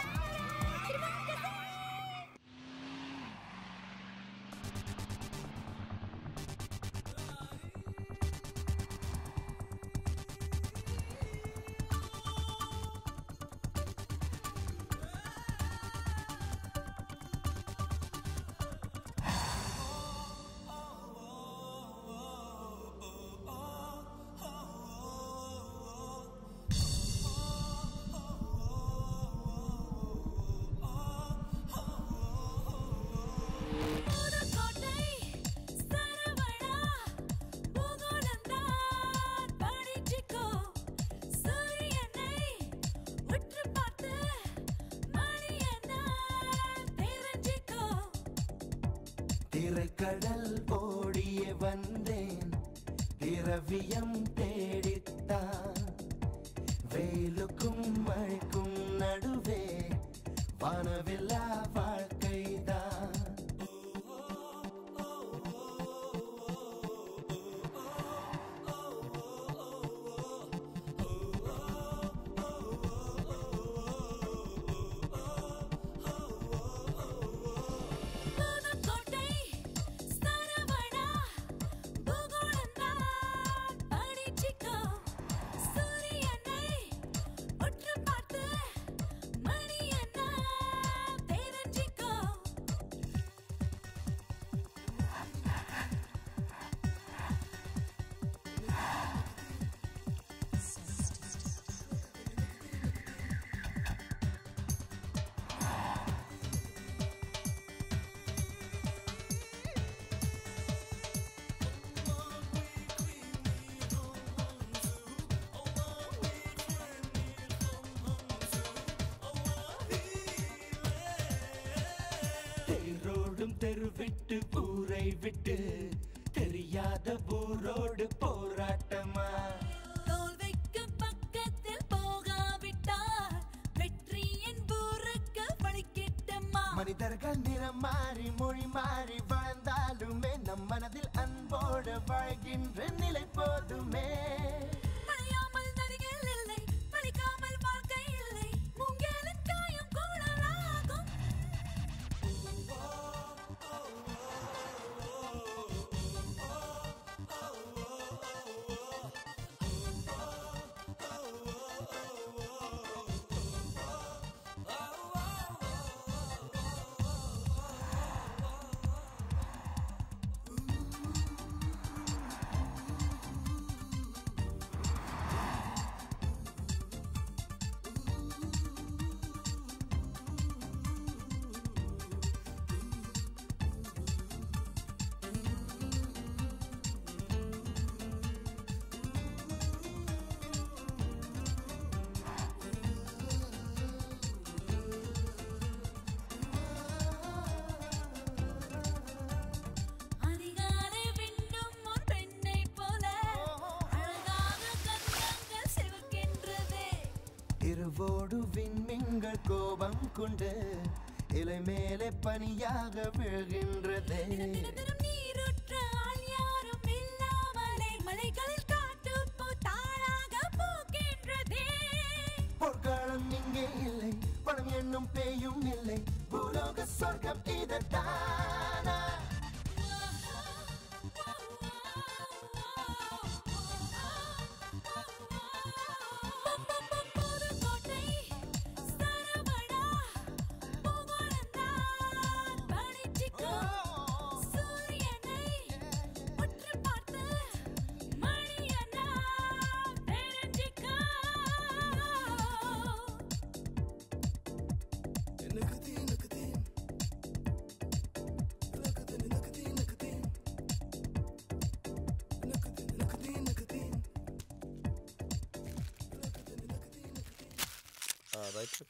Pudukkottai Saravana பூகோளந்தான் படிச்சுக்கோ சூரியனை உற்று பார்த்து மணியனை தெரிஞ்சுக்கோ திரைக்கடல் ஓடிய வந்தேன் திரவியம் தேடித்தான் வெயிலுக்கும் மழைக்கும் நடுவே வானவில்லா வாழ்க்கைதான் புதுக்கோட்டை சரவணா பூகோளந்தான் படிச்சுக்கோ விட்டு ஊரை விட்டு தெரியாத ஊரோடு போராட்டமா தோல்விக்கு பக்கத்தில் போகாவிட்டால் வெற்றியின் ஊருக்கு வழிகிட்டம்மா மனிதர்கள் நிறம் மாறி மொழி மாறி வாழ்ந்தாலுமே நம் மனதில் அன்போடு வாழ்கின்ற நிலை போதுமே பணியாமல் நதிகள் இல்லை பணிக்காமல் வாழ்க்கை இல்லை மூங்கேலின் காயம் கூடலாகும் அதிகாலை விண்ணும் ஒரு பெண்ணைப் போல அழகாக கண்கள் சிவக்கின்றதே இரவோடு விண்மீன்கள் கோபம் கொண்டு இலை மேலே பனியாக விழுகின்றதே தினம் நீருற்ற ஆள் யாரும் இல்லாமலே மலைகளில் காட்டுப்பூ தாழாக பூக்கின்றதே பொற்காலம் இங்கே இல்லை பணம் என்னும் பேயும் இல்லை பூலோக சொர்க்கம் இதுதானா புதுக்கோட்டை சரவணா புகழந்தான் படிச்சுக்கோ சூரியனை உற்று பார்த்து மணியனா தெரிஞ்சுக்கோ right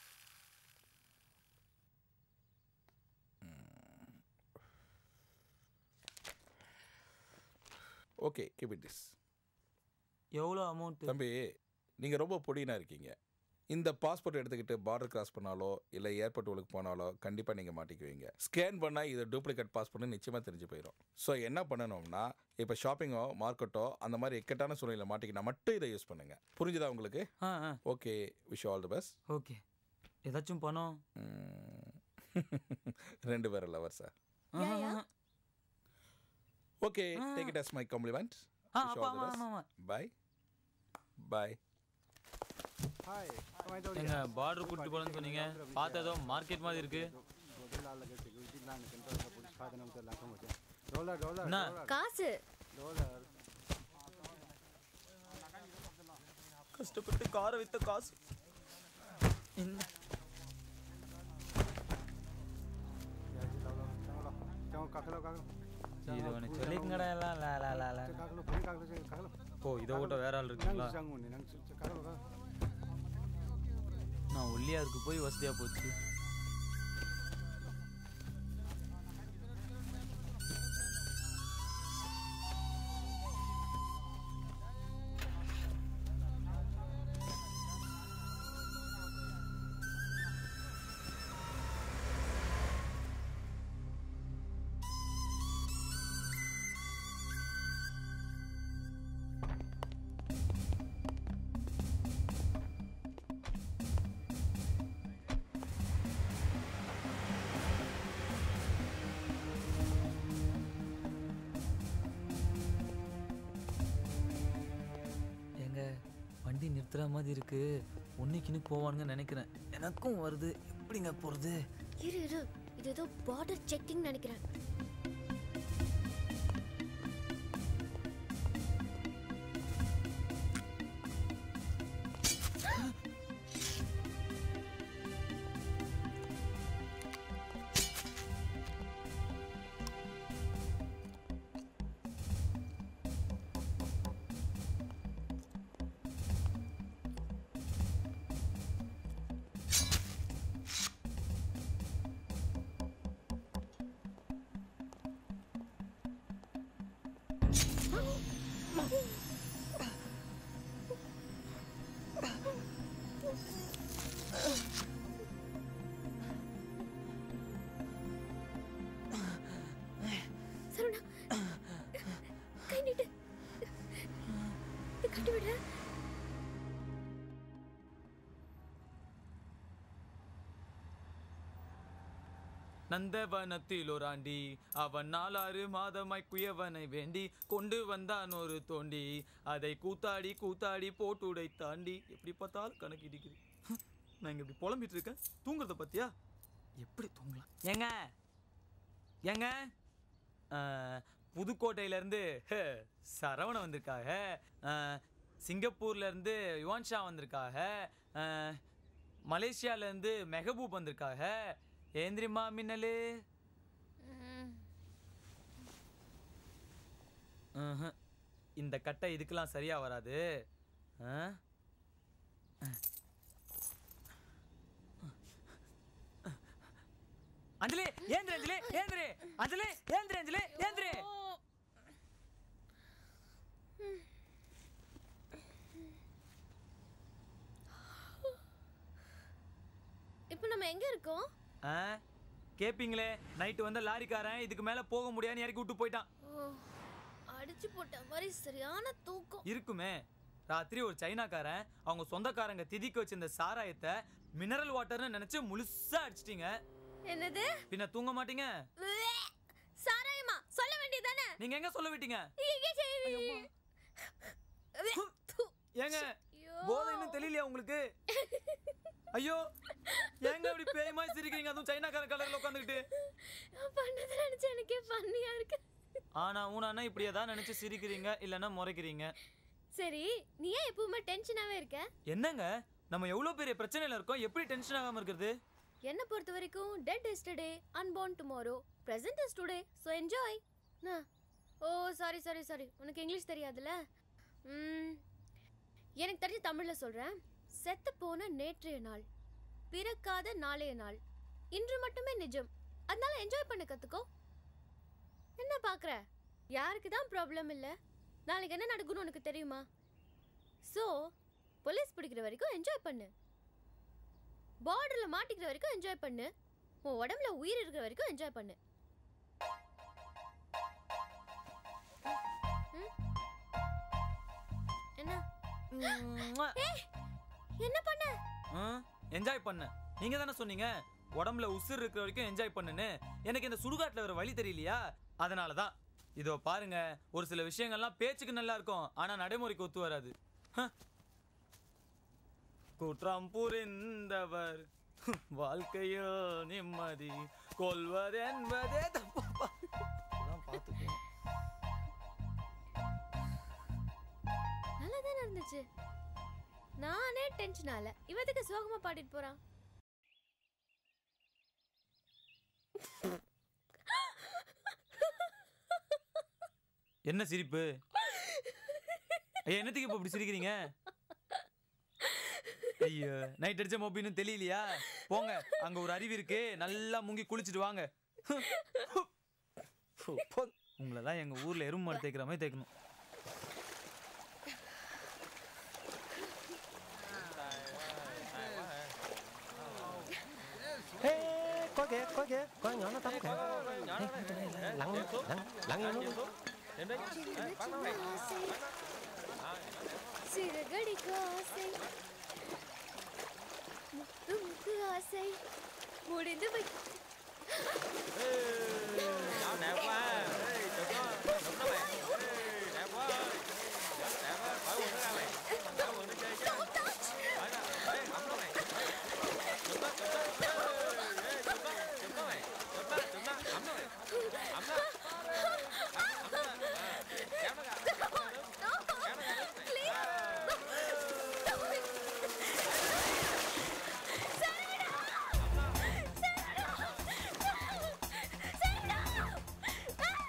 okay keep it this எவ்வளோ அமௌண்ட் தம்பி நீங்கள் ரொம்ப பொடினா இருக்கீங்க இந்த பாஸ்போர்ட் எடுத்துக்கிட்டு பார்டர் கிராஸ் பண்ணாலோ இல்லை ஏர்போர்ட் உங்களுக்கு போனாலோ கண்டிப்பாக நீங்கள் மாட்டிக்குவீங்க ஸ்கேன் பண்ணால் இது டூப்ளிகேட் பாஸ்போர்ட்னு நிச்சயமாக தெரிஞ்சு போயிடும் ஸோ என்ன பண்ணணும்னா இப்போ ஷாப்பிங்கோ மார்க்கெட்டோ அந்த மாதிரி இக்கட்டான சூழ்நிலை மாட்டிக்கினா மட்டும் இதை யூஸ் பண்ணுங்க புரிஞ்சுதா உங்களுக்கு ஆ ஆ okay wish all the best okay ஏதாச்சும் பணம் ரெண்டு பேரும் lover sir okay take it as my compliment ஆ, அப்பா, ஆமா, ஆமா, ஆமா. பாய் பாய் எங்க பார்டர் கூட்டு போறேன்னு சொன்னீங்க பார்த்தா ஏதோ மார்க்கெட் மாதிரி இருக்கு என்ன காசு கஷ்டப்பட்டு காரை வித்த காசு இந்த இது ஒன்று சொல்லிங்கடா எல்லாம் லா, லா, லா, லா. ஓ இதை விட்ட வேற ஆள் இருக்குங்களா நான் ஒல்லியாருக்கு போய் வசதியா போச்சு எங்க வண்டி நிறுத்துற மாதிரி இருக்கு ஒன்னைக்குன்னு போவானுங்கன்னு நினைக்கிறேன் எனக்கும் வருது எப்படிங்க போறது இரு இரு இது ஏதோ பார்டர் செக்கிங் நினைக்கிறேன் சரவணா கை நீட்டு கட்டி விடுற நந்தவனத்தில் ஒரு ஆண்டி அவன் நாலாறு மாதமாய் குயவனை வேண்டி கொண்டு வந்தான் ஒரு தோண்டி அதை கூத்தாடி கூத்தாடி போட்டு உடை தாண்டி எப்படி பார்த்தாலும் கணக்கு இடிக்குது நான் இங்க இப்படி புலம்பிட்டு இருக்கேன் தூங்குறத பத்தியா எப்படி தூங்கலாம் ஏங்க ஏங்க அஹ், புதுக்கோட்டையில இருந்து ஹே, சரவணன் வந்திருக்காக அஹ், சிங்கப்பூர்ல இருந்து யுவான்ஷா வந்திருக்காக அஹ், மலேசியால இருந்து மெஹபூப் வந்திருக்காக ஏந்திரிமா மின்னலு ம்ஹும். இந்த கட்டை இதுக்கெல்லாம் சரியா வராது ஆ? அஞ்சலி ஏந்திரி அஞ்சலி ஏந்திரி அஞ்சலி ஏந்திரி அஞ்சலி ஏந்திரி இப்போ நம்ம எங்க இருக்கோம் ஆ? கேப்பீங்களே நைட்டு வந்த லாரிக்காரன் இதுக்கு மேல போக முடியாதுன்னு இறக்கி விட்டு போயிட்டான் ஓ, அடிச்சு போட்ட மாதிரி சரியான தூக்கம் இருக்குமே ராத்திரி ஒரு சைனாக்காரன் அவங்க சொந்தக்காரங்க திதிக்கு வச்சிருந்த சாராயத்தை மினரல் வாட்டர்னு நினைச்சு முழுசா அடிச்சிட்டீங்க என்னது பின்ன தூங்க மாட்டீங்க உவ்வே! சாராயமா சொல்ல வேண்டியதானே நீங்க எங்க சொல்ல விட்டீங்க ஏங்க போதை இன்னும் தெரியலையா உங்களுக்கு ஐயோ ஏங்க அப்படி பேய் மாதிரி சிரிக்கிறீங்க அதுவும் சைனாக்காரன் கலர்ல உட்காந்துக்கிட்டு பண்ணதை நினைச்சு எனக்கே ஃபன்னியா இருக்கு ஆனா ஊனானா இப்படியே தான் நினைச்சு சிரிக்கிறீங்க இல்லைன்னா முறைக்கிறீங்க சரி நீ ஏன் எப்பவுமே டென்ஷனாவே இருக்க என்னங்க நம்ம எவ்வளவு பெரிய பிரச்சனையில இருக்கோம் எப்படி டென்ஷன் ஆகாம இருக்கிறது என்ன பொறுத்த வரைக்கும் dead is today unborn tomorrow present is today so enjoy oh sorry sorry sorry உனக்கு இங்கிலீஷ் தெரியாதுல்ல ம், எனக்கு தெரிஞ்ச தமிழில் சொல்கிறேன் செத்து போன நேற்றைய நாள் பிறக்காத நாளைய நாள் இன்று மட்டுமே நிஜம் அதனால என்ஜாய் பண்ண கற்றுக்கோ என்ன பார்க்குற யாருக்கு தான் ப்ராப்ளம் இல்லை நாளைக்கு என்ன நடக்கும்னு உனக்கு தெரியுமா ஸோ போலீஸ் பிடிக்கிற வரைக்கும் என்ஜாய் பண்ணு பார்டரில் மாட்டிக்கிற வரைக்கும் என்ஜாய் பண்ணு உன் உடம்புல உயிர் இருக்கிற வரைக்கும் என்ஜாய் பண்ணு ம்? என்ன ஏய், என்ன பண்ண என்ஜாய் பண்ண நீங்க தானே சொன்னீங்க உடம்புல உசுர் இருக்கிற வரைக்கும் என்ஜாய் பண்ணுன்னு எனக்கு இந்த சுடுகாட்டுல வர வழி தெரியலையா அதனால தான் இதோ பாருங்க ஒரு சில விஷயங்கள்லாம் பேச்சுக்கு நல்லா இருக்கும் ஆனா நடைமுறைக்கு ஒத்து வராது ஹ. குற்றம் புரிந்தவர் வாழ்க்கையோ நிம்மதி கொள்வது என்பதே தப்பா இதெல்லாம் பார்த்துக்கணும். நல்லா தானே இருந்துச்சு நானே டென்ஷன் ஆகல இவத்துக்கு சோகமா பாடிட்டு போறான் என்ன சிரிப்பு ஐயா என்னத்துக்கு இப்போ இப்படி சிரிக்கிறீங்க ஐயோ நைட் அடிச்ச மொபின்னு தெரியலையா போங்க அங்க ஒரு அருவி இருக்கு நல்லா முங்கி குளிச்சுட்டு வாங்க உங்களெல்லாம் எங்க ஊர்ல எறும்பு மாடு தேய்க்கிற மாதிரி தேய்க்கணும் có kìa có kìa có nhỏ nó tắm kìa lặng lặng lặng lặng nó சிறகடிக்க ஆசை முத்து முத்து ஆசை முடிந்து வை đẹp quá chụp nó chụp nó mày đẹp quá đẹp quá khỏi quần nó ra mày khỏi quần nó chơi chứ khỏi ra Ê, ẩm nó mày chụp nó chụp nó chụp nó chụp nó mày chụp nó chụp nó ẩm nó mày ẩm nó ẩm nó à, kéo nó ra kéo nó ra kéo nó ra Sarah!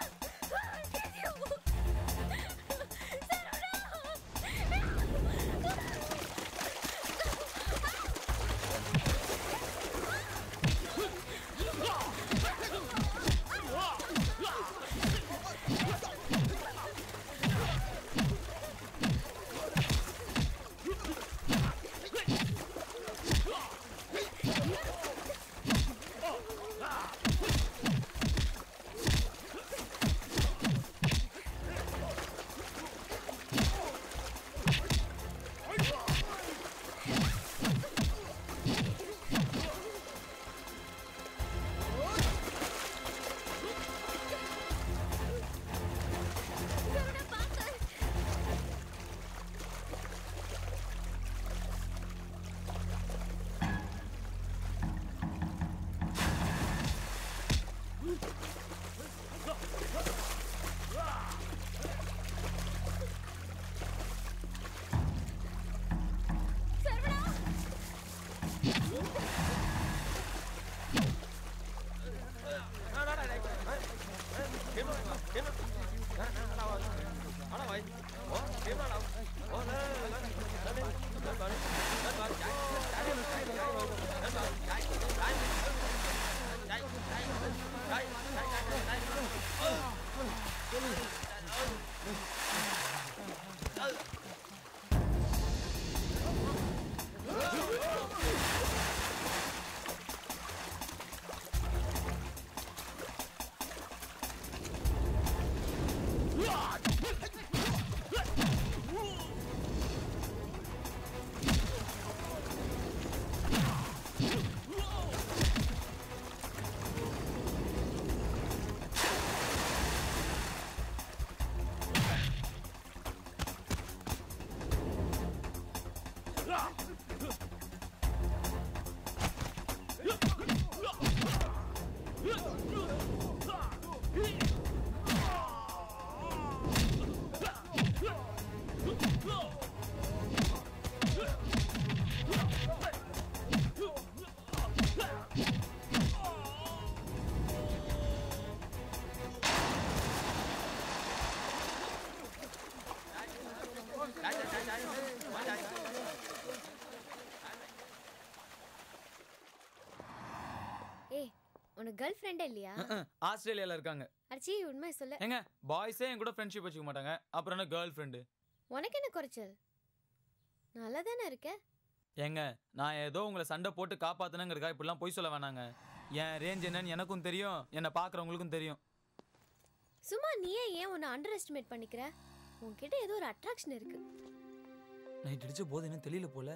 உனக்கு girl ஃப்ரெண்டே இல்லையா அஹ், ஆஸ்திரேலியால இருக்காங்க அடிச்சி உண்மை சொல்லு ஏங்க பாய்ஸே என் கூட ஃப்ரெண்ட்ஷிப் வச்சுக்க மாட்டாங்க அப்புறம் என்ன கேர்ள் ஃப்ரெண்டு உனக்கு என்ன குறைச்சல் நல்லா தானே இருக்க ஏங்க நான் ஏதோ உங்களை சண்டை போட்டு காப்பாத்தினங்கிறக்கா இப்படிலாம் பொய் சொல்ல வேணாங்க என் ரேஞ்ச் என்னன்னு எனக்கும் தெரியும் என்னை பார்க்குறவங்களுக்கும் தெரியும் சும்மா நீயே ஏன் உன்னை அண்டர் எஸ்டிமேட் பண்ணிக்கிற உன்கிட்ட ஏதோ ஒரு அட்ராக்ஷன் இருக்கு நைட் அடிச்ச போது இன்னும் தெரியல போல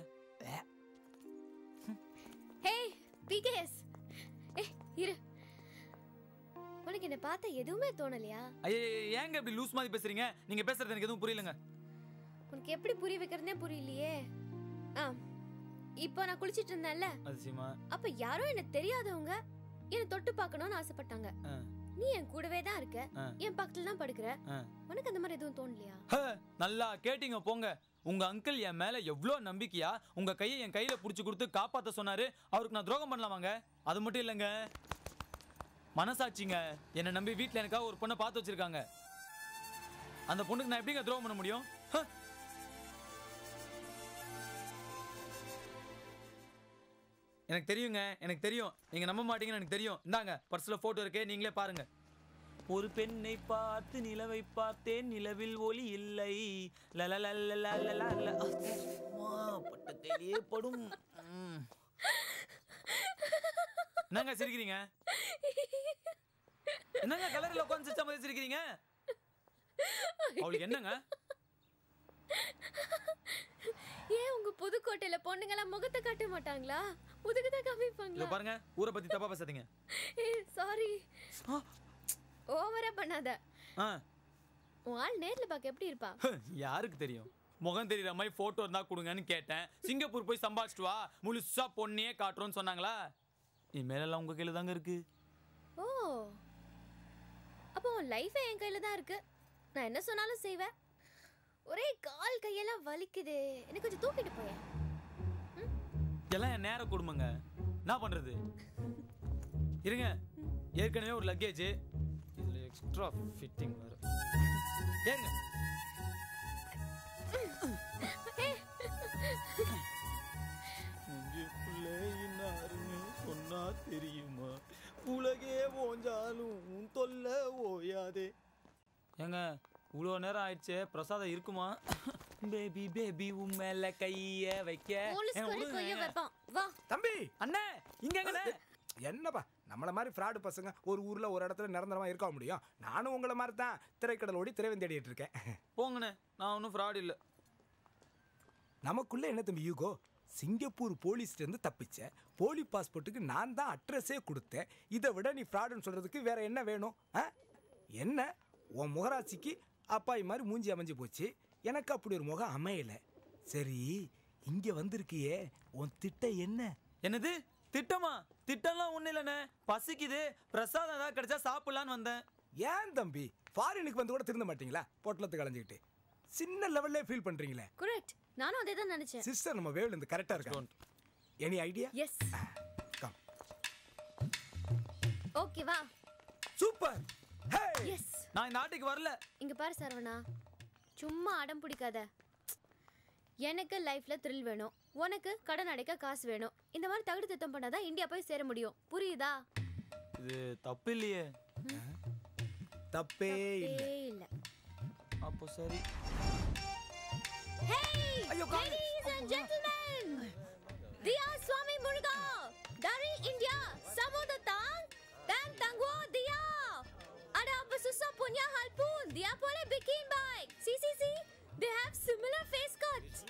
ஹே பிகேஎஸ் ஏ இரு உனக்கு என்ன பார்த்தா எதுவுமே தோணலையா ஐயே ஏங்க இப்படி லூஸ் மாதிரி பேசுறீங்க நீங்க பேசுறது எனக்கு எதுவும் புரியலங்க உனக்கு எப்படி புரிய வைக்கிறதுனே புரியலையே ஆ இப்போ நான் குளிச்சிட்டு இருந்தேன்ல அதிசயமா அப்ப யாரோ எனக்கு தெரியாதவங்க என்ன தொட்டு பார்க்கணும்னு ஆசைப்பட்டாங்க ஆ. நீ என் கூடவே தான் இருக்க ஆ. என் பக்கத்துல தான் படுக்கிற ஆ. உனக்கு அந்த மாதிரி எதுவும் தோணலையா ஹ, நல்லா கேட்டீங்க போங்க உங்க அங்கிள் என் மேல எவ்வளோ நம்பிக்கையா உங்க கையை என் கையில புடிச்சு கொடுத்து காப்பாத்த சொன்னாரு அவருக்கு நான் துரோகம் பண்ணலாமாங்க அது மட்டும் இல்லைங்க மனசாட்சிங்க என்னை நம்பி வீட்ல எனக்காக ஒரு பொண்ணை பார்த்து வச்சிருக்காங்க அந்த பொண்ணுக்கு நான் எப்படிங்க துரோகம் பண்ண முடியும் ஹ. எனக்கு தெரியுங்க எனக்கு தெரியும் நீங்க நம்ப மாட்டீங்கன்னு எனக்கு தெரியும் இந்தாங்க பர்ஸ்ல போட்டோ இருக்கே நீங்களே பாருங்க ஒரு பெண்ணை பார்த்து நிலவை பார்த்தேன் நிலவில் ஒளி இல்லை லலலலலலலல. அம்மா, பட்ட கையிலே படும் ம். என்னங்க சிரிக்கிறீங்க என்னங்க கலர்ல உட்காந்து சிரிச்ச மாதிரி சிரிக்கிறீங்க அவளுக்கு என்னங்க ஏன் உங்க புதுக்கோட்டையில பொண்ணுங்க எல்லாம் முகத்தை காட்ட மாட்டாங்களா முதுகு தான் இதோ காமிப்பாங்களா பாருங்க ஊரை பத்தி தப்பா பேசாதீங்க ஏ சாரி ஓவரா பண்ணாத ஆ உன் ஆள் நேர்ல பார்க்க எப்படி இருப்பா யாருக்கு தெரியும் முகம் தெரியற மாதிரி போட்டோ இருந்தா கொடுங்கன்னு கேட்டேன் சிங்கப்பூர் போய் சம்பாதிச்சிட்டு வா முழுசா பொண்ணையே காட்டுறோம்னு சொன்னாங்களா இனிமேலெல்லாம் உங்க கையில தாங்க இருக்கு ஓ அப்போ உன் லைஃபே என் கையில தான் இருக்கு நான் என்ன சொன்னாலும் செய்வேன் ஒரே கால் கையெல்லாம் வலிக்குது எனக்கு கொஞ்சம் தூக்கிட்டு போயேன் எல்லாம் என் நேர குடும்பங்க என்ன பண்றது இருங்க ஏற்கனவே ஒரு லக்கேஜ் இதுல எக்ஸ்ட்ரா ஃபிட்டிங் வேற ஏறுங்க சொன்னா தெரியுமா உலகே ஓஞ்சாலும் உன் தொல்லை ஓயாதே ஏங்க இவ்வளோ நேரம் ஆயிடுச்சு பிரசாதம் இருக்குமா பேபி பேபி உன் மேல கைய வைக்க போலீஸ் ஏங்க, கொலை விடுங்க. கொய்ய வைப்பான் வா தம்பி அண்ணே இங்க எங்கண்ணே என்னப்பா நம்மள மாதிரி ஃப்ராடு பசங்க ஒரு ஊர்ல ஒரு இடத்துல நிரந்தரமா இருக்க முடியும் நானும் உங்களை மாதிரி தான் திரைக்கடல் ஓடி திரைவன் தேடிட்டு இருக்கேன் போங்கண்ணே நான் ஒன்றும் ஃப்ராட் இல்லை நமக்குள்ள என்ன தம்பி யூகோ சிங்கப்பூர் போலீஸ்ல இருந்து தப்பிச்ச போலி பாஸ்போர்ட்டுக்கு நான் தான் அட்ரஸே கொடுத்தேன் இதை விட நீ ஃப்ராடுன்னு சொல்றதுக்கு வேற என்ன வேணும் ஆ? என்ன உன் முகராட்சிக்கு அப்பாய் மாதிரி மூஞ்சி அமைஞ்சு போச்சு எனக்கு அப்படி ஒரு முகம் அமையல சரி இங்க வந்திருக்கியே உன் திட்டம் என்ன என்னது திட்டமா திட்டம்லாம் ஒன்றும் இல்லைண்ணே பசிக்குது பிரசாதம் ஏதாவது கிடைச்சா சாப்பிடலான்னு வந்தேன் ஏன் தம்பி ஃபாரினுக்கு வந்து கூட திருந்த மாட்டீங்களா பொட்டலத்தை களைஞ்சிக்கிட்டு சின்ன லெவல்லே ஃபீல் பண்றீங்களே கரெக்ட் நானும் அதே தான் நினைச்சேன் சிஸ்டர் நம்ம வேவ்ல இருந்து கரெக்டா இருக்காங்க any idea yes come okay வா சூப்பர் எஸ் நான் இந்த நாட்டுக்கு வரல இங்க பாரு சரவணா சும்மா அடம் பிடிக்காத எனக்கு லைஃப்ல த்ரில் வேணும் உனக்கு கடன் அடைக்க காசு வேணும் இந்த மாதிரி தகுடு திட்டம் பண்ணாதான் இந்தியா போய் சேர முடியும் புரியுதா இது தப்பு இல்லையே தப்பே தப்பே இல்ல அப்போ சரி Hey, ladies and gentlemen, Dia Swami Muruga, dari India, Samudatan, dan Tangguh Dia. Ada apa susah punya hal pun, dia boleh bikin baik. See, see, see, they have similar face cuts.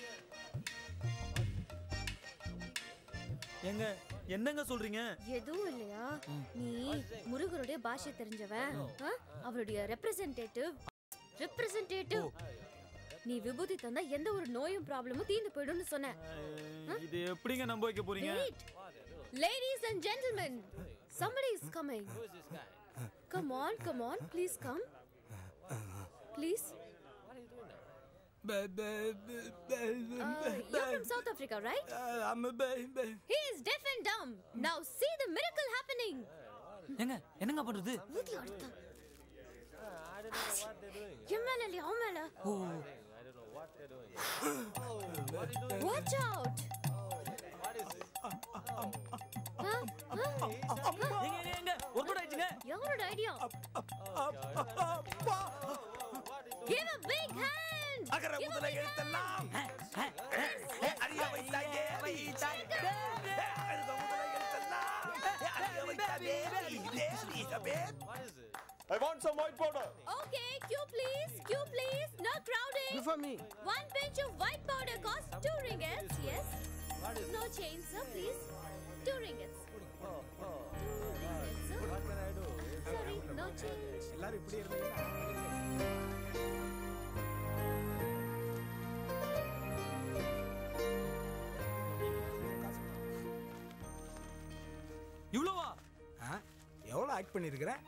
ஏங்க என்னங்க சொல்றீங்க எதுவும் இல்லையா நீ முருகருடைய பாஷை தெரிஞ்சவன் ஆ? அவருடைய representative representative நீ விபூதி தந்தா எந்த ஒரு நோயும் ப்ராப்ளமும் தீர்ந்து போயிடும்னு சொன்ன இது எப்படிங்க நம்ப வைக்க போறீங்க Wait. Ladies and gentlemen, somebody is coming. Come on, come on, please come. Please. Uh, you're from South Africa, right? I'm a baby. He is deaf and dumb. Now see the miracle happening. ஏங்க என்னங்க பண்றது ஊத்தி அடுத்தான். என் மேல இல்லையா, அவன் மேல? ஓ Watch out. Huh? Huh? ஏங்க, ஏங்க, ஏங்க, ஒர்க் அவுட் ஆயிடுச்சுங்க யாரோட idea Give a big hand! அகர முதல எழுத்தெல்லாம் அறிய வைத்தாயே வைத்தாயே அகர முதல எழுத்தெல்லாம் அறிய வைத்தாயே Elizabeth I want some white powder. Okay, queue please, queue please, no crowding. You for me. One pinch of white powder costs two ringgits, yes. No change, sir, please. Two ringgits. Two ringgits, sir. Sorry, no change. எல்லாரும் இப்படி இருந்தீங்கன்னா இவ்வளோவா எவ்வளோ act பண்ணியிருக்கிறேன்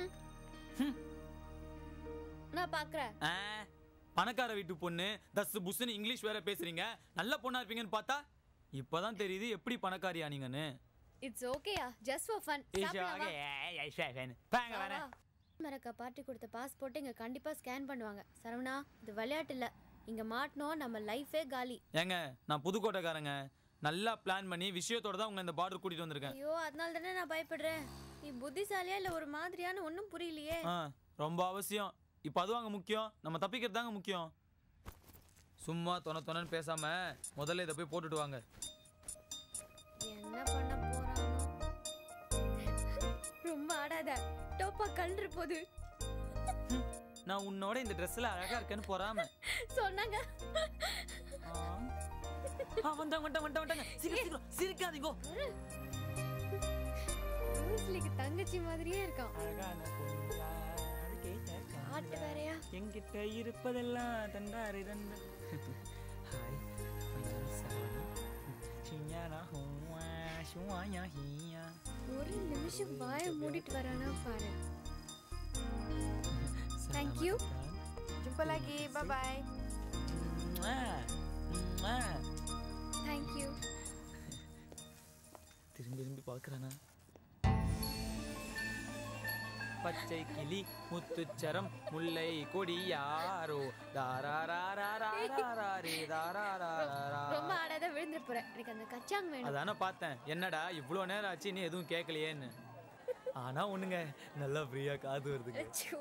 நான் பாக்குறேன் ஆ, பணக்கார வீட்டு பொண்ணு தஸ் புஸ்ன்னு இங்கிலீஷ் வேற பேசுறீங்க நல்ல பொண்ணா இருப்பீங்கன்னு பார்த்தா இப்பதான் தெரியுது எப்படி பணக்காரியா நீங்கன்னு இட்ஸ் ஓகேயா ஜஸ்ட் ஃபார் ஃபன் மரக்கா பார்ட்டி கொடுத்த பாஸ்போர்ட் இங்க கண்டிப்பா ஸ்கேன் பண்ணுவாங்க சரவணா இது விளையாட்டு இல்ல இங்க மாட்டினோம் நம்ம லைஃபே காலி ஏங்க நான் புதுக்கோட்டைக்காரங்க நல்லா பிளான் பண்ணி விஷயத்தோட தான் உங்க இந்த பார்டர் கூட்டிட்டு வந்திருக்கேன் ஐயோ அதனால தானே நான் பயப்படுறேன் நீ புத்திசாலியா இல்ல ஒரு மாதிரியான ஒன்றும் புரியலையே ஆ ரொம்ப அவசியம் இப்போ அதுவாங்க முக்கியம் நம்ம தப்பிக்கிறது தாங்க முக்கியம் சும்மா தொண தொணன்னு பேசாம முதல்ல இதை போய் போட்டுட்டு வாங்க என்ன பண்ண போறானோ ரொம்ப ஆடாத டோப்பா கல்று போது நான் உன்னோட இந்த ட்ரெஸ்ல அழகா இருக்கேன்னு பொறாம சொன்னாங்க ஆ, வந்தாங்க வந்தாங்க வந்தாங்க வந்தாங்க சீக்கிரம் சீக்கிரம் சிரிக்காதீங்கோ ப்ரூஸ்லிக்கு தங்கச்சி மாதிரியே இருக்கான் பாட்டு வேறயா என்கிட்ட இருப்பதெல்லாம் தண்டாரி தண்ட ஹாய் சிஞ்ஞானா ஹூவா ஷுவாயா ஹீயா ஒரு நிமிஷம் வாய மூடிட்டு வரானா பாரு thank you Jumpa lagi. Bye bye. Thank you திரும்பி திரும்பி பார்க்கறானா பச்சை கிளி முத்துச்சரம் முல்லை கொடி யாரோ தாராராராராரே தாராராரா ரொம்ப ஆடாத விழுந்துட்டு போறேன் எனக்கு அந்த கச்சாங் வேணும் அதானே பார்த்தேன் என்னடா இவ்வளோ நேரம் ஆச்சு நீ எதுவும் கேட்கலையேன்னு ஆனா ஒண்ணுங்க நல்லா ஃப்ரீயா காது வருதுங்க அச்சோ.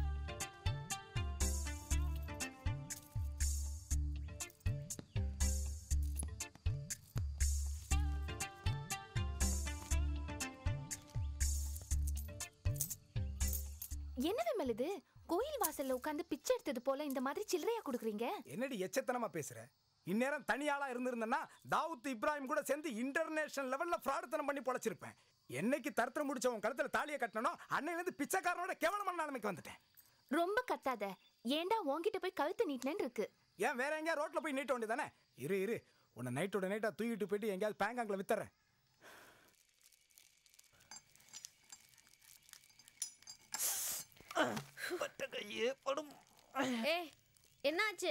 என்ன விமல் இது கோயில் வாசல்ல உட்காந்து பிச்சை எடுத்தது போல இந்த மாதிரி சில்லறையா கொடுக்குறீங்க என்னடி எச்சத்தனமா பேசுற இந்நேரம் தனியாளா இருந்திருந்தேன்னா தாவூத் இப்ராஹிம் கூட சேர்ந்து இன்டர்நேஷனல் லெவல்ல ஃப்ராடுத்தனம் பண்ணி பொழைச்சிருப்பேன் என்னைக்கு தரத்திரம் முடிச்ச உன் கழுத்துல தாலியை கட்டணனோ அன்னையில இருந்து பிச்சைக்காரனோட கேவலமான நிலைமைக்கு வந்துட்டேன் ரொம்ப கத்தாத ஏன்டா உன்கிட்ட போய் கழுத்து நீட்டினேன்னு இருக்கு ஏன் வேற எங்கேயா ரோட்ல போய் நீட்ட வேண்டியதானே இரு இரு உன்னை நைட்டோட நைட்டா தூக்கிட்டு போயிட்டு எங்கேயாவது பேங்காங்கில் வித்துறேன் பட்ட கையே படும் ஏய் என்னாச்சு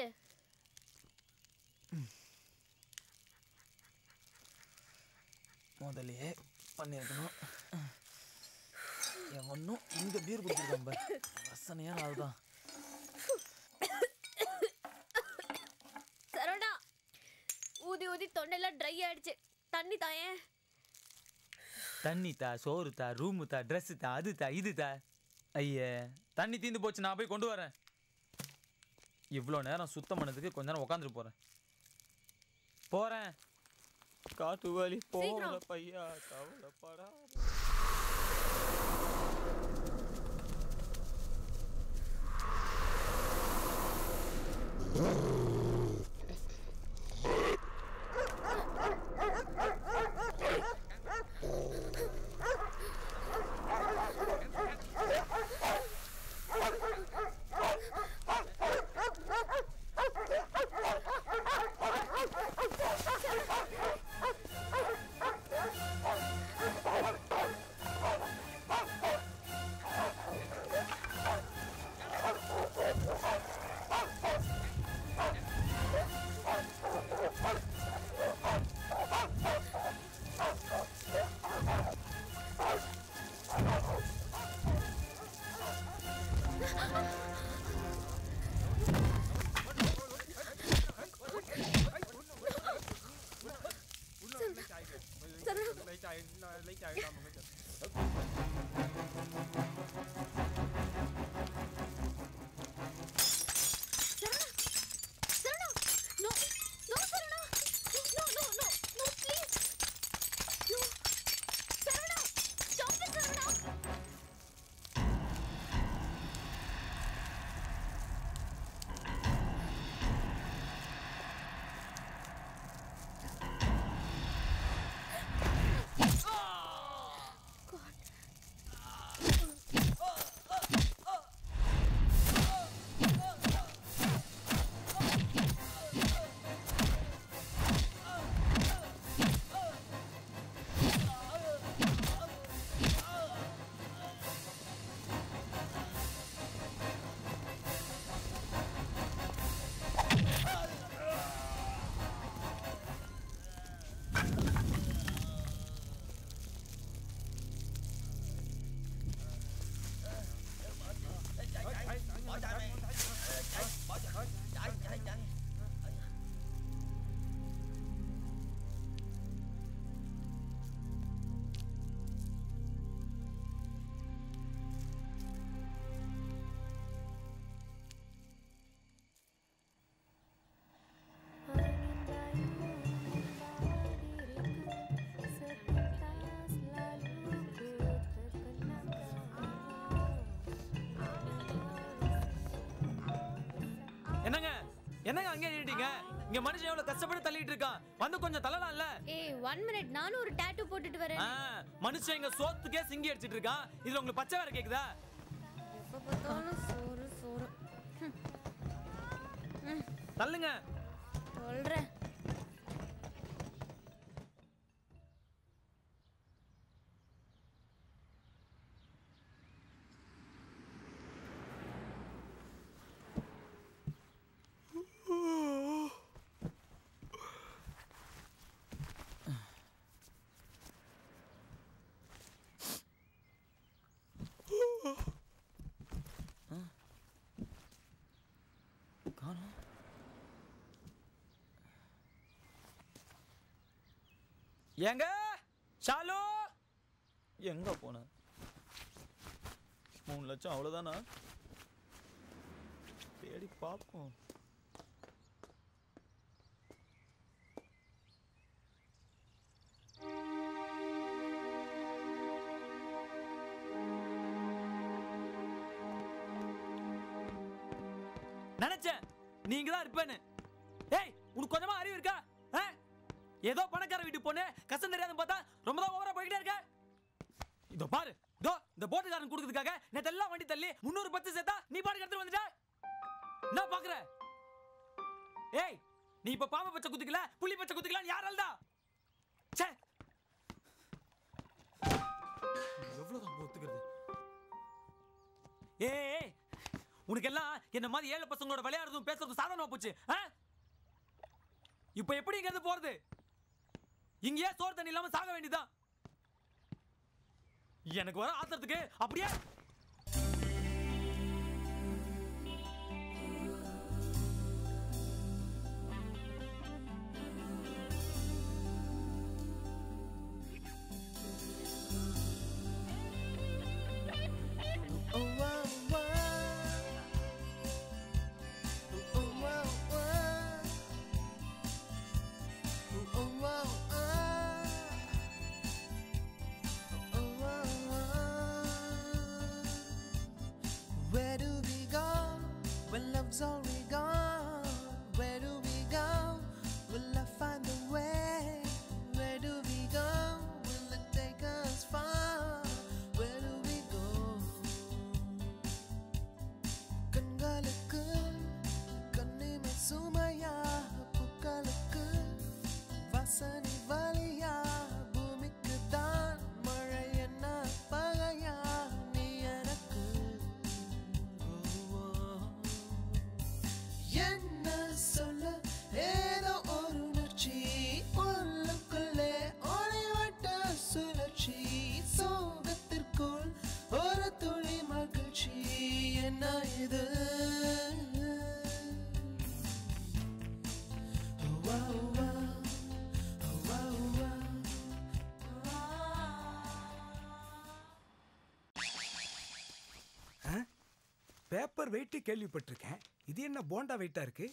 முதலையே பண்ணியிருக்கணும் என் ஒன்றும் இங்கே பீர் குடிச்சிருக்கேன் பாரு ரசனையான ஆள் தான் சரவணா ஊதி ஊதி தொண்டையெல்லாம் ட்ரை ஆயிடுச்சு தண்ணி தாயேன் தண்ணி தா சோறு தா ரூமு தா ட்ரெஸ்ஸு தா அது தா இது தா ஐயே தண்ணி தீந்து போச்சு நான் போய் கொண்டு வரேன் இவ்வளோ நேரம் சுத்தம் பண்ணதுக்கு கொஞ்ச நேரம் உட்காந்துட்டு போகிறேன் போகிறேன் காட்டு வலி போகல சீக்கிரம். பையா கவலைப்படா என்னங்க அங்கே ஏறிட்டீங்க இங்க மனுஷன் எவ்வளவு கஷ்டப்பட்டு தள்ளிட்டு இருக்கான் வந்து கொஞ்சம் தள்ளலாம்ல ஏய் ஒன் மினிட் நானும் ஒரு டாட்டூ போட்டுட்டு வரேன் ஆ, மனுஷன் இங்க சோத்துக்கே சிங்கி அடிச்சிட்டு இருக்கான் இதுல உங்களுக்கு பச்சை வேற கேக்குதா எப்ப பார்த்தாலும் சோறு சோறு ஹம். ம், தள்ளுங்க சொல்றேன் காணோம் ஏங்க ஷாலு எங்க போன மூணு லட்சம் அவ்வளவுதானா தேடி பார்ப்போம் நினைச்சேன் நீங்க தான் இருப்பேன்னு ஏய் உனக்கு கொஞ்சமா அறிவு இருக்கா ஆ? ஏதோ பணக்கார வீட்டு பொண்ணு கஷ்டம் தெரியாதுன்னு பார்த்தா ரொம்ப தான் ஓவரா போய்கிட்டே இருக்க இதோ பாரு இதோ இந்த போட்டுக்காரன் கொடுக்கறதுக்காக நேத்து எல்லாம் வண்டி தள்ளி முந்நூறு பத்து சேர்த்தா நீ பாட்டுக்கு எடுத்துட்டு வந்துட்ட என்ன பாக்குற ஏய் நீ இப்ப பாம்பு பச்சை குத்துக்கல புலி பச்சை குத்துக்கலாம் யாரால்டா ச்சே எவ்வளவுதான் ஒத்துக்கிறது ஏய் ஏய், உனக்கு எல்லாம் என்ன மாதிரி ஏழை பசங்களோட விளையாடுறதும் பேசுறதும் சாதாரணமா போச்சு ஆ? இப்ப எப்படி இங்க இருந்து போறது இங்கேயே சோறு தண்ணி இல்லாம சாக வேண்டியதுதான் எனக்கு வர ஆத்திரத்துக்கு அப்படியே Oh, wow, wow. Oh, wow, wow. Oh, wow, wow. Oh, wow, wow. Where do we go when love's already gone? Where do we go? Will I find the way? Where do we go? Will it take us far? Where do we go? கண்களுக்கு கண்ணிமை சுமையா பூக்களுக்கு வாசனை வழியா பூமிக்கு தான் மழை என்ன பகையா நீ எனக்கு ஓ, ஓ. என்ன சொல்ல ஏதோ ஒரு உணர்ச்சி உள்ளுக்குள்ளே ஒளிவட்ட சுழற்சி சோகத்திற்குள் ஒரு துளி மகிழ்ச்சி என்ன இது வா, வா, வா, வா. பேப்பர் வெயிட் கேள்விப்பட்டிருக்கேன் இது என்ன போண்டா வெயிட்டா இருக்கு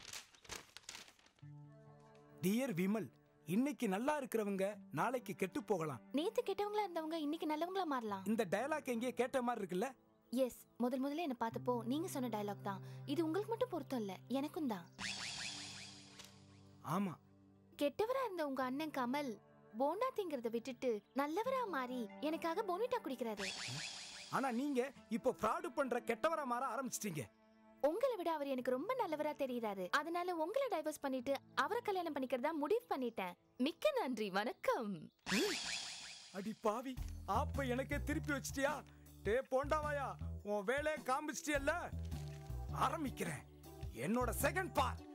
டியர் விமல் இன்னைக்கு நல்லா இருக்கிறவங்க நாளைக்கு கெட்டு போகலாம் நேத்து கெட்டவங்களா இருந்தவங்க இன்னைக்கு நல்லவங்களா மாறலாம் இந்த டயலாக் எங்கேயே கேட்ட மாதிரி இருக்குல்ல எஸ் முதல் முதல்ல என்ன பார்த்தப்போ நீங்க சொன்ன டயலாக் தான் இது உங்களுக்கு மட்டும் பொருத்தம் இல்ல எனக்கும் தான் ஆமா கெட்டவரா இருந்த உங்க அண்ணன் கமல் போண்டா திங்கிறத விட்டுட்டு நல்லவரா மாறி எனக்காக போனிட்டா குடிக்கிறாரு ஆனா நீங்க இப்போ ஃப்ராடு பண்ற கெட்டவரா மாற ஆரம்பிச்சிட்டீங்க உங்களை விட அவர் எனக்கு ரொம்ப நல்லவரா தெரியறாரு அதனால உங்களை டைவர்ஸ் பண்ணிட்டு அவரை கல்யாணம் பண்ணிக்கிறதா முடிவு பண்ணிட்டேன் மிக்க நன்றி வணக்கம் அடி பாவி ஆப்ப எனக்கே திருப்பி வச்சிட்டியா டே போண்டாவாயா உன் வேலையை காமிச்சிட்டியல்ல ஆரம்பிக்கிறேன் என்னோட second part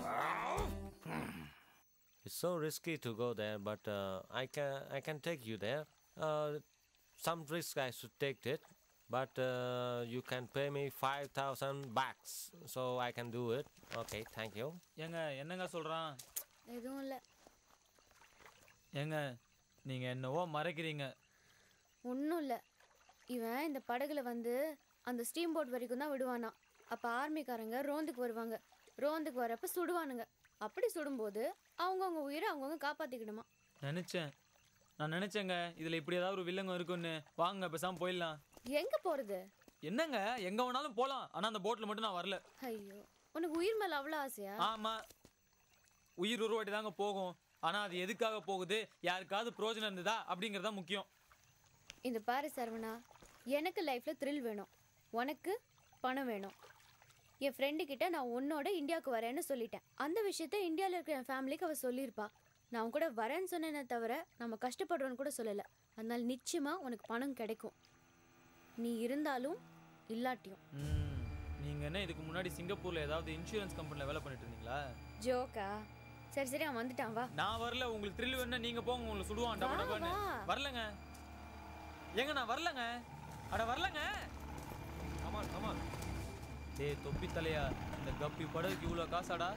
It's so risky to go there, but uh, I can I can take you there. Uh, some risk I should take it, but uh, you can pay me five thousand bucks, so I can do it. Okay, thank you. ஏங்க என்னங்க சொல்றான் எதுவும் இல்ல ஏங்க நீங்க என்னவோ மறைக்கிறீங்க ஒன்றும் இல்லை இவன் இந்த படகுல வந்து அந்த ஸ்டீம் போட் வரைக்கும் தான் விடுவானா அப்போ ஆர்மிக்காரங்க ரோந்துக்கு வருவாங்க ரோந்துக்கு வரப்ப சுடுவானுங்க அப்படி சுடும்போது அவங்கவுங்க உயிரை அவங்கவுங்க காப்பாற்றிக்கிடுமா நினைச்சேன் நான் நினைச்சேங்க இதுல இப்படி ஏதாவது ஒரு வில்லங்கம் இருக்குன்னு வாங்க பேசாம போயிடலாம் எங்கே போகிறது என்னங்க எங்க வேணாலும் போலாம் ஆனா அந்த போட்ல மட்டும் நான் வரல ஐயோ உனக்கு உயிர் மேல அவ்வளோ ஆசையா ஆமா உயிர் ஒரு வாட்டி தாங்க போகும் ஆனா அது எதுக்காக போகுது யாருக்காவது பிரயோஜனம் இருந்ததா அப்படிங்கறதா முக்கியம் இந்த பாரு சரவணா எனக்கு லைஃப்ல த்ரில் வேணும் உனக்கு பணம் வேணும் என் ஃப்ரெண்டு கிட்ட நான் உன்னோட இந்தியாவுக்கு வரேன்னு சொல்லிட்டேன் அந்த விஷயத்த இந்தியாவில் இருக்கிற என் ஃபேமிலிக்கு அவ சொல்லியிருப்பா நான் உன் கூட வரேன்னு சொன்னேனே தவிர நம்ம கஷ்டப்படுறோன்னு கூட சொல்லலை அதனால நிச்சயமா உனக்கு பணம் கிடைக்கும் நீ இருந்தாலும் இல்லாட்டியும் ம், நீங்க என்ன இதுக்கு முன்னாடி சிங்கப்பூர்ல ஏதாவது இன்சூரன்ஸ் கம்பெனில வேலை பண்ணிட்டு இருந்தீங்களா ஜோக்கா சரி சரி அவன் வந்துட்டான் வா நான் வரல உங்களுக்கு த்ரில் வேணா நீங்க போங்க உங்களுக்கு சுடுவான் டப வா, டபன்னு வா. வரலங்க ஏங்க நான் வரலங்க அட வரலங்க கமான் கமான் டேய் தொப்பி தலையா இந்த கப்பி படகுக்கு இவ்வளோ காசாடா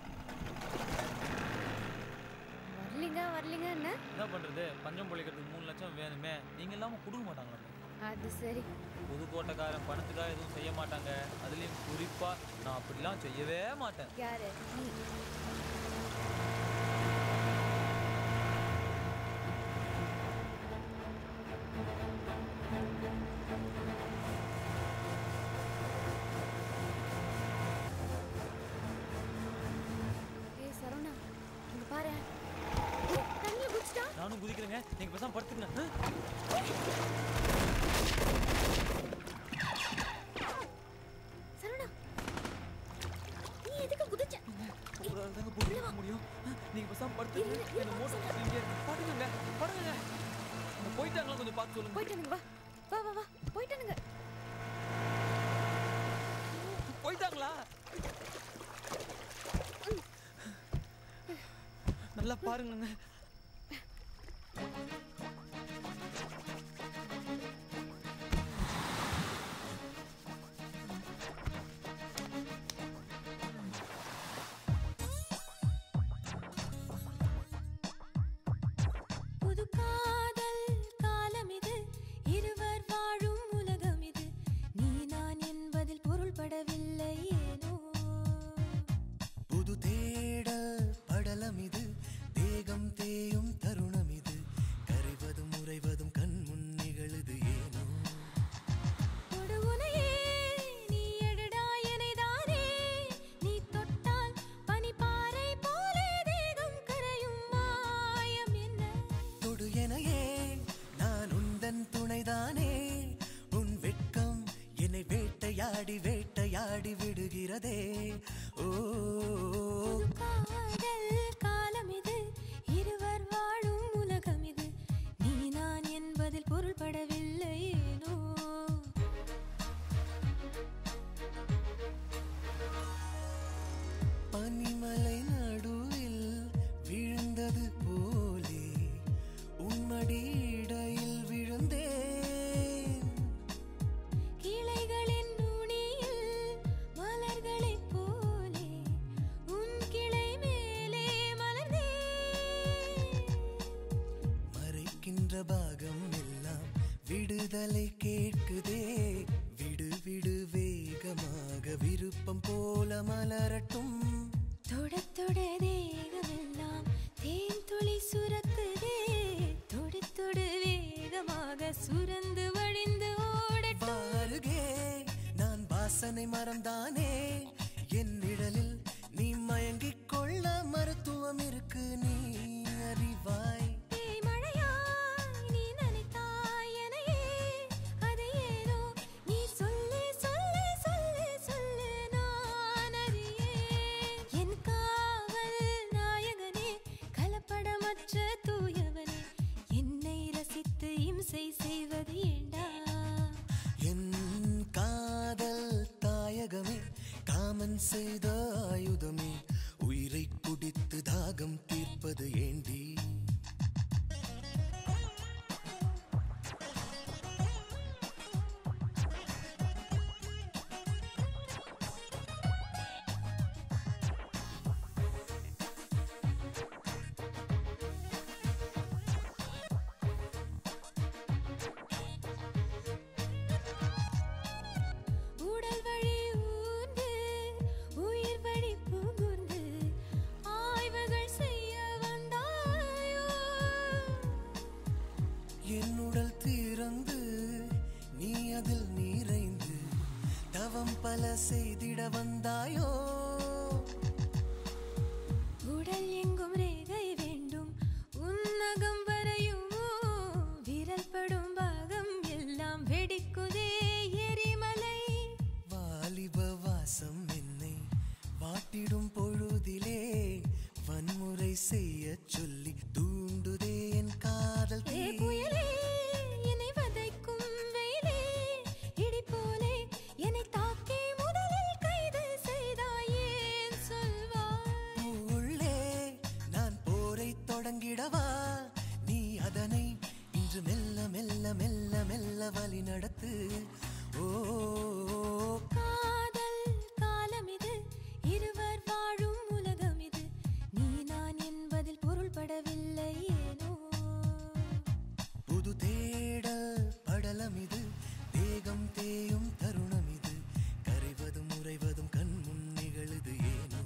வரலிங்க வரலிங்க என்ன என்ன பண்றது பஞ்சம் பொழைக்கிறதுக்கு மூணு லட்சம் வேணுமே நீங்க இல்லாம கொடுக்க மாட்டாங்களா அது சரி புதுக்கோட்டைக்காரன் பணத்துக்காக எதுவும் செய்ய மாட்டாங்க அதுலயும் குறிப்பா நான் அப்படிலாம் செய்யவே மாட்டேன் யாரு நீ ஏய் சரவணா இங்க பாரு தண்ணில குடிச்சிட்டா நானும் குதிக்கிறேங்க நீங்க பேசாம படுத்துக்கங்க சரவணா நீ எதுக்கு குதிச்ச ஒரு ஆள் தாங்க போக முடியும் நீங்க பேசாம படுத்துங்க இந்த மோட்டர் இங்கே இருக்கு படுங்க படுங்க அவங்க போயிட்டாங்களா கொஞ்சம் பார்த்து சொல்லுங்க போயிட்டானுங்க வா வா வா வா போயிட்டானுங்க போயிட்டாங்களா நல்லா பாருங்க புது காதல் காலம் இது இருவர் வாழும் உலகம் இது நீ நான் என்பதில் பொருள்படவில்லை ஏனோ புது தேடல் படலம் இது தேகம் தேயும் தருணம் இது கரைவதும் உறைவதும் கண் முன் நிகழுது ஏனோ தொடு உனையே நீ எடுடா எனைதானே நீ தொட்டால் பனிப்பாறை போலே தேகம் கரையும் மாயம் என்ன தொடு எனையே நான் உந்தன் துணைதானே உன் வெட்கம் என்னை வேட்டையாடி வேட்டையாடி விடுகிறதே ஓ காதல் காலம் இது இருவர் வாழும் உலகம் இது நீ நான் என்பதில் பொருள்படவில்லை ஏனோ பனிமலை நடுவில் விழுந்தது போலே உன்மடி இடையில் விழுந்தேன் கிளைகளின் நுனியில் மலர்களைப் போலே உன் கிளை மேலே மலர்ந்தேன் மறைக்கின்ற பாகம் எல்லாம் விடுதலை கேட்குதே விடு விடு வேகமாக விருப்பம் போல மலரட்டும் தொட தொட தேகமெல்லாம் தேன் துளி சுரக்குதே தொடு தொடு வேகமாக சுரந்து வழிந்து ஓடட்டும் பாருகே நான் வாசனை மறந்தானே என் நிழலில் நீ மயங்கிக் கொள்ள மருத்துவம் இருக்கு நீ அறிவாய் தேய் மழையாய் நீ நனைத்தாய் எனையே அதை ஏதோ நீ சொல்லு சொல்லு சொல்லு சொல்லு நான் அறியேன் என் காவல் நாயகனே கலப்படமற்ற தூயவனே என்னை ரசித்து இம்சை செய்வது ஏண்டா என் காதல் தாயகமே காமன் செய்த ஆயுதமே உயிரை குடித்து தாகம் தீர்ப்பது ஏண்டி உடல் வழி ஊர்ந்து உயிர் வழி புகுந்து ஆய்வுகள் செய்ய வந்தா வாட்டிடும் பொழுதிலே வன்முறை செய்ய சொல்லி தூண்டுதே என் காதல் ஏ தீ. புயலே என்னை வதைக்கும் வெயிலே இடி போலே என்னை தாக்கி முதலில் கைது செய்தாயேன் சொல்வாய் உள்ளே நான் போரை தொடங்கிடவா நீ அதனை இன்று மெல்ல மெல்ல மெல்ல மெல்ல வழி நடத்து ஓ காதல் காலம் இது இருவர் வாழும் உலகம் இது நீ நான் என்பதில் பொருள்படவில்லை ஏனோ புது தேடல் படலம் இது தேகம் தேயும் தருணம் இது கரைவதும் உறைவதும் கண் முன் நிகழுது ஏனோ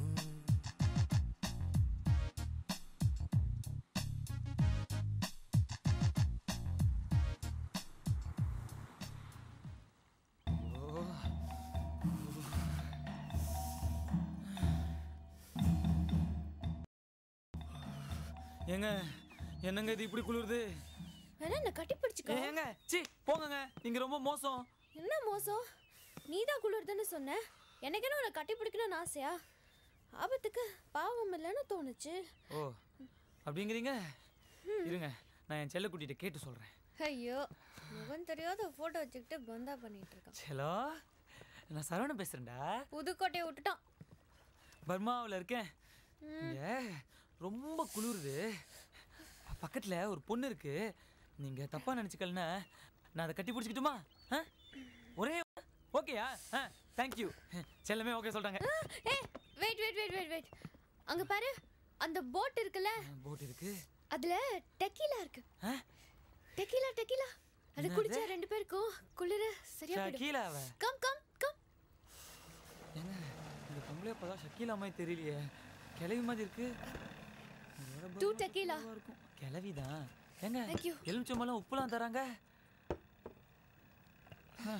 ஏங்க என்னங்க இது இப்படி குளிருது வேணா என்ன கட்டி பிடிச்சுக்கோ ஏங்க சி போங்கங்க நீங்க ரொம்ப மோசம் என்ன மோசம் நீ தான் குளிர்துன்னு சொன்ன எனக்கு என்ன உன்னை கட்டி பிடிக்கணும்னு ஆசையா ஆபத்துக்கு பாவம் இல்லைன்னு தோணுச்சு ஓ அப்படிங்கிறீங்க இருங்க நான் என் செல்ல குட்டிகிட்ட கேட்டு சொல்றேன் ஐயோ முகம் தெரியாத போட்டோ வச்சுக்கிட்டு பந்தா பண்ணிட்டு இருக்கான் செலோ நான் சரவணன் பேசுறேன்டா புதுக்கோட்டையை விட்டுட்டான் பர்மாவில் இருக்கேன் இங்க ரொம்ப குளிருது பக்கத்துல ஒரு பொண்ணு இருக்கு நீங்க தப்பா நினைச்சுக்கலன்னா நான் அதை கட்டி பிடிச்சிக்கிட்டுமா ஆ? ஒரே ஓகேயா ஆ தேங்க்யூ செல்லமே ஓகே சொல்றாங்க ஏ wait wait wait wait wait அங்க பாரு அந்த போட் இருக்குல்ல போட் இருக்கு அதுல டெக்கீலா இருக்கு டெக்கீலா டெக்கீலா அது என்னது? குடிச்சா ரெண்டு பேருக்கும் குளிர சரியா போயிடும் ஷக்கீலாவ கம் கம் கம் ஏங்க இந்த பொம்பளை அப்பதான் ஷக்கீலா மாதிரி தெரியலையே கிளவி மாதிரி இருக்கு டூ டெக்கீலா கிளவிதான் ஏங்க Thank you. எலுமிச்சம்பழம் உப்புலாம் தராங்க ஆ.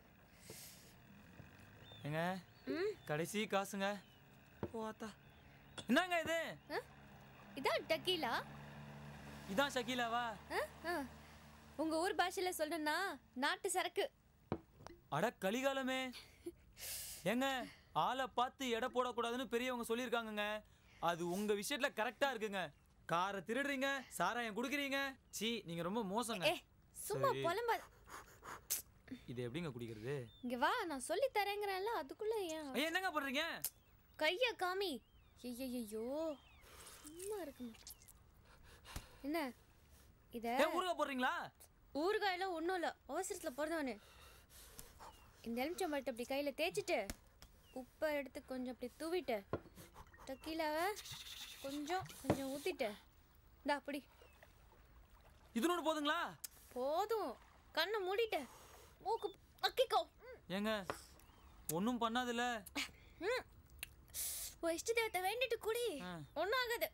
ஏங்க கடைசி காசுங்க போத்தா என்னங்க இது இதான் டெக்கீலா இதான் ஷக்கீலாவா ஆ, ஆ. உங்க ஊர் பாஷையில சொல்லணும்னா நாட்டு சரக்கு அட கலிகாலமே ஏங்க ஆளை பார்த்து எடை போடக்கூடாதுன்னு பெரியவங்க சொல்லியிருக்காங்கங்க அது உங்க விஷயத்துல கரெக்டா இருக்குங்க காரை திருடுறீங்க சாராயம் குடுக்குறீங்க சீ நீங்க ரொம்ப மோசங்க ஏ சும்மா சரி. புலம்பா இது எப்படிங்க குடிக்கிறது இங்க வா நான் சொல்லி தரேங்கிறேன்ல அதுக்குள்ள ஏன் ஐயா என்னங்க பண்றீங்க கைய காமி ஐயோ சும்மா இருக்குமா என்ன இத ஏன் ஊறுகாய் போடுறீங்களா ஊறுகாயில ஒன்றும் இல்லை அவசரத்தில் பிறந்தவனு இந்த எலுமிச்சம்பழத்தை அப்படி கையில் தேய்ச்சிட்டு உப்பை எடுத்து கொஞ்சம் அப்படி தூவிட்டு டக்கீலாவை கொஞ்சம் கொஞ்சம் ஊற்றிட்டு இந்தா அப்படி இது ஒன்று போதுங்களா போதும் கண்ணை மூடிட்டு மூக்கு அக்கிக்கோ ஏங்க ஒன்றும் பண்ணாதுல்ல ம் உன் இஷ்ட தேவத்தை வேண்டிட்டு குடி ஒன்றும் ஆகாது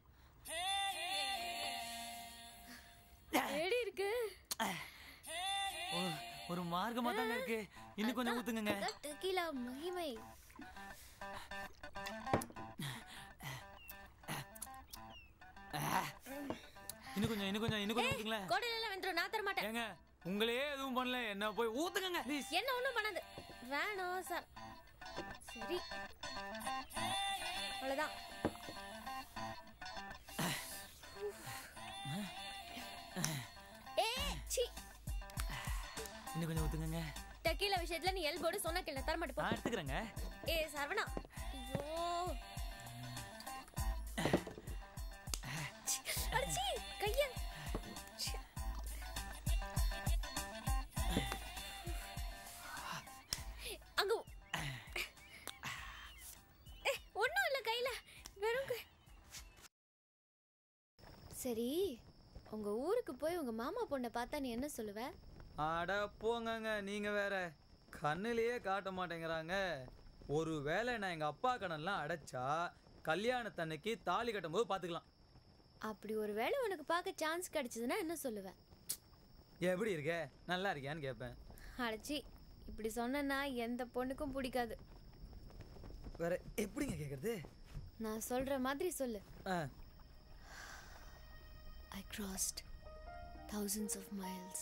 எப்படி இருக்கு ஒரு- ஒரு மார்க்கமா தாங்க இருக்கு இன்னும் கொஞ்சம் ஊத்துங்க அதான் டெக்கீலா மகிமை இன்னும் கொஞ்சம் இன்னும் கொஞ்சம் இன்னும் கொஞ்சம் ஊத்துங்களேன் கோடையில எல்லாம் வெந்துரும் நான் தர மாட்டேன் ஏங்க உங்களே எதுவும் பண்ணல என்ன போய் ஊத்துங்க ப்ளீஸ் என்ன ஒண்ணும் பண்ணாது வேணாம் சார் சரி அவ்வளவுதான் ஏ சி இன்னும் கொஞ்சம் ஊத்துங்க டக்கீலா விஷயத்துல நீ எல்போடு சொன்ன கேள்வி தர மாட்டேன் நான் போ. எடுத்துக்கிறேங்க ஏ சரவணா ஐயோ சி, அடிச்சி கைய சி. அங்க ஏ, ஒண்ணும் இல்ல கையில வெறும் கை. சரி உங்க ஊருக்கு போய் உங்க மாமா பொண்ணை பார்த்தா நீ என்ன சொல்லுவ அட போங்கங்க நீங்க வேற கண்ணுலயே காட்ட மாட்டேங்கிறாங்க ஒரு வேளை நான் எங்க அப்பா கணெல்லாம் அடைச்சா கல்யாணத்தன்னைக்கு தாலி கட்டும்போது பாத்துக்கலாம் அப்படி ஒரு வேளை உனக்கு பார்க்க சான்ஸ் கிடைச்சதுன்னா என்ன சொல்லுவ எப்படி இருக்க நல்லா இருக்கியான்னு கேட்பேன் அடைச்சி இப்படி சொன்னா எந்த பொண்ணுக்கும் பிடிக்காது வேற எப்படிங்க கேக்குறது நான் சொல்ற மாதிரி சொல்லு ஆ, I crossed thousands of miles,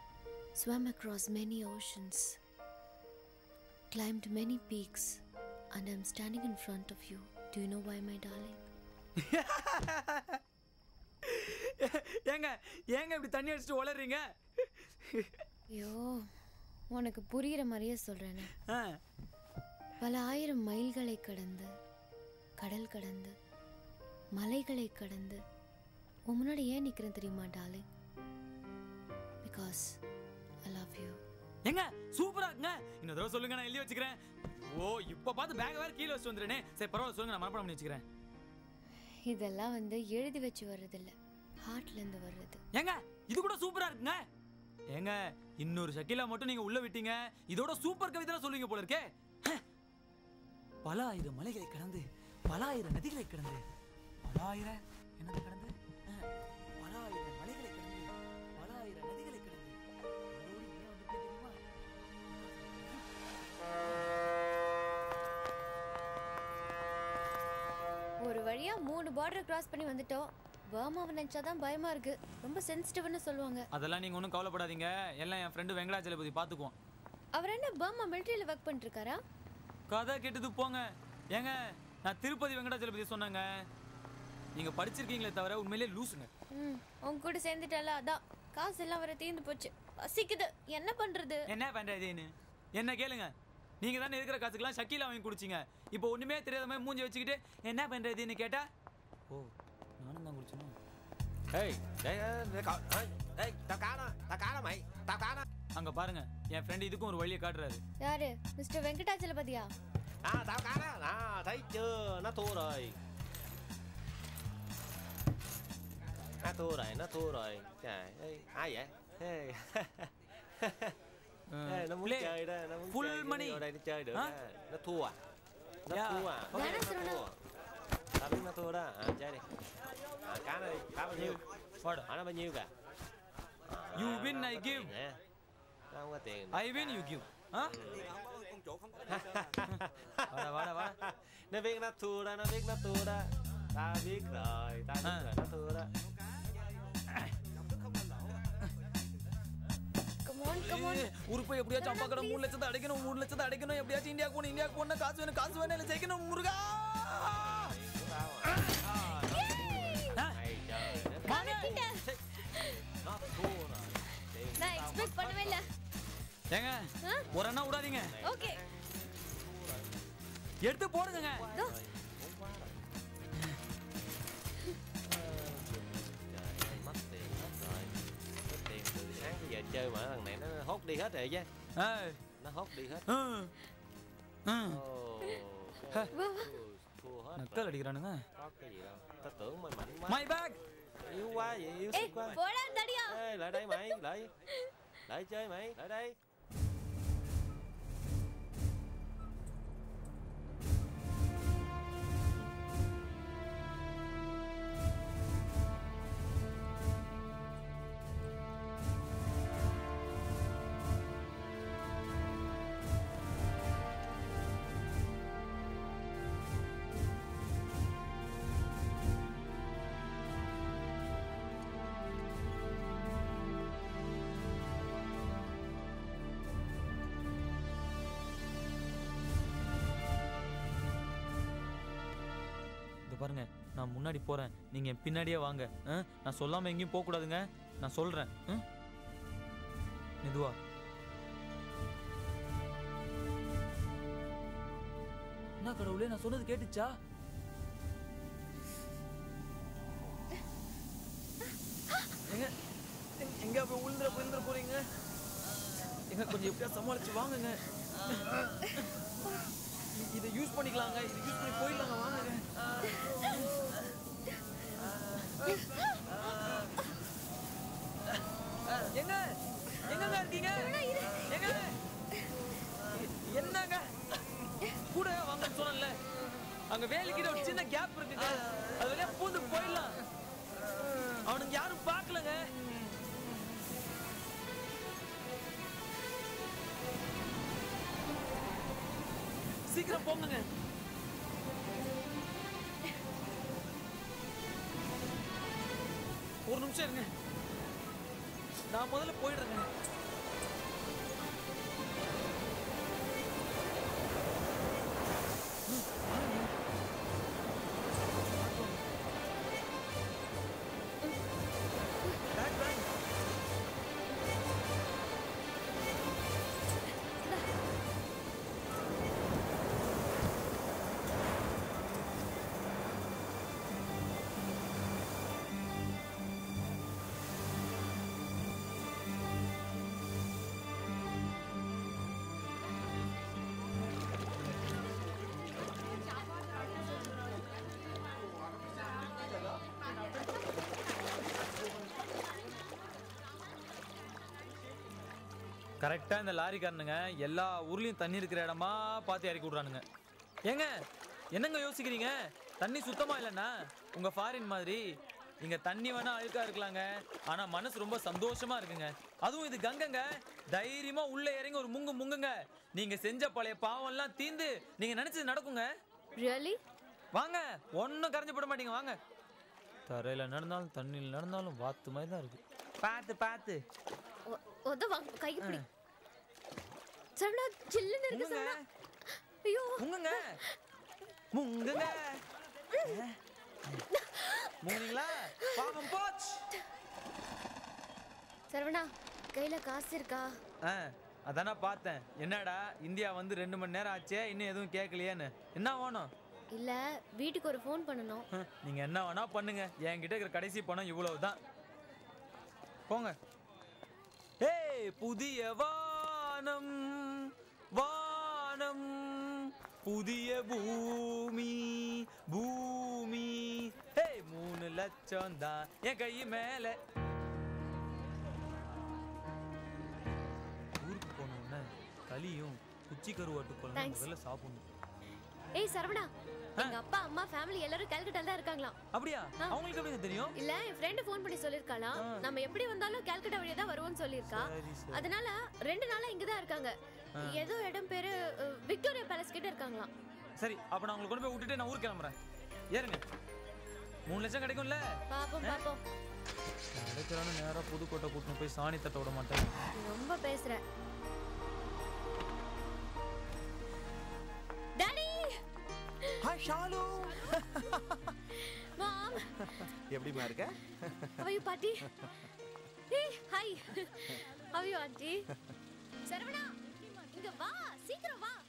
swam across many oceans, climbed many peaks and I'm standing in front of you. Do you know why, my darling? ஏங்க ஏங்க இப்படி தண்ணி அடிச்சுட்டு உளறீங்க ஐயோ உனக்கு புரியுற மாதிரியே சொல்றேனே ஆ, பல ஆயிரம் மைல்களை கடந்து கடல் கடந்து மலைகளை கடந்து உன் முன்னாடி ஏன் நிக்கிறேன் தெரியுமா darling because I love you ஏங்க சூப்பரா இருக்குங்க இன்னொரு தடவை சொல்லுங்க நான் எழுதி வச்சுக்கிறேன் ஓ இப்ப பார்த்து பேக் வேற கீழே வச்சு வந்துடுறேனே சரி பரவாயில்ல சொல்லுங்க நான் மனப்பாடம் பண்ணி வச்சுக்கிறேன் இதெல்லாம் வந்து எழுதி வச்சு வர்றதில்ல ஹார்ட்ல இருந்து வர்றது ஏங்க இது கூட சூப்பரா இருக்குங்க ஏங்க இன்னொரு ஷக்கிலா மட்டும் நீங்க உள்ள விட்டீங்க இதோட சூப்பர் கவிதை சொல்லுவீங்க போல இருக்கே ஹ. பல ஆயிரம் மலைகளை கடந்து பல ஆயிரம் நதிகளை கடந்து பல ஆயிரம் என்னது கடந்து அஹ், பல ஆயிரம் மலைகளை கடந்து பல ஆயிரம் நதிகளை கடந்து அதோடு ஏன் வந்திருக்கேன் தெரியுமா? ஒரு வழியா மூணு பார்டர் கிராஸ் பண்ணி வந்துட்டோம் பர்மாவை நினைச்சாதான் பயமா இருக்கு ரொம்ப சென்சிட்டிவ்னு சொல்லுவாங்க அதெல்லாம் நீங்க ஒன்றும் கவலைப்படாதீங்க எல்லாம் என் ஃப்ரெண்டு வெங்கடாச்சலபதி பார்த்துக்குவோம் அவர் என்ன பர்மா மிலிட்டரியில ஒர்க் பண்ணிட்டு இருக்காரா கதை கேட்டது போங்க ஏங்க நான் திருப்பதி வெங்கடாச்சலபதி சொன்னேங்க நீங்க படிச்சிருக்கீங்களே தவிர உண்மையிலேயே லூசுங்க ம் உங்க கூட சேர்ந்துட்டால அதான் காசு எல்லாம் வர தீர்ந்து போச்சு பசிக்குது என்ன பண்றது என்ன பண்றதுன்னு என்ன கேளுங்க நீங்க தானே இருக்கிற காசுக்கெல்லாம் ஷக்கீலா வாங்கி குடிச்சீங்க இப்போ ஒண்ணுமே தெரியாத மாதிரி மூஞ்சி வச்சுக்கிட்டு என்ன பண்றதுன்னு கேட்டா ஓ நானும் தான் குடிச்சேனா Ê, để, để cậu, ê, ê, tao cá nó, tao cá nó mày, tao cá nó. அங்க பாருங்க என் ஃப்ரெண்ட் இதுக்கும் ஒரு வழியை காட்டுறாரு யாரு மிஸ்டர் வெங்கடாச்சலபதியா À, tao cá nó, đó, thấy chưa, nó thua rồi. Nó thua rồi, nó thua rồi. Trời ơi, ai vậy? Ê, Ê, nó muốn play. chơi đó, nó muốn Full chơi, nó money. vô đây nó chơi được Hả? đó. Nó thua à? Nó Dạ. thua à? Có Dạ, biết nó nó thua à? Tao biết nó thua đó, à, chơi đi. À, cá nó đi, cá bao nhiêu? Hỏi nó bao nhiêu kìa? À, You nó win, không I có give. tiền nè. Nó không có tiền. I win, you give. Hả? வாடா வாடா வாடா nó biết nó thua đó nó biết nó thua đó ta biết rồi ta biết rồi nó thua đó come on come on உறுப்பை எப்படியாச்சும் அப்பா கடை மூணு லட்சத்தை அடைக்கணும் மூணு லட்சத்தை அடைக்கணும் எப்படியாச்சும் இந்தியாவுக்கு போகணும் இந்தியாவுக்கு போகணும் காசு வேணும் காசு வேணும் இல்லை ஜெயிக்கணும் முருகா nó thua rồi tiền நான் எக்ஸ்பெக்ட் பண்ணவே இல்ல ஏங்க ஒரு அண்ணா விடாதீங்க ஓகே எடுத்து போடுங்க mất tiền hết rồi cái tiền từ sáng tới giờ chơi mà thằng này nó hốt đi hết rồi chứ nó hốt đi hết Ừ. Ừ. Ồ, Hả? cái- thua hết நக்கல் அடிக்கிறானுங்க có cái gì đâu ta tưởng mày mạnh quá My bag. yếu quá vậy yếu ஏய் sức quá போடா தடியா Ê, lại đây mày lại lại chơi mày lại đây இந்த பாருங்க நான் முன்னாடி போறேன் நீங்க என் பின்னாடியே வாங்க ஆ? நான் சொல்லாம எங்கேயும் போக கூடாதுங்க நான் சொல்றேன் ஆ? மெதுவா என்ன கடவுளே நான் சொன்னது கேட்டுச்சா எங்க எங்க- எங்க போய் உளுந்துற விழுந்துற போறீங்க எங்க கொஞ்சம் எப்படியா சமாளிச்சு வாங்குங்க இ- இதை யூஸ் பண்ணிக்கலாங்க இதை யூஸ் பண்ணி போயிடலாங்க வாங்குங்க எங்க எங்கங்க இருக்கீங்க எங்க என்னங்க கூட வாங்கன்னு சொன்னேன்ல அங்க வேலைக்கிட்ட ஒரு சின்ன கேப் இருக்குங்க அது வழியா பூந்து போயிடலாம் அவனுக்கு யாரும் பார்க்கலங்க சீக்கிரம் போங்க ஒரு நிமிஷம் இருங்க நான் முதல்ல போயிடுறேங்க கரெக்டா இந்த லாரிக்காரனுங்க எல்லா ஊர்லயும் தண்ணி இருக்கிற இடமா பார்த்து இறக்கி விடுறானுங்க ஏங்க என்னங்க யோசிக்கிறீங்க தண்ணி சுத்தமா இல்லைன்னா உங்க ஃபாரின் மாதிரி இங்க தண்ணி வேணா அழுக்கா இருக்கலாங்க ஆனா மனசு ரொம்ப சந்தோஷமா இருக்குங்க அதுவும் இது கங்கங்க தைரியமா உள்ள இறங்கி ஒரு முங்கு முங்குங்க நீங்க செஞ்ச பழைய பாவம் எல்லாம் தீந்து நீங்க நினைச்சது நடக்குங்க ரியலி வாங்க ஒன்றும் கரைஞ்சு போட மாட்டீங்க வாங்க தரையில நடந்தாலும் தண்ணியில் நடந்தாலும் வாத்து மாதிரி தான் இருக்கு பார்த்து பார்த்து ஒத வாங்க கை பிடி சரவணா சில்லுன்னு இருக்கு சரவணா ஐயோ முங்குங்க முங்குங்க முங்குனீங்களா பாவம் போச்சு சரவணா கையில காசு இருக்கா ஆ அதானே பார்த்தேன் என்னடா இந்தியா வந்து ரெண்டு மணி நேரம் ஆச்சே இன்னும் எதுவும் கேட்கலையேன்னு என்ன வேணும் இல்ல வீட்டுக்கு ஒரு ஃபோன் பண்ணணும் ஹம், நீங்க என்ன வேணா பண்ணுங்க என்கிட்ட இருக்கிற கடைசி பணம் இவ்வளவுதான் போங்க ஏய் புதிய வானம் வானம் புதிய பூமி பூமி ஏய் மூணு லட்சம் தான் என் கை மேல ஊருக்கு போனோம்னா களியும் குச்சி கருவாட்டு குழம்பு Thanks. முதல்ல சாப்பிடணும் ஏய் சரவணா எங்க அப்பா அம்மா ஃபேமிலி எல்லாரும் கல்கட்டால தான் இருக்காங்களாம் அப்படியா அவங்களுக்கு எப்படி தெரியும் இல்ல என் ஃப்ரெண்ட் ஃபோன் பண்ணி சொல்லிருக்காளாம் நம்ம எப்படி வந்தாலும் கல்கட்டா வழியா தான் வருவோம்னு சொல்லிருக்கா சரி, சரி. அதனால ரெண்டு நாளா இங்க தான் இருக்காங்க ஆ. ஏதோ இடம் பேரு அஹ், விக்டோரியா பேலஸ் கிட்ட இருக்காங்களாம் சரி அப்ப நான் உங்களை கொண்டு போய் விட்டுட்டு நான் ஊருக்கு கிளம்புறேன் ஏறுங்க மூணு லட்சம் கிடைக்கும்ல பாப்போம் பாப்போம் கிடைக்கிறான்னு நேரா புதுக்கோட்டை கூட்டின்னு போய் சாணி தட்ட விட மாட்டேன் நீ ரொம்ப பேசுற டாடி ஹாய் ஷாலு மாம் எப்படிமா இருக்க how are you பாட்டி ஏய் hi how are you aunty சரவணா இங்க வா சீக்கிரம் வா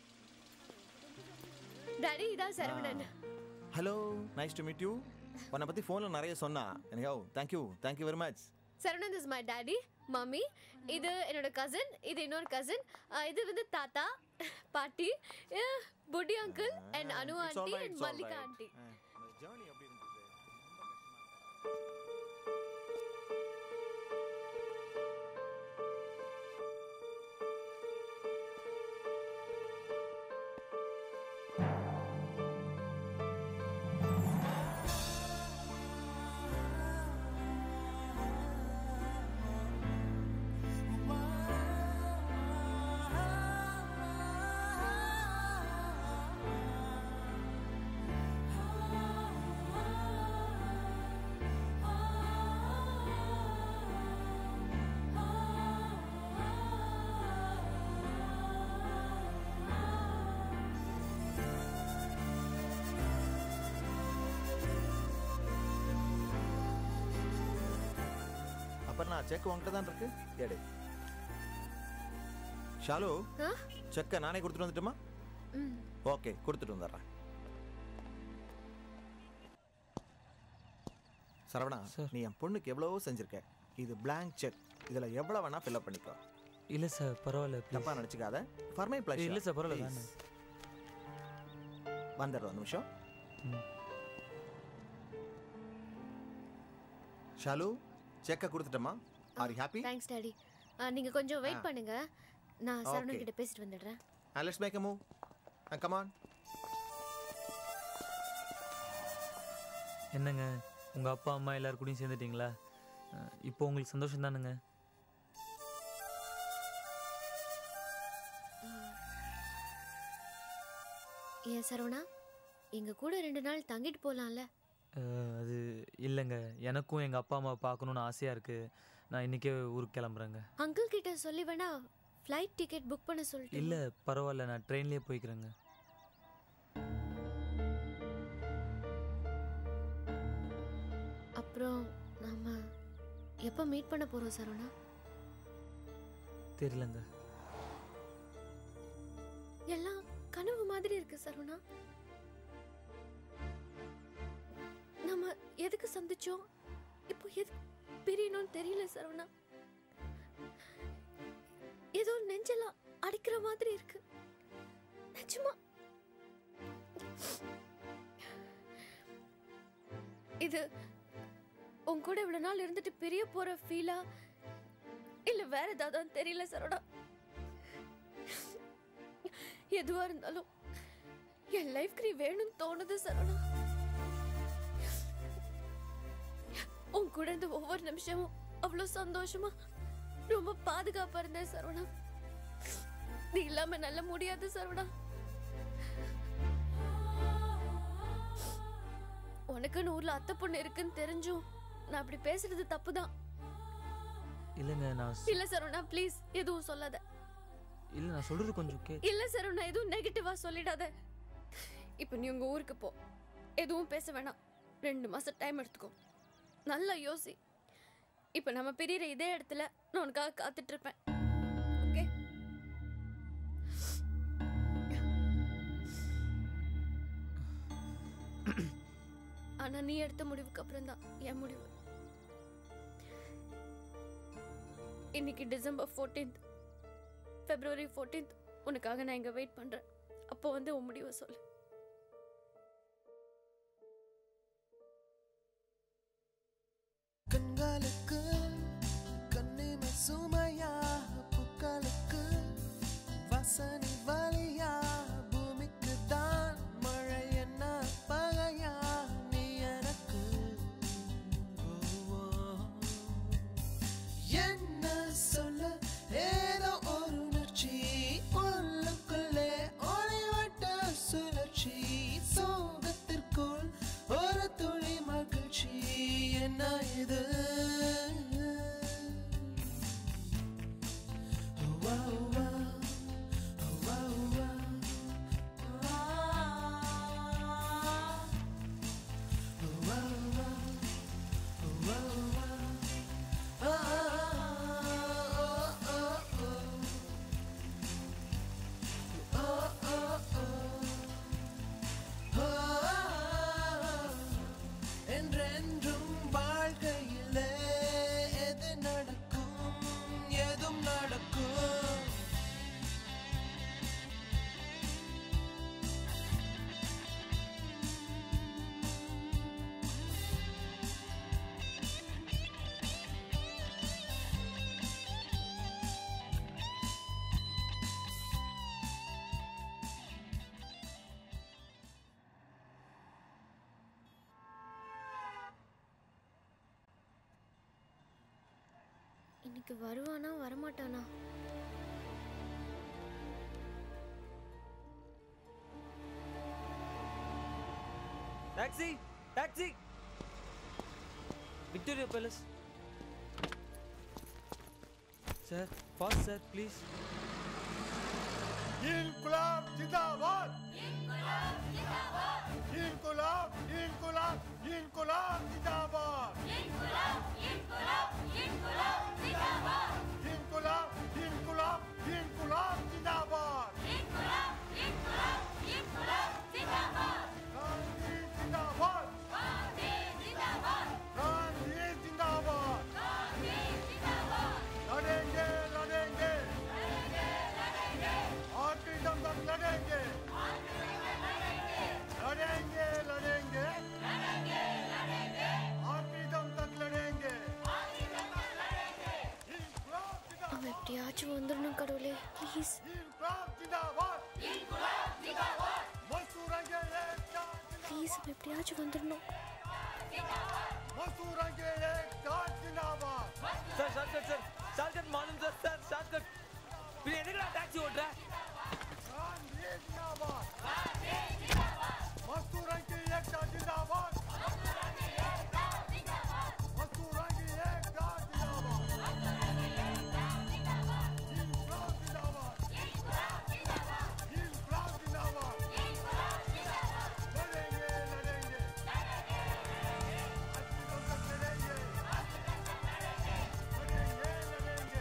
டாடி இதான் Saravanan hello nice to meet you உன்னை பற்றி ஃபோனில் நிறைய சொன்னா எனக்கு oh thank you thank you very much Saravanan is my daddy mummy இது என்னோட கசின் இது இன்னொரு கசின் இது வந்து தாத்தா பாட்டி அஹ், புட்டி uncle and Anu It's all aunty right, and it's all Mallika right. Aunty journey எப்படி இருந்தது அப்புறம் நான் செக் உங்ககிட்ட தான் இருக்கு எடு ஷாலு ஆ? செக்கை நானே கொடுத்துட்டு வந்துட்டுமா ம் ஓகே கொடுத்துட்டு வந்துடுறேன் சரவணா நீ என் பொண்ணுக்கு எவ்வளவோ செஞ்சிருக்க இது blank செக் இதுல எவ்வளவு வேணா ஃபில்அப் பண்ணிக்கோ இல்ல சார் பரவாயில்ல தப்பா நினைச்சுக்காத ஃபார் மை ப்ளஷர் இல்ல சார் பரவாயில்ல வேணாம். வந்துடுறோம் ஒரு நிமிஷம் ம். ஷாலு செக்கை கொடுத்துட்டமா are you happy thanks daddy நீங்க கொஞ்சம் வெயிட் ஆ. பண்ணுங்க நான் சரவணன் Okay. கிட்ட பேசிட்டு வந்துடுறேன் let's make a move come on என்னங்க உங்க அப்பா அம்மா எல்லாரும் கூடயும் சேர்ந்துட்டீங்களா அஹ், இப்போ உங்களுக்கு சந்தோஷம் தானுங்க ஏன் சரவணா எங்க கூட ரெண்டு நாள் தங்கிட்டு போலாம்ல அஹ், அது இல்லைங்க எனக்கும் எங்க அப்பா அம்மா பார்க்கணுன்னு ஆசையா இருக்கு நான் இன்னைக்கே ஊருக்கு கிளம்புறேங்க அங்கிள் கிட்ட சொல்லி வேணா ஃப்ளைட் டிக்கெட் புக் பண்ண சொல்லிட்டு இல்ல பரவாயில்ல நான் ட்ரெயின்லயே போய்க்கிறேங்க அப்புறம் நாம எப்போ மீட் பண்ண போறோம் சரவணா தெரியலங்க எல்லாம் கனவு மாதிரி இருக்கு சரவணா நம்ம எதுக்கு சந்திச்சோம் இப்போ எது பிரியணும்னு தெரியல சரவணா ஏதோ நெஞ்செல்லாம் அடிக்கிற மாதிரி இருக்கு நிஜமா இது உன் கூட இவ்வளவு நாள் இருந்துட்டு பிரிய போற ஃபீலா இல்ல வேற ஏதாவது தெரியல சரவணா எதுவா இருந்தாலும் என் லைஃப்க்கு நீ வேணும்னு தோணுது சரவணா உன் கூட இந்த ஒவ்வொரு நிமிஷமும் அவ்வளோ சந்தோஷமா ரொம்ப பாதுகாப்பா இருந்தேன் சரவணா நீ இல்லாம நல்ல முடியாது சரவணா உனக்குன்னு ஊர்ல அத்தை பொண்ணு இருக்குன்னு தெரிஞ்சும் நான் அப்படி பேசுறது தப்புதான் இல்லைங்க நான் ஸ்- இல்ல சரவணா ப்ளீஸ் எதுவும் சொல்லாத இல்லை நான் சொல்றது கொஞ்சம் கே இல்ல சரவணா எதுவும் நெகட்டிவா சொல்லிடாத இப்போ நீ உங்க ஊருக்கு போ எதுவும் பேச வேணாம் ரெண்டு மாசம் டைம் எடுத்துக்கோ நல்லா யோசி இப்போ நம்ம பிரியிற இதே இடத்துல நான் உனக்காக காத்துட்டு இருப்பேன் ஓகே ஆனா நீ எடுத்த முடிவுக்கு அப்புறம் தான் என் முடிவு இன்னைக்கு டிசம்பர் ஃபோர்டீன்த் ஃபெப்ரவரி ஃபோர்டீன்த் உனக்காக நான் இங்கே வெயிட் பண்ணுறேன் அப்போ வந்து உன் முடிவை சொல்லு கண்களுக்கு கண்ணிமை சுமையா பூக்களுக்கு வாசனை வழியா பூமிக்கு தான் மழை என்ன பகையா நீ எனக்கு ஓ, ஓ. என்ன சொல்ல ஏதோ ஒரு உணர்ச்சி உள்ளுக்குள்ளே ஒளிவட்ட சுழற்சி சோகத்திற்குள் ஒரு துளி மகிழ்ச்சி என்ன இது வா, வா, வா, வா. வா, வா, வா, வா. ஆ, ஓ, ஓ, ஓ. ஓ, ஓ, ஓ. ஓ, என்றென்றும் வாழ்க்கையிலே எது நடக்கும் எதும் நடக்கும் இன்னைக்கு வருவானா வரமாட்டானா taxi taxi Victoria palace sir fast sir please इनकुलाब जिंदाबाद इनकुलाब जिंदाबाद इनकुलाब इनकुलाब इनकुलाब जिंदाबाद इनकुलाब इनकुलाब इनकुलाब जिंदाबाद इनकुलाब इनकुलाब इनकुलाब जिंदाबाद इनकुलाब इनकुलाब इनकुलाब जिंदाबाद गांधी जिंदाबाद गांधी जिंदाबाद गांधी जिंदाबाद गांधी जिंदाबाद लड़ेंगे लड़ेंगे लड़ेंगे लड़ेंगे आखिरी दम तक लड़ेंगे लड़ेंगे लड़ेंगे लड़ेंगे लड़ेंगे आखिरी दम तक लड़ेंगे அவன் எப்படியாச்சும் வந்துடணும் கடவுளே ப்ளீஸ் इनकलाब जिंदाबाद इनकलाब जिंदाबाद मजदूरों के एक ப்ளீஸ் அவன் எப்படியாச்சும் வந்துடணும் मजदूरों के एक साथ जिंदाबाद சார் ஷார்ட்கட் சார் ஷார்ட்கட் மாலும் சார் சார் ஷார்ட்கட் பின்ன எதுக்குடா டாக்ஸி ஓட்டுற गांधी जिंदाबाद मजदूरों की एकता जिंदाबाद मजदूरों की एकता जिंदाबाद इनकलाब जिंदाबाद इनकलाब जिंदाबाद लड़ेंगे लड़ेंगे अच्छी लोग तक लड़ेंगे लड़ेंगे लड़ेंगे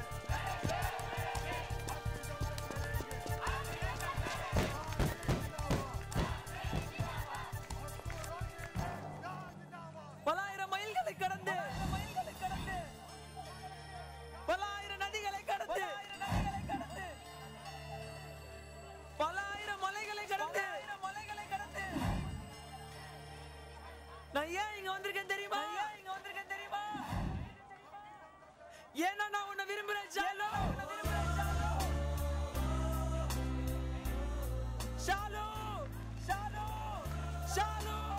பலாயிரம் மைல்களை கடந்து பலாயிரம் நதிகளை கடந்து பலாயிரம் மலைகளை கடந்து நான் ஏன் இங்க வந்திருக்கேன் தெரியுமா இங்க வந்திருக்கேன் தெரியுமா ஏன்னா நான் உன்னை விரும்புறேன் ஜாலோ ஷாலு ஷாலு ஷாலு